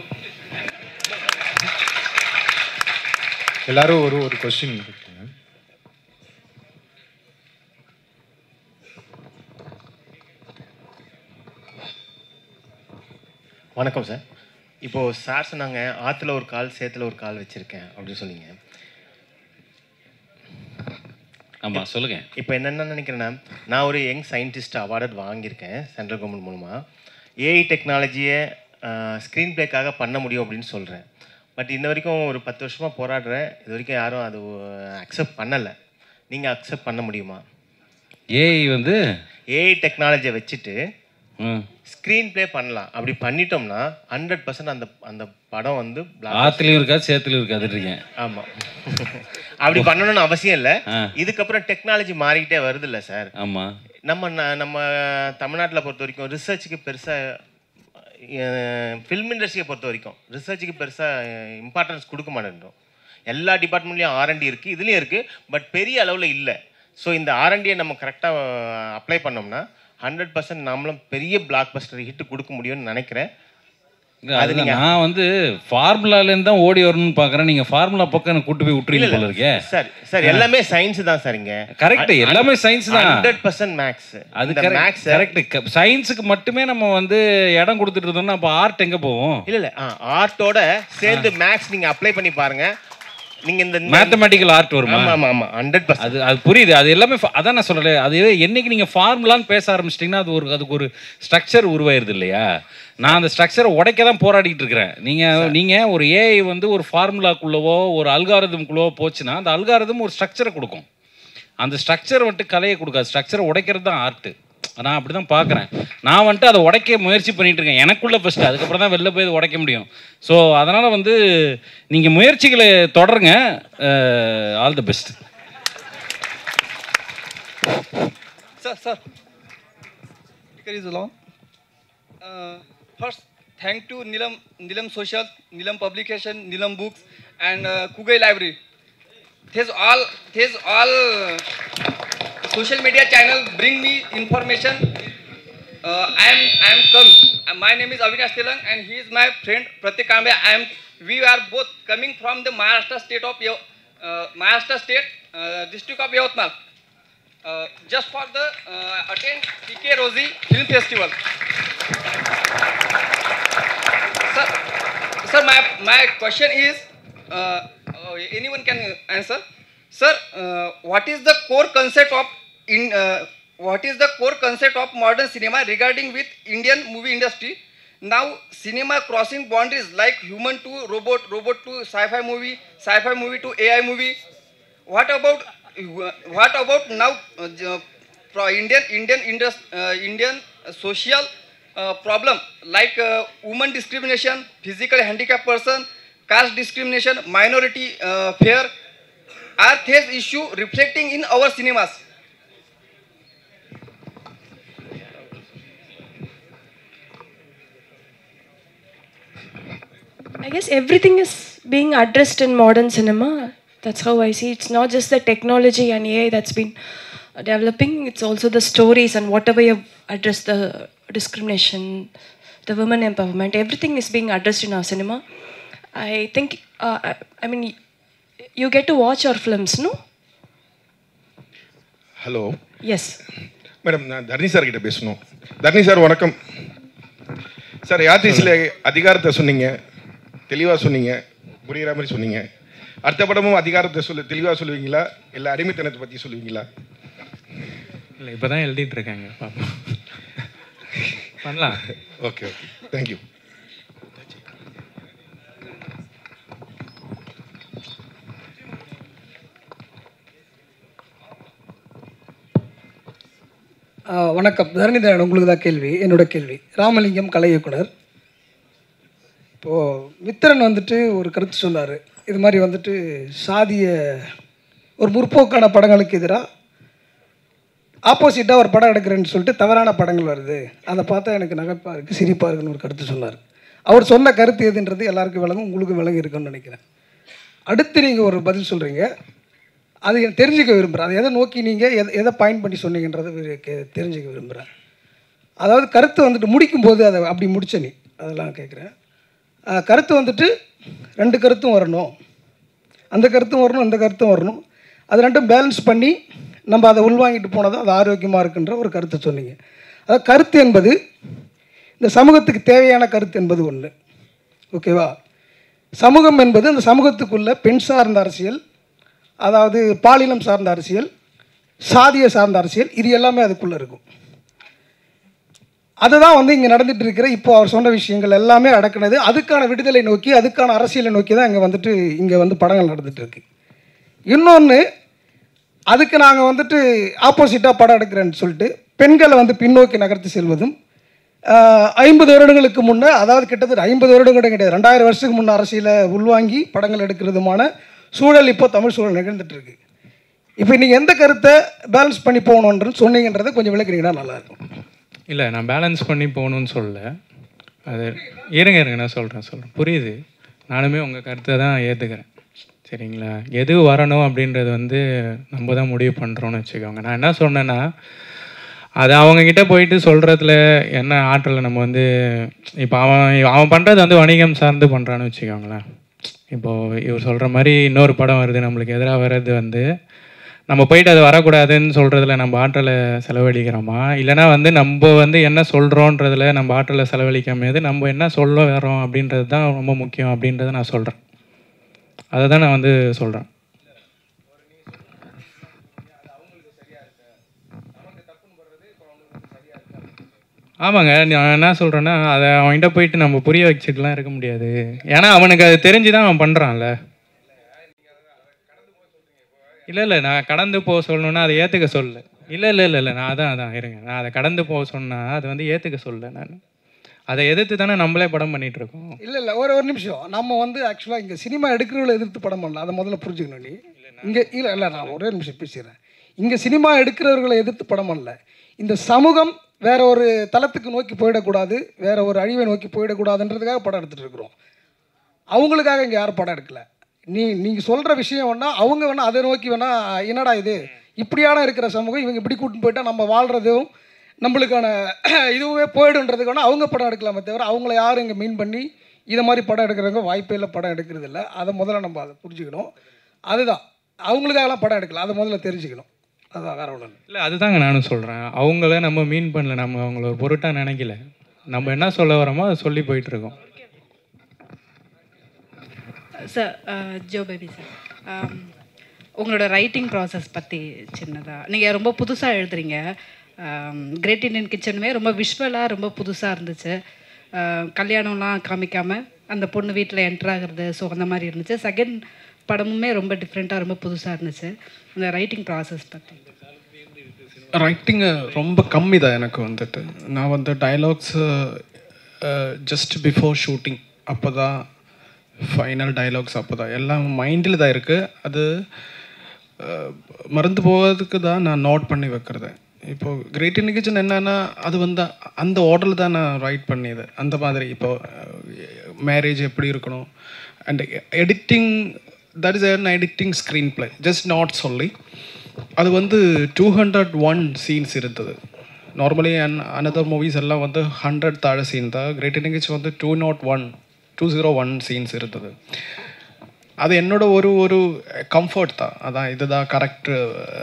எல்லாரும் ஒரு ஒரு கொஸ்டின் இருக்குங்க வணக்கம் சார் இப்போது சார் சொன்னாங்க ஆற்றுல ஒரு கால் சேத்துல ஒரு கால் வச்சுருக்கேன் அப்படின்னு சொன்னீங்க ஆமாம் சொல்லுங்க இப்போ என்னென்ன நினைக்கிறேன்னா நான் ஒரு யங் சயின்டிஸ்ட் அவார்டு வாங்கியிருக்கேன் சென்ட்ரல் கவர்மெண்ட் மூலமாக ஏஐ டெக்னாலஜியை ஸ்க்ரீன் பிளேக்காக பண்ண முடியும் அப்படின்னு சொல்கிறேன் பட் இன்ன வரைக்கும் ஒரு பத்து வருஷமாக போராடுறேன் இது வரைக்கும் யாரும் அது அக்செப்ட் பண்ணலை நீங்கள் அக்செப்ட் பண்ண முடியுமா ஏஐ வந்து ஏஐ டெக்னாலஜியை வச்சுட்டு ம் ஸ்க்ரீன் ப்ளே பண்ணலாம் அப்படி பண்ணிட்டோம்னா ஹண்ட்ரட் பர்சன்ட் அந்த அந்த படம் வந்து blockbuster ஆத்துலயும் இருக்காது சேத்துலயும் இருக்காதுன்றீங்க ஆமாம் அப்படி பண்ணணும்னு அவசியம் இல்லை ஆ. இதுக்கப்புறம் டெக்னாலஜி மாறிக்கிட்டே வருது இல்லை சார் ஆமா நம்ம ந- நம்ம தமிழ்நாட்டில் பொறுத்த வரைக்கும் ரிசர்ச்சுக்கு பெருசாக ஃபில்ம் இண்டஸ்ட்ரியை பொறுத்த வரைக்கும் ரிசர்ச்சுக்கு பெருசாக இம்பார்ட்டன்ஸ் கொடுக்க மாட்டேன்றோம் எல்லா டிபார்ட்மெண்ட்லேயும் ஆர்என்டி இருக்குது இதுலேயும் இருக்குது பட் பெரிய அளவில் இல்லை ஸோ இந்த ஆர்என்டியை நம்ம கரெக்டாக அப்ளை பண்ணோம்னா ஹண்ட்ரட் பர்சன்ட் நம்மளும் பெரிய பிளாக் பஸ்டர் ஹிட் கொடுக்க முடியும்னு நினைக்கிறேன் இல்ல, அதுதான் நான் வந்து ஃபார்முலாலேருந்து தான் ஓடி வரணும்னு பார்க்குறேன் நீங்கள் ஃபார்முலா பக்கம் எனக்கு கூட்டு போய் விட்டுறீங்க போல இருக்கே சார் சார் எல்லாமே சயின்ஸ் தான் சார் இங்க கரெக்ட் எல்லாமே சயின்ஸ் தான் ஹண்ட்ரட் பர்சன்ட் மேக்ஸ் அது மேக்ஸ் கரெக்ட் சயின்ஸுக்கு மட்டுமே நம்ம வந்து இடம் கொடுத்துட்டு இருந்தோம்னா அப்போ ஆர்ட் எங்கே போவோம் இல்ல இல்ல ஆர்ட்டோட சேர்ந்து மேக்ஸ் நீங்க அப்ளை பண்ணி பாருங்க நீங்க இந்த மேத்தமெட்டிக்கல் ஆர்ட் வருமா ஆமா ஆமா ஆமா ஹண்ட்ரட் பர்சன்ட் அது அது புரியுது அது எல்லாமே fa- அதான் நான் சொல்லலை அது என்னைக்கு நீங்கள் ஃபார்முலான்னு பேச ஆரம்பிச்சிட்டிங்கன்னா அது ஒரு அதுக்கு ஒரு ஸ்ட்ரக்சர் உருவாயிருது இல்லையா நான் அந்த ஸ்ட்ரக்சரை உடைக்க தான் போராடிட்டு இருக்கிறேன் நீங்கள் நீங்கள் ஒரு ஏஐ வந்து ஒரு ஃபார்முலாக்குள்ளவோ ஒரு அல்காரதம்குள்ளவோ போச்சுன்னா அந்த அல்காரதம் ஒரு ஸ்ட்ரக்சரை கொடுக்கும் அந்த ஸ்ட்ரக்சர் வந்துட்டு கலையை கொடுக்காது ஸ்ட்ரக்சரை உடைக்கிறது தான் ஆர்ட்டு நான் அப்படி தான் பார்க்குறேன் நான் வந்துட்டு அதை உடைக்க முயற்சி பண்ணிட்டு இருக்கேன் எனக்குள்ள ஃபஸ்ட்டு அதுக்கப்புறம் தான் வெளில போய் அதை உடைக்க முடியும் ஸோ அதனால் வந்து நீங்கள் முயற்சிகளை தொடருங்க all the best Sir, sir. Here is long. Uh, first, thank to Nilam, Nilam Social, Nilam Publication, Nilam Books, and uh, Kugai Library. This all, this all social media channel bring me information. Uh, I am, I am come. Uh, my name is Avinash Telang, and he is my friend Pratik Kambe. I am. We are both coming from the Maharashtra state of Yav- uh, Maharashtra state, uh, district of Yavatmal. Uh, just for the uh, attend PK Rosie Film Festival. Sir, sir, my, my question is, uh, uh, anyone can answer. Sir, uh, what is the core concept of in uh, what is the core concept of modern cinema regarding with Indian movie industry? Now, cinema crossing boundaries like human to robot, robot to sci-fi movie, sci-fi movie to AI movie. What about what about now uh, j- pro- Indian Indian indus, uh, Indian social uh, problem like uh, woman discrimination, physical handicap person, caste discrimination, minority uh, fear are these issue reflecting in our cinemas. I guess everything is being addressed in modern cinema. That's how I see. It's not just the technology and AI that's been uh, developing. It's also the stories and whatever you address the discrimination, the women empowerment. Everything is being addressed in our cinema. I think. Uh, I, I mean, you get to watch our films, no? Hello Yes. Madam நான் Tharani sir கிட்ட பேசணும் Tharani sir வணக்கம் sir யாத்திரிசில் அதிகாரத்தை சொன்னீங்க தெளிவாக சொன்னீங்க புரிகிற மாதிரி சொன்னீங்க அடுத்த படமும் அதிகாரத்தை சொல்லு தெளிவாக சொல்லுவீங்களா இல்லை அடிமைத்தனத்தை பற்றி சொல்லுவீங்களா இல்லை இப்போ தான் எழுதிட்டு இருக்காங்க பாப்போம் பண்ணலாம் ஓகே ஓகே தேங்க்யூ ஆ, வணக்கம் தரணிதரன் உங்களுக்கு தான் கேள்வி என்னோட கேள்வி ராமலிங்கம் கலை இயக்குனர் இப்போது மித்திரன் வந்துட்டு ஒரு கருத்து சொன்னார் இது மாதிரி வந்துட்டு சாதிய ஒரு முற்போக்கான படங்களுக்கு எதிராக ஆப்போசிட்டாக ஒரு படம் எடுக்கிறேன்னு சொல்லிட்டு தவறான படங்கள் வருது அதை பார்த்தா எனக்கு நகைப்பாக இருக்குது சிரிப்பாக இருக்குன்னு ஒரு கருத்து சொன்னார் அவர் சொன்ன கருத்து எதுன்றது எல்லாருக்கும் விளங்கும் உங்களுக்கு விளங்கி இருக்குன்னு நினைக்கிறேன் அடுத்து நீங்கள் ஒரு பதில் சொல்கிறீங்க அது எனக்கு தெரிஞ்சுக்க விரும்புகிறேன் அதை எதை நோக்கி நீங்கள் எதை எதை பாயிண்ட் பண்ணி சொன்னீங்கன்றதை வி- கே- தெரிஞ்சுக்க விரும்புகிறேன் அதாவது கருத்து வந்துட்டு முடிக்கும்போது அதை அப்படி முடிச்ச நீ அதெல்லாம் கேட்குறேன் கருத்து வந்துட்டு ரெண்டு கருத்தும் வரணும் அந்த கருத்தும் வரணும் இந்த கருத்தும் வரணும் அது ரெண்டும் பேலன்ஸ் பண்ணி நம்ம அதை உள்வாங்கிட்டு போனால் தான் அது ஆரோக்கியமாக இருக்குன்ற ஒரு கருத்தை சொன்னீங்க அதாவது கருத்து என்பது இந்த சமூகத்துக்கு தேவையான கருத்து என்பது ஒன்று ஓகேவா சமூகம் என்பது அந்த சமூகத்துக்குள்ள பெண் சார்ந்த அரசியல் அதாவது பாலினம் சார்ந்த அரசியல் சாதிய சார்ந்த அரசியல் இது எல்லாமே அதுக்குள்ளே இருக்கும் அதுதான் வந்து இங்கே நடந்துட்டு இருக்கிற இப்போ அவர் சொன்ன விஷயங்கள் எல்லாமே அடக்குனது அதுக்கான விடுதலை நோக்கி அதுக்கான அரசியலை நோக்கி தான் இங்கே வந்துட்டு இங்கே வந்து படங்கள் நடந்துட்டு இருக்கு இன்னொன்று அதுக்கு நாங்கள் வந்துட்டு ஆப்போசிட்டாக படம் எடுக்கிறேன்னு சொல்லிட்டு பெண்களை வந்து பின்னோக்கி நகர்த்தி செல்வதும் ஆஹ், ஐம்பது வருடங்களுக்கு முன்னே அதாவது கிட்டத்தட்ட ஐம்பது வருடம் கூட கிடையாது ரெண்டாயிரம் வருஷத்துக்கு முன்னே அரசியலை உள்வாங்கி படங்கள் எடுக்கிறதுமான சூழல் இப்போ தமிழ் சூழல் நிகழ்ந்துட்டு இருக்கு இப்போ நீங்கள் எந்த கருத்தை பேலன்ஸ் பண்ணி போகணுன்றது சொன்னீங்கன்றதை கொஞ்சம் விளக்குறீங்கன்னா நல்லாயிருக்கும் இல்லை நான் பேலன்ஸ் பண்ணி போகணுன்னு சொல்லல அது இருங்க இருங்க நான் சொல்கிறேன் சொல்கிறேன் புரியுது நானுமே உங்கள் கருத்தை தான் ஏற்றுக்கிறேன் சரிங்களா எது வரணும் அப்படின்றது வந்து நம்ம தான் முடிவு பண்ணுறோன்னு வச்சுக்கோங்க நான் என்ன சொன்னேன்னா அது அவங்கக்கிட்ட போயிட்டு சொல்கிறதுல என்ன ஆற்றலை நம்ம வந்து இப்போ அவன் அவன் பண்ணுறது வந்து வணிகம் சார்ந்து பண்ணுறான்னு வச்சுக்கோங்களேன் இப்போது இவர் சொல்கிற மாதிரி இன்னொரு படம் வருது நம்மளுக்கு எதிராக வர்றது வந்து நம்ம போயிட்டு அது வரக்கூடாதுன்னு சொல்கிறதுல நம்ம ஆற்றலை செலவழிக்கிறோமா இல்லைனா வந்து நம்ம வந்து என்ன சொல்கிறோன்றதுல நம்ம ஆற்றலை செலவழிக்காமது நம்ம என்ன சொல்ல வரோம் அப்படின்றது தான் ரொம்ப முக்கியம் அப்படின்றத நான் சொல்கிறேன் அதை தான் நான் வந்து சொல்கிறேன் ஆமாங்க நான் என்ன சொல்கிறேன்னா அதை அவன்கிட்ட போயிட்டு நம்ம புரிய வச்சுட்டுலாம் இருக்க முடியாது ஏன்னா அவனுக்கு அது தெரிஞ்சு தான் அவன் பண்ணுறான்ல இல்லை இல்லை நான் கடந்து போக சொல்லணுன்னா அதை ஏற்றுக்க சொல்லல இல்லை இல்லை இல்லை இல்லை நான் அதான் அதான் இருங்க நான் அதை கடந்து போக சொன்னால் அது வந்து ஏற்றுக்க சொல்லல நான் அதை எதிர்த்து தானே நம்மளே படம் பண்ணிட்டு இருக்கோம் இல்லை இல்லை ஒரு ஒரு நிமிஷம் நம்ம வந்து ஆக்சுவலாக இங்கே சினிமா எடுக்கிறவங்களை எதிர்த்து படம் பண்ணல அதை முதல்ல புரிஞ்சுக்கணும் நீ இங்கே இல்லை இல்லை நான் ஒரே நிமிஷம் பேசிடுறேன் இங்கே சினிமா எடுக்கிறவர்களை எதிர்த்து படம் பண்ணல இந்த சமூகம் வேற ஒரு தளத்துக்கு நோக்கி போயிடக்கூடாது வேற ஒரு அழிவை நோக்கி போயிடக்கூடாதுன்றதுக்காக படம் எடுத்துகிட்டு இருக்கிறோம் அவங்களுக்காக இங்கே யாரும் படம் எடுக்கல நீ நீங்கள் சொல்கிற விஷயம் வேணா அவங்க வேணா அதை நோக்கி வேணா என்னடா இது இப்படியான இருக்கிற சமூகம் இவங்க இப்படி கூட்டின்னு போயிட்டா நம்ம வாழ்கிறதும் நம்மளுக்கான இதுவே போயிடுன்றதுக்கு வேணா அவங்க படம் எடுக்கலாமே தவிர அவங்கள யாரும் இங்கே மீன் பண்ணி இதை மாதிரி படம் எடுக்கிறவங்க வாய்ப்பே இல்லை படம் எடுக்கிறது இல்லை அதை முதல்ல நம்ம அதை புரிஞ்சுக்கணும் அதுதான் அவங்களுக்காகலாம் படம் எடுக்கல அதை முதல்ல தெரிஞ்சுக்கணும் அதுதான் வேற ஒன்றும் இல்லை இல்லை அதுதாங்க நானும் சொல்கிறேன் அவங்கள நம்ம மீன் பண்ணல நம்ம அவங்கள ஒரு பொருட்டாக நினைக்கல நம்ம என்ன சொல்ல வரோமோ அதை சொல்லி போயிட்டு இருக்கோம் சார் ஜோ பேபி சார் உங்களோட ரைட்டிங் ப்ராசஸ் பற்றி சின்னதாக நீங்கள் ரொம்ப புதுசாக எழுதுறீங்க கிரேட் இண்டியன் கிச்சனுமே ரொம்ப விஷுவலாக ரொம்ப புதுசாக இருந்துச்சு ஆஹ் கல்யாணம்லாம் காமிக்காமல் அந்த பொண்ணு வீட்டில் என்டர் ஆகுறது ஸோ அந்த மாதிரி இருந்துச்சு செகண்ட் படமுமே ரொம்ப டிஃப்ரெண்ட்டாக ரொம்ப புதுசாக இருந்துச்சு அந்த ரைட்டிங் ப்ராசஸ் பற்றி ரைட்டிங்கு ரொம்ப கம்மி தான் எனக்கு வந்துட்டு நான் வந்து டைலாக்ஸு ஜஸ்ட் பிஃபோர் ஷூட்டிங் அப்போ தான் ஃபைனல் டைலாக்ஸ் அப்போ தான் எல்லாம் மைண்டில் தான் இருக்குது அது அஹ், மறந்து போகிறதுக்கு தான் நான் நோட் பண்ணி வைக்கிறது இப்போது கிரேட் இண்டிகேஷன் என்னன்னா அது வந்து அந்த ஆர்டரில் தான் நான் ரைட் பண்ணியது அந்த மாதிரி இப்போ மேரேஜ் எப்படி இருக்கணும் and editing that is an editing screenplay just not சொல்லி அது வந்து டூ ஹண்ட்ரட் ஒன் சீன்ஸ் இருந்தது நார்மலி அண்ட் அனதர் மூவிஸ் எல்லாம் வந்து ஹண்ட்ரட் தாழ சீன் தான் கிரேட் இண்டிகேஜ் வந்து two nought one two zero one scenes இருந்தது அது என்னோட ஒரு ஒரு கம்ஃபர்ட் தான் அதான் இதுதான் கரெக்டு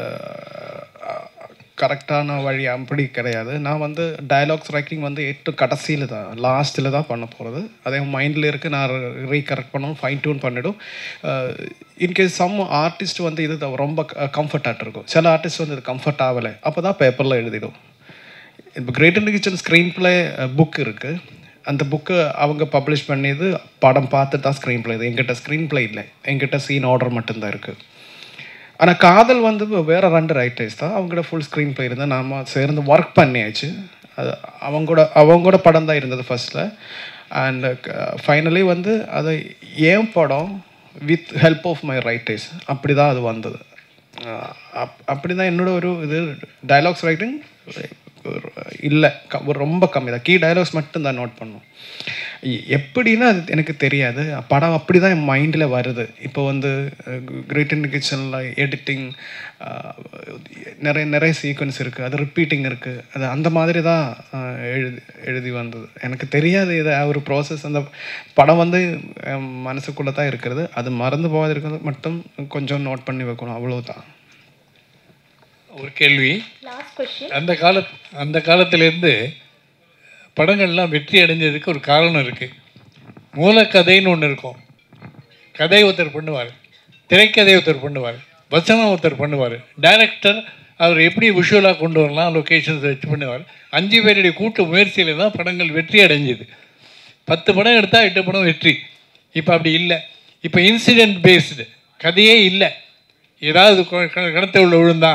கரெக்டான வழி அப்படி கிடையாது நான் வந்து டயலாக்ஸ் ரைட்டிங் வந்து எட்டு கடைசியில் தான் லாஸ்ட்டில் தான் பண்ண போகிறது அதே மைண்டில் இருக்குது நான் ரீகரெக்ட் பண்ணணும் ஃபைன் டியூன் பண்ணிடும் இன்கேஸ் சம் ஆர்டிஸ்ட் வந்து இது தான் ரொம்ப கம்ஃபர்ட்டாக இருக்கும் சில ஆர்டிஸ்ட் வந்து இது கம்ஃபர்ட் ஆகலை அப்போ தான் பேப்பரில் எழுதிடும் இப்போ Great Indian Kitchen screenplay book இருக்குது அந்த புக்கு அவங்க பப்ளிஷ் பண்ணியது படம் பார்த்து தான் ஸ்க்ரீன் ப்ளே இது எங்கிட்ட ஸ்க்ரீன் ப்ளே இல்லை எங்கிட்ட சீன் ஆர்டர் மட்டும்தான் இருக்குது ஆனால் காதல் வந்து வேற ரெண்டு ரைட்டர்ஸ் தான் அவங்களோட ஃபுல் ஸ்க்ரீன் ப்ளே இருந்தால் நாம சேர்ந்து ஒர்க் பண்ணியாச்சு அது அவங்களோட அவங்களோட படம் தான் இருந்தது ஃபர்ஸ்ட்டில் அண்ட் ஃபைனலி வந்து அது ஏன் படம் with help of my writers அப்படி தான் அது வந்தது அஹ் அப் அப்படி தான் என்னோட ஒரு இது டயலாக்ஸ் ரைட்டிங் இல்லை க ஒரு ரொம்ப கம்மி தான் கீ டயலாக்ஸ் மட்டும் தான் நோட் பண்ணும் எ- எப்படின்னா அது எனக்கு தெரியாது படம் அப்படி தான் என் மைண்டில் வருது இப்போ வந்து கிரேட் இன் கிச்சனில் எடிட்டிங் நிறைய நிறைய சீக்வன்ஸ் இருக்குது அது ரிப்பீட்டிங் இருக்குது அது அந்த மாதிரி தான் அஹ், எழுதி எழுதி வந்தது எனக்கு தெரியாது இது ஒரு ப்ராசஸ் அந்த படம் வந்து என் மனசுக்குள்ளே தான் இருக்கிறது அது மறந்து போகாதிருக்கிறது மட்டும் கொஞ்சம் நோட் பண்ணி வைக்கணும் அவ்வளவுதான் ஒரு கேள்வி லாஸ்ட் கொஸ்டின் அந்த கால அந்த காலத்திலேருந்து படங்கள்லாம் வெற்றி அடைஞ்சதுக்கு ஒரு காரணம் இருக்குது மூலக்கதைன்னு ஒன்று இருக்கும் கதை ஒருத்தர் பண்ணுவார் திரைக்கதை ஒருத்தர் பண்ணுவார் வசனம் ஒருத்தர் பண்ணுவார் டைரக்டர் அவர் எப்படி விஷுவலாக கொண்டு வரலாம் லொக்கேஷன்ஸ் வச்சு பண்ணுவார் அஞ்சு பேருடைய கூட்டு முயற்சியில் தான் படங்கள் வெற்றி அடைஞ்சுது பத்து படம் எடுத்தால் எட்டு படம் வெற்றி இப்போ அப்படி இல்லை இப்போ இன்சிடென்ட் பேஸ்டு கதையே இல்லை ஏதாவது கு- க- கிணத்து உள்ள விழுந்தான்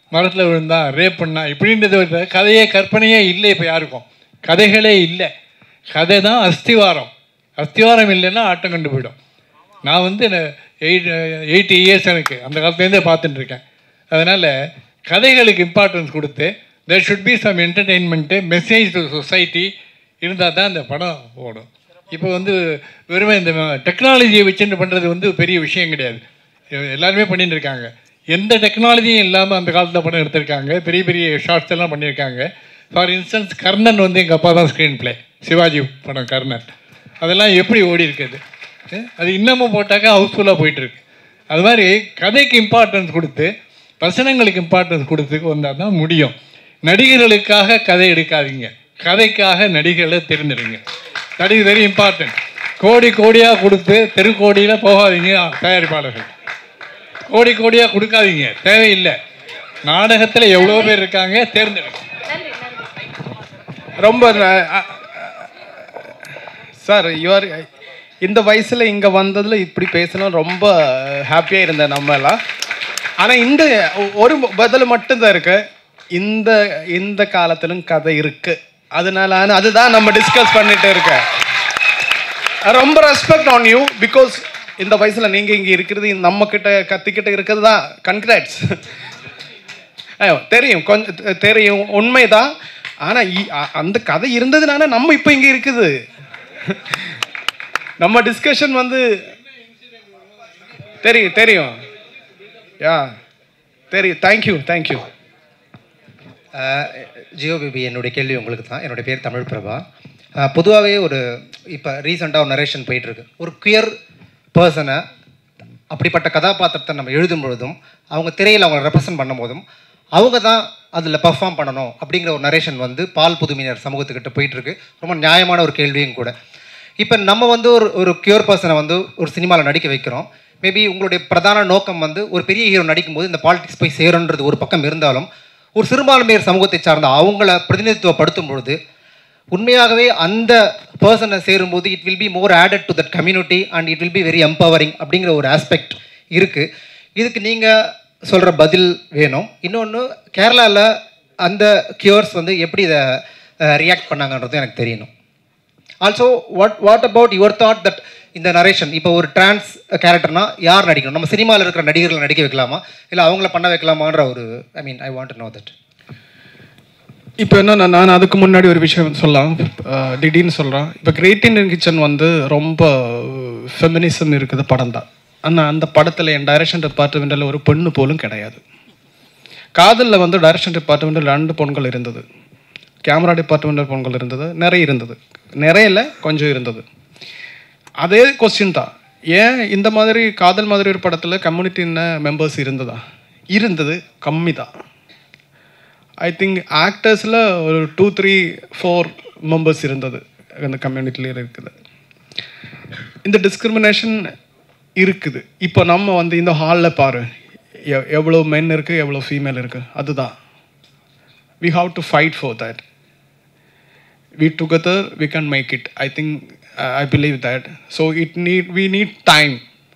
மரத்தில் விழுந்தா ரேப் பண்ணா இப்படின்றத விட கதையே கற்பனையே இல்லை இப்போ யாருக்கும் கதைகளே இல்லை கதை தான் அஸ்திவாரம் அஸ்திவாரம் இல்லைன்னா ஆட்டம் கண்டு போயிடும் நான் வந்து எயிட் எயிட்டி இயர்ஸ் எனக்கு அந்த காலத்துலேருந்தே பார்த்துட்டு இருக்கேன் அதனால் கதைகளுக்கு இம்பார்ட்டன்ஸ் கொடுத்து there should be some entertainment message to society இருந்தால் தான் அந்த படம் ஓடும் இப்போ வந்து வெறுமே இந்த டெக்னாலஜியை வச்சுட்டு பண்ணுறது வந்து பெரிய விஷயம் கிடையாது எல்லாருமே பண்ணிட்டு இருக்காங்க எந்த டெக்னாலஜியும் இல்லாமல் அந்த காலத்தில் படம் எடுத்திருக்காங்க பெரிய பெரிய ஷார்ட்ஸ் எல்லாம் பண்ணியிருக்காங்க ஃபார் இன்ஸ்டன்ஸ் கர்ணன் வந்து எங்கள் அப்பா தான் ஸ்க்ரீன் ப்ளே சிவாஜி படம் கர்ணன் அதெல்லாம் எப்படி ஓடி இருக்குது அஹ் அது இன்னமும் போட்டாக்கா ஹவுஸ்ஃபுல்லாக போயிட்டுருக்கு அது மாதிரி கதைக்கு இம்பார்ட்டன்ஸ் கொடுத்து வசனங்களுக்கு இம்பார்ட்டன்ஸ் கொடுத்து வந்தால் தான் முடியும் நடிகர்களுக்காக கதை எடுக்காதீங்க கதைக்காக நடிகர்களை தேர்ந்தெடுங்க தட் இஸ் வெரி இம்பார்ட்டன்ட் கோடி கோடியாக கொடுத்து தெருக்கோடியில் போகாதீங்க தயாரிப்பாளர்கள் கோடி கோடியாக கொடுக்காதீங்க தேவையில்லை நாடகத்தில் எவ்வளோ பேர் இருக்காங்க தேர்ந்தெடுங்க ரொம்ப சார் யுவர் இந்த வயசில் இங்கே வந்ததில் இப்படி பேசணும் ரொம்ப ஹாப்பியாக இருந்தேன் நம்ம எல்லாம் ஆனால் இந்த ஒ- ஒரு பதில் மட்டும்தான் இருக்கு இந்த இந்த காலத்திலும் கதை இருக்கு அதனால ஆனா அதுதான் நம்ம டிஸ்கஸ் பண்ணிட்டு இருக்கேன் ரொம்ப ரெஸ்பெக்ட் ஆன் யூ பிகாஸ் இந்த வயசில் நீங்கள் இங்கே இருக்கிறது நம்ம கிட்ட கத்திக்கிட்ட இருக்கிறது தான் கன்கிராட்ஸ் ஐயோ தெரியும் கொஞ்சம் தெ- தெரியும் உண்மைதான் ஆனால் அந்த கதை இருந்ததுனால நம்ம இப்போ இங்கே இருக்குது நம்ம டிஸ்கஷன் வந்து தெரியும் தெரியும் யா தெரியும் தேங்க்யூ தேங்க்யூ ஜியோ பேபி என்னுடைய கேள்வி உங்களுக்கு தான் என்னுடைய பேர் தமிழ் பிரபா பொதுவாகவே ஒரு இப்போ ரீசெண்டாக ஒரு நரேஷன் போயிட்டுருக்கு ஒரு குயர் பர்சனை அப்படிப்பட்ட கதாபாத்திரத்தை நம்ம எழுதும் பொழுதும் அவங்க திரையில் அவங்களை ரெப்ரசன்ட் பண்ணும் போதும் அவங்க தான் அதில் பர்ஃபார்ம் பண்ணணும் அப்படிங்கிற ஒரு நரேஷன் வந்து பால் புதுமையினர் சமூகத்துக்கிட்ட போயிட்டுருக்கு ரொம்ப நியாயமான ஒரு கேள்வியும் கூட இப்போ நம்ம வந்து ஒரு ஒரு கியூர் பர்சனை வந்து ஒரு சினிமாவில் நடிக்க வைக்கிறோம் மேபி உங்களுடைய பிரதான நோக்கம் வந்து ஒரு பெரிய ஹீரோ நடிக்கும்போது இந்த பாலிடிக்ஸ் போய் சேருன்றது ஒரு பக்கம் இருந்தாலும் ஒரு சிறுபான்மையர் சமூகத்தை சார்ந்த அவங்கள பிரதிநிதித்துவப்படுத்தும் பொழுது உண்மையாகவே அந்த பர்சனை சேரும்போது it will be more added to that community and it will be very empowering அப்படிங்கிற ஒரு ஆஸ்பெக்ட் இருக்குது இதுக்கு நீங்கள் சொல்கிற பதில் வேணும் இன்னொன்று கேரளாவில் அந்த கியூர்ஸ் வந்து எப்படி இதை ரியாக்ட் பண்ணாங்கன்றது எனக்கு தெரியணும் also what what about your thought that இந்த நரேஷன் இப்போ ஒரு டிரான்ஸ் கேரக்டர்னா யார் நடிக்கணும் நம்ம சினிமாவில் இருக்கிற நடிகர்களை நடிக்க வைக்கலாமா இல்லை அவங்கள பண்ண வைக்கலாமான்ற ஒரு I mean I want know that இப்போ என்ன நான் அதுக்கு முன்னாடி ஒரு விஷயம் சொல்லலாம் அஹ், திடீர்னு சொல்கிறேன் இப்போ கிரேட் இண்டியன் கிச்சன் வந்து ரொம்ப ஃபெமினிசம் இருக்குது படம் தான் ஆனால் அந்த படத்தில் என் டைரக்ஷன் டிபார்ட்மெண்ட்டில் ஒரு பெண்ணு போலும் கிடையாது காதலில் வந்து டைரக்ஷன் டிபார்ட்மெண்ட்டில் ரெண்டு பொண்கள் இருந்தது கேமரா டிபார்ட்மெண்ட்டில் பொண்கள் இருந்தது நிறைய இருந்தது நிறைய இல்லை கொஞ்சம் இருந்தது அதே கொஸ்டின் தான் ஏன் இந்த மாதிரி காதல் மாதிரி ஒரு படத்தில் கம்யூனிட்டின்னு மெம்பர்ஸ் இருந்ததா இருந்தது கம்மி தான் ஐ திங்க் ஆக்டர்ஸில் ஒரு டூ த்ரீ ஃபோர் மெம்பர்ஸ் இருந்தது அந்த கம்யூனிட்டியில் இருக்குது இந்த டிஸ்கிரிமினேஷன் இருக்குது இப்போ நம்ம வந்து இந்த ஹாலில் பாரு எவ் எவ்வளோ மென் இருக்குது எவ்வளோ ஃபீமேல் இருக்குது அதுதான் we have to fight for that we together we can make it i think uh, i believe that so it need we need time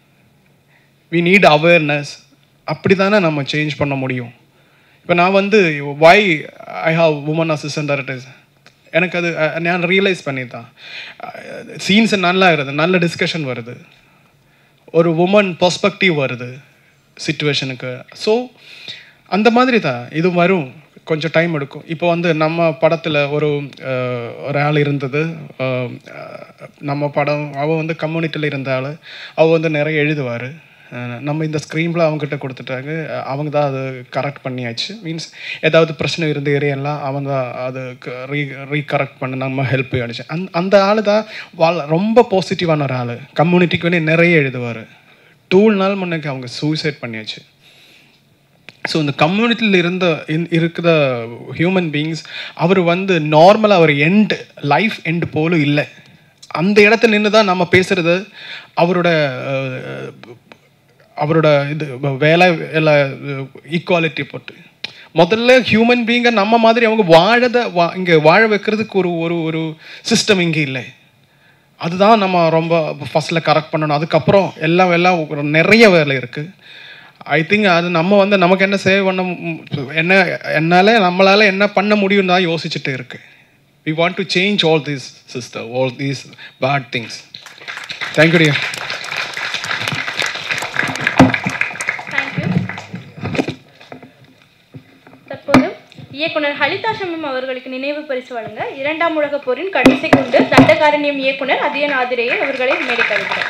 we need awareness அப்படி தானே நம்ம சேஞ்ச் பண்ண முடியும் இப்போ நான் வந்து why I have woman assistant directors எனக்கு அது அஹ், நான் ரியலைஸ் பண்ணித்தான் சீன்ஸ் நல்லா இருக்குது நல்ல டிஸ்கஷன் வருது ஒரு உமன் பெர்ஸ்பெக்டிவ் வருது சுச்சுவேஷனுக்கு ஸோ அந்த மாதிரி தான் இது வரும் கொஞ்சம் டைம் எடுக்கும் இப்போ வந்து நம்ம படத்தில் ஒரு அஹ், ஒரு ஆள் இருந்தது அஹ், நம்ம படம் அவள் வந்து கம்யூனிட்டியில் இருந்த ஆள் அவள் வந்து நிறைய எழுதுவார் நம்ம இந்த ஸ்க்ரீனில் அவங்ககிட்ட கொடுத்துட்டாங்க அஹ், அவங்க தான் அது கரெக்ட் பண்ணியாச்சு மீன்ஸ் ஏதாவது பிரச்சனை இருந்த ஏரியாலாம் அவங்க தான் அது ரீ ரீகரெக்ட் பண்ண நம்ம ஹெல்ப் அடிச்சு அந் அந்த ஆள் தான் வாழ் ரொம்ப பாசிட்டிவான ஒரு ஆள் கம்யூனிட்டிக்கு வேண்டி நிறைய எழுதுவார் டூல் நாள் முன்னைக்கு அவங்க சூசைட் பண்ணியாச்சு ஸோ இந்த கம்யூனிட்டியில் இருந்த இன்- இருக்கிற ஹியூமன் பீயிங்ஸ் அவர் வந்து நார்மலாக அவர் எண்ட் லைஃப் எண்ட் போலும் இல்லை அந்த இடத்துல நின்று தான் நம்ம பேசுறது அவரோட அஹ், அவரோட இது வேலை வேலை ஈக்குவாலிட்டி போட்டு முதல்ல ஹியூமன் பீங்கை நம்ம மாதிரி அவங்க வாழத வா இங்கே வாழ வைக்கிறதுக்கு ஒரு ஒரு ஒரு சிஸ்டம் இங்கே இல்லை அதுதான் நம்ம ரொம்ப ஃபஸ்ட்டில் கரெக்ட் பண்ணணும் அதுக்கப்புறம் எல்லாம் எல்லாம் ஒரு நிறைய வேலை இருக்குது ஐ திங்க் அது நம்ம வந்து நமக்கு என்ன சேவ் பண்ண மு- என்ன என்னால் நம்மளால் என்ன பண்ண முடியும் தான் யோசிச்சுட்டு இருக்கு we want to change all these sister all these bad things thank you dear தற்போது இயக்குனர் ஹலிதா ஷமீம் அவர்களுக்கு நினைவு பரிசு வழங்க இரண்டாம் உலகப் போரின் கடைசி குண்டு தண்டகாரண்யம் இயக்குனர் அதியன் ஆதிரேயன் அவர்களை மேடைக்கு அழைக்கிறார்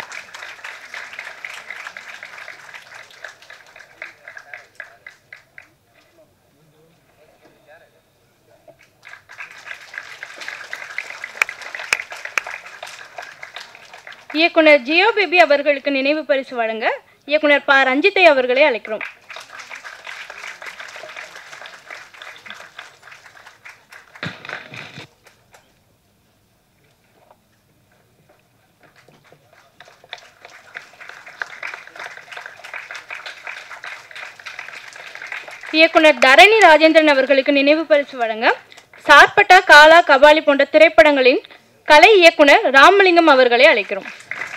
இயக்குனர் ஜியோ பேபி அவர்களுக்கு நினைவு பரிசு வழங்க இயக்குனர் ப ரஞ்சித்தை அவர்களை அழைக்கிறோம் இயக்குனர் தரணி ராஜேந்திரன் அவர்களுக்கு நினைவு பரிசு வழங்க சார்பட்டா காலா கபாலி போன்ற திரைப்படங்களின் கலை இயக்குனர் ராமலிங்கம் அவர்களை அழைக்கிறோம்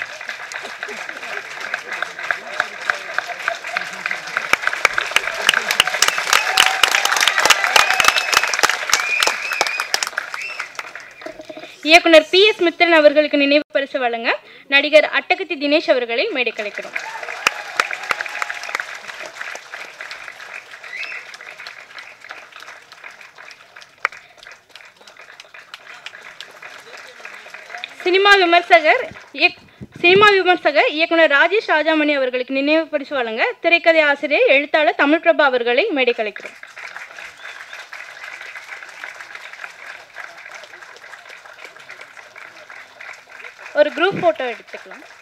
இயக்குனர் பி எஸ் மித்திரன் அவர்களுக்கு நினைவு பரிசு வழங்க நடிகர் அட்டகத்தி தினேஷ் அவர்களை மேடைக்கு அழைக்கிறோம் சினிமா விமர்சகர் இயக்- சினிமா விமர்சகர் இயக்குனர் ராஜேஷ் ராஜாமணி அவர்களுக்கு நினைவு பரிசு வழங்க திரைக்கதை ஆசிரியர் எழுத்தாளர் தமிழ் பிரபா அவர்களை மேடைக்கு அழைக்கிறோம் ஒரு குரூப் போட்டோ எடுத்துக்கலாம்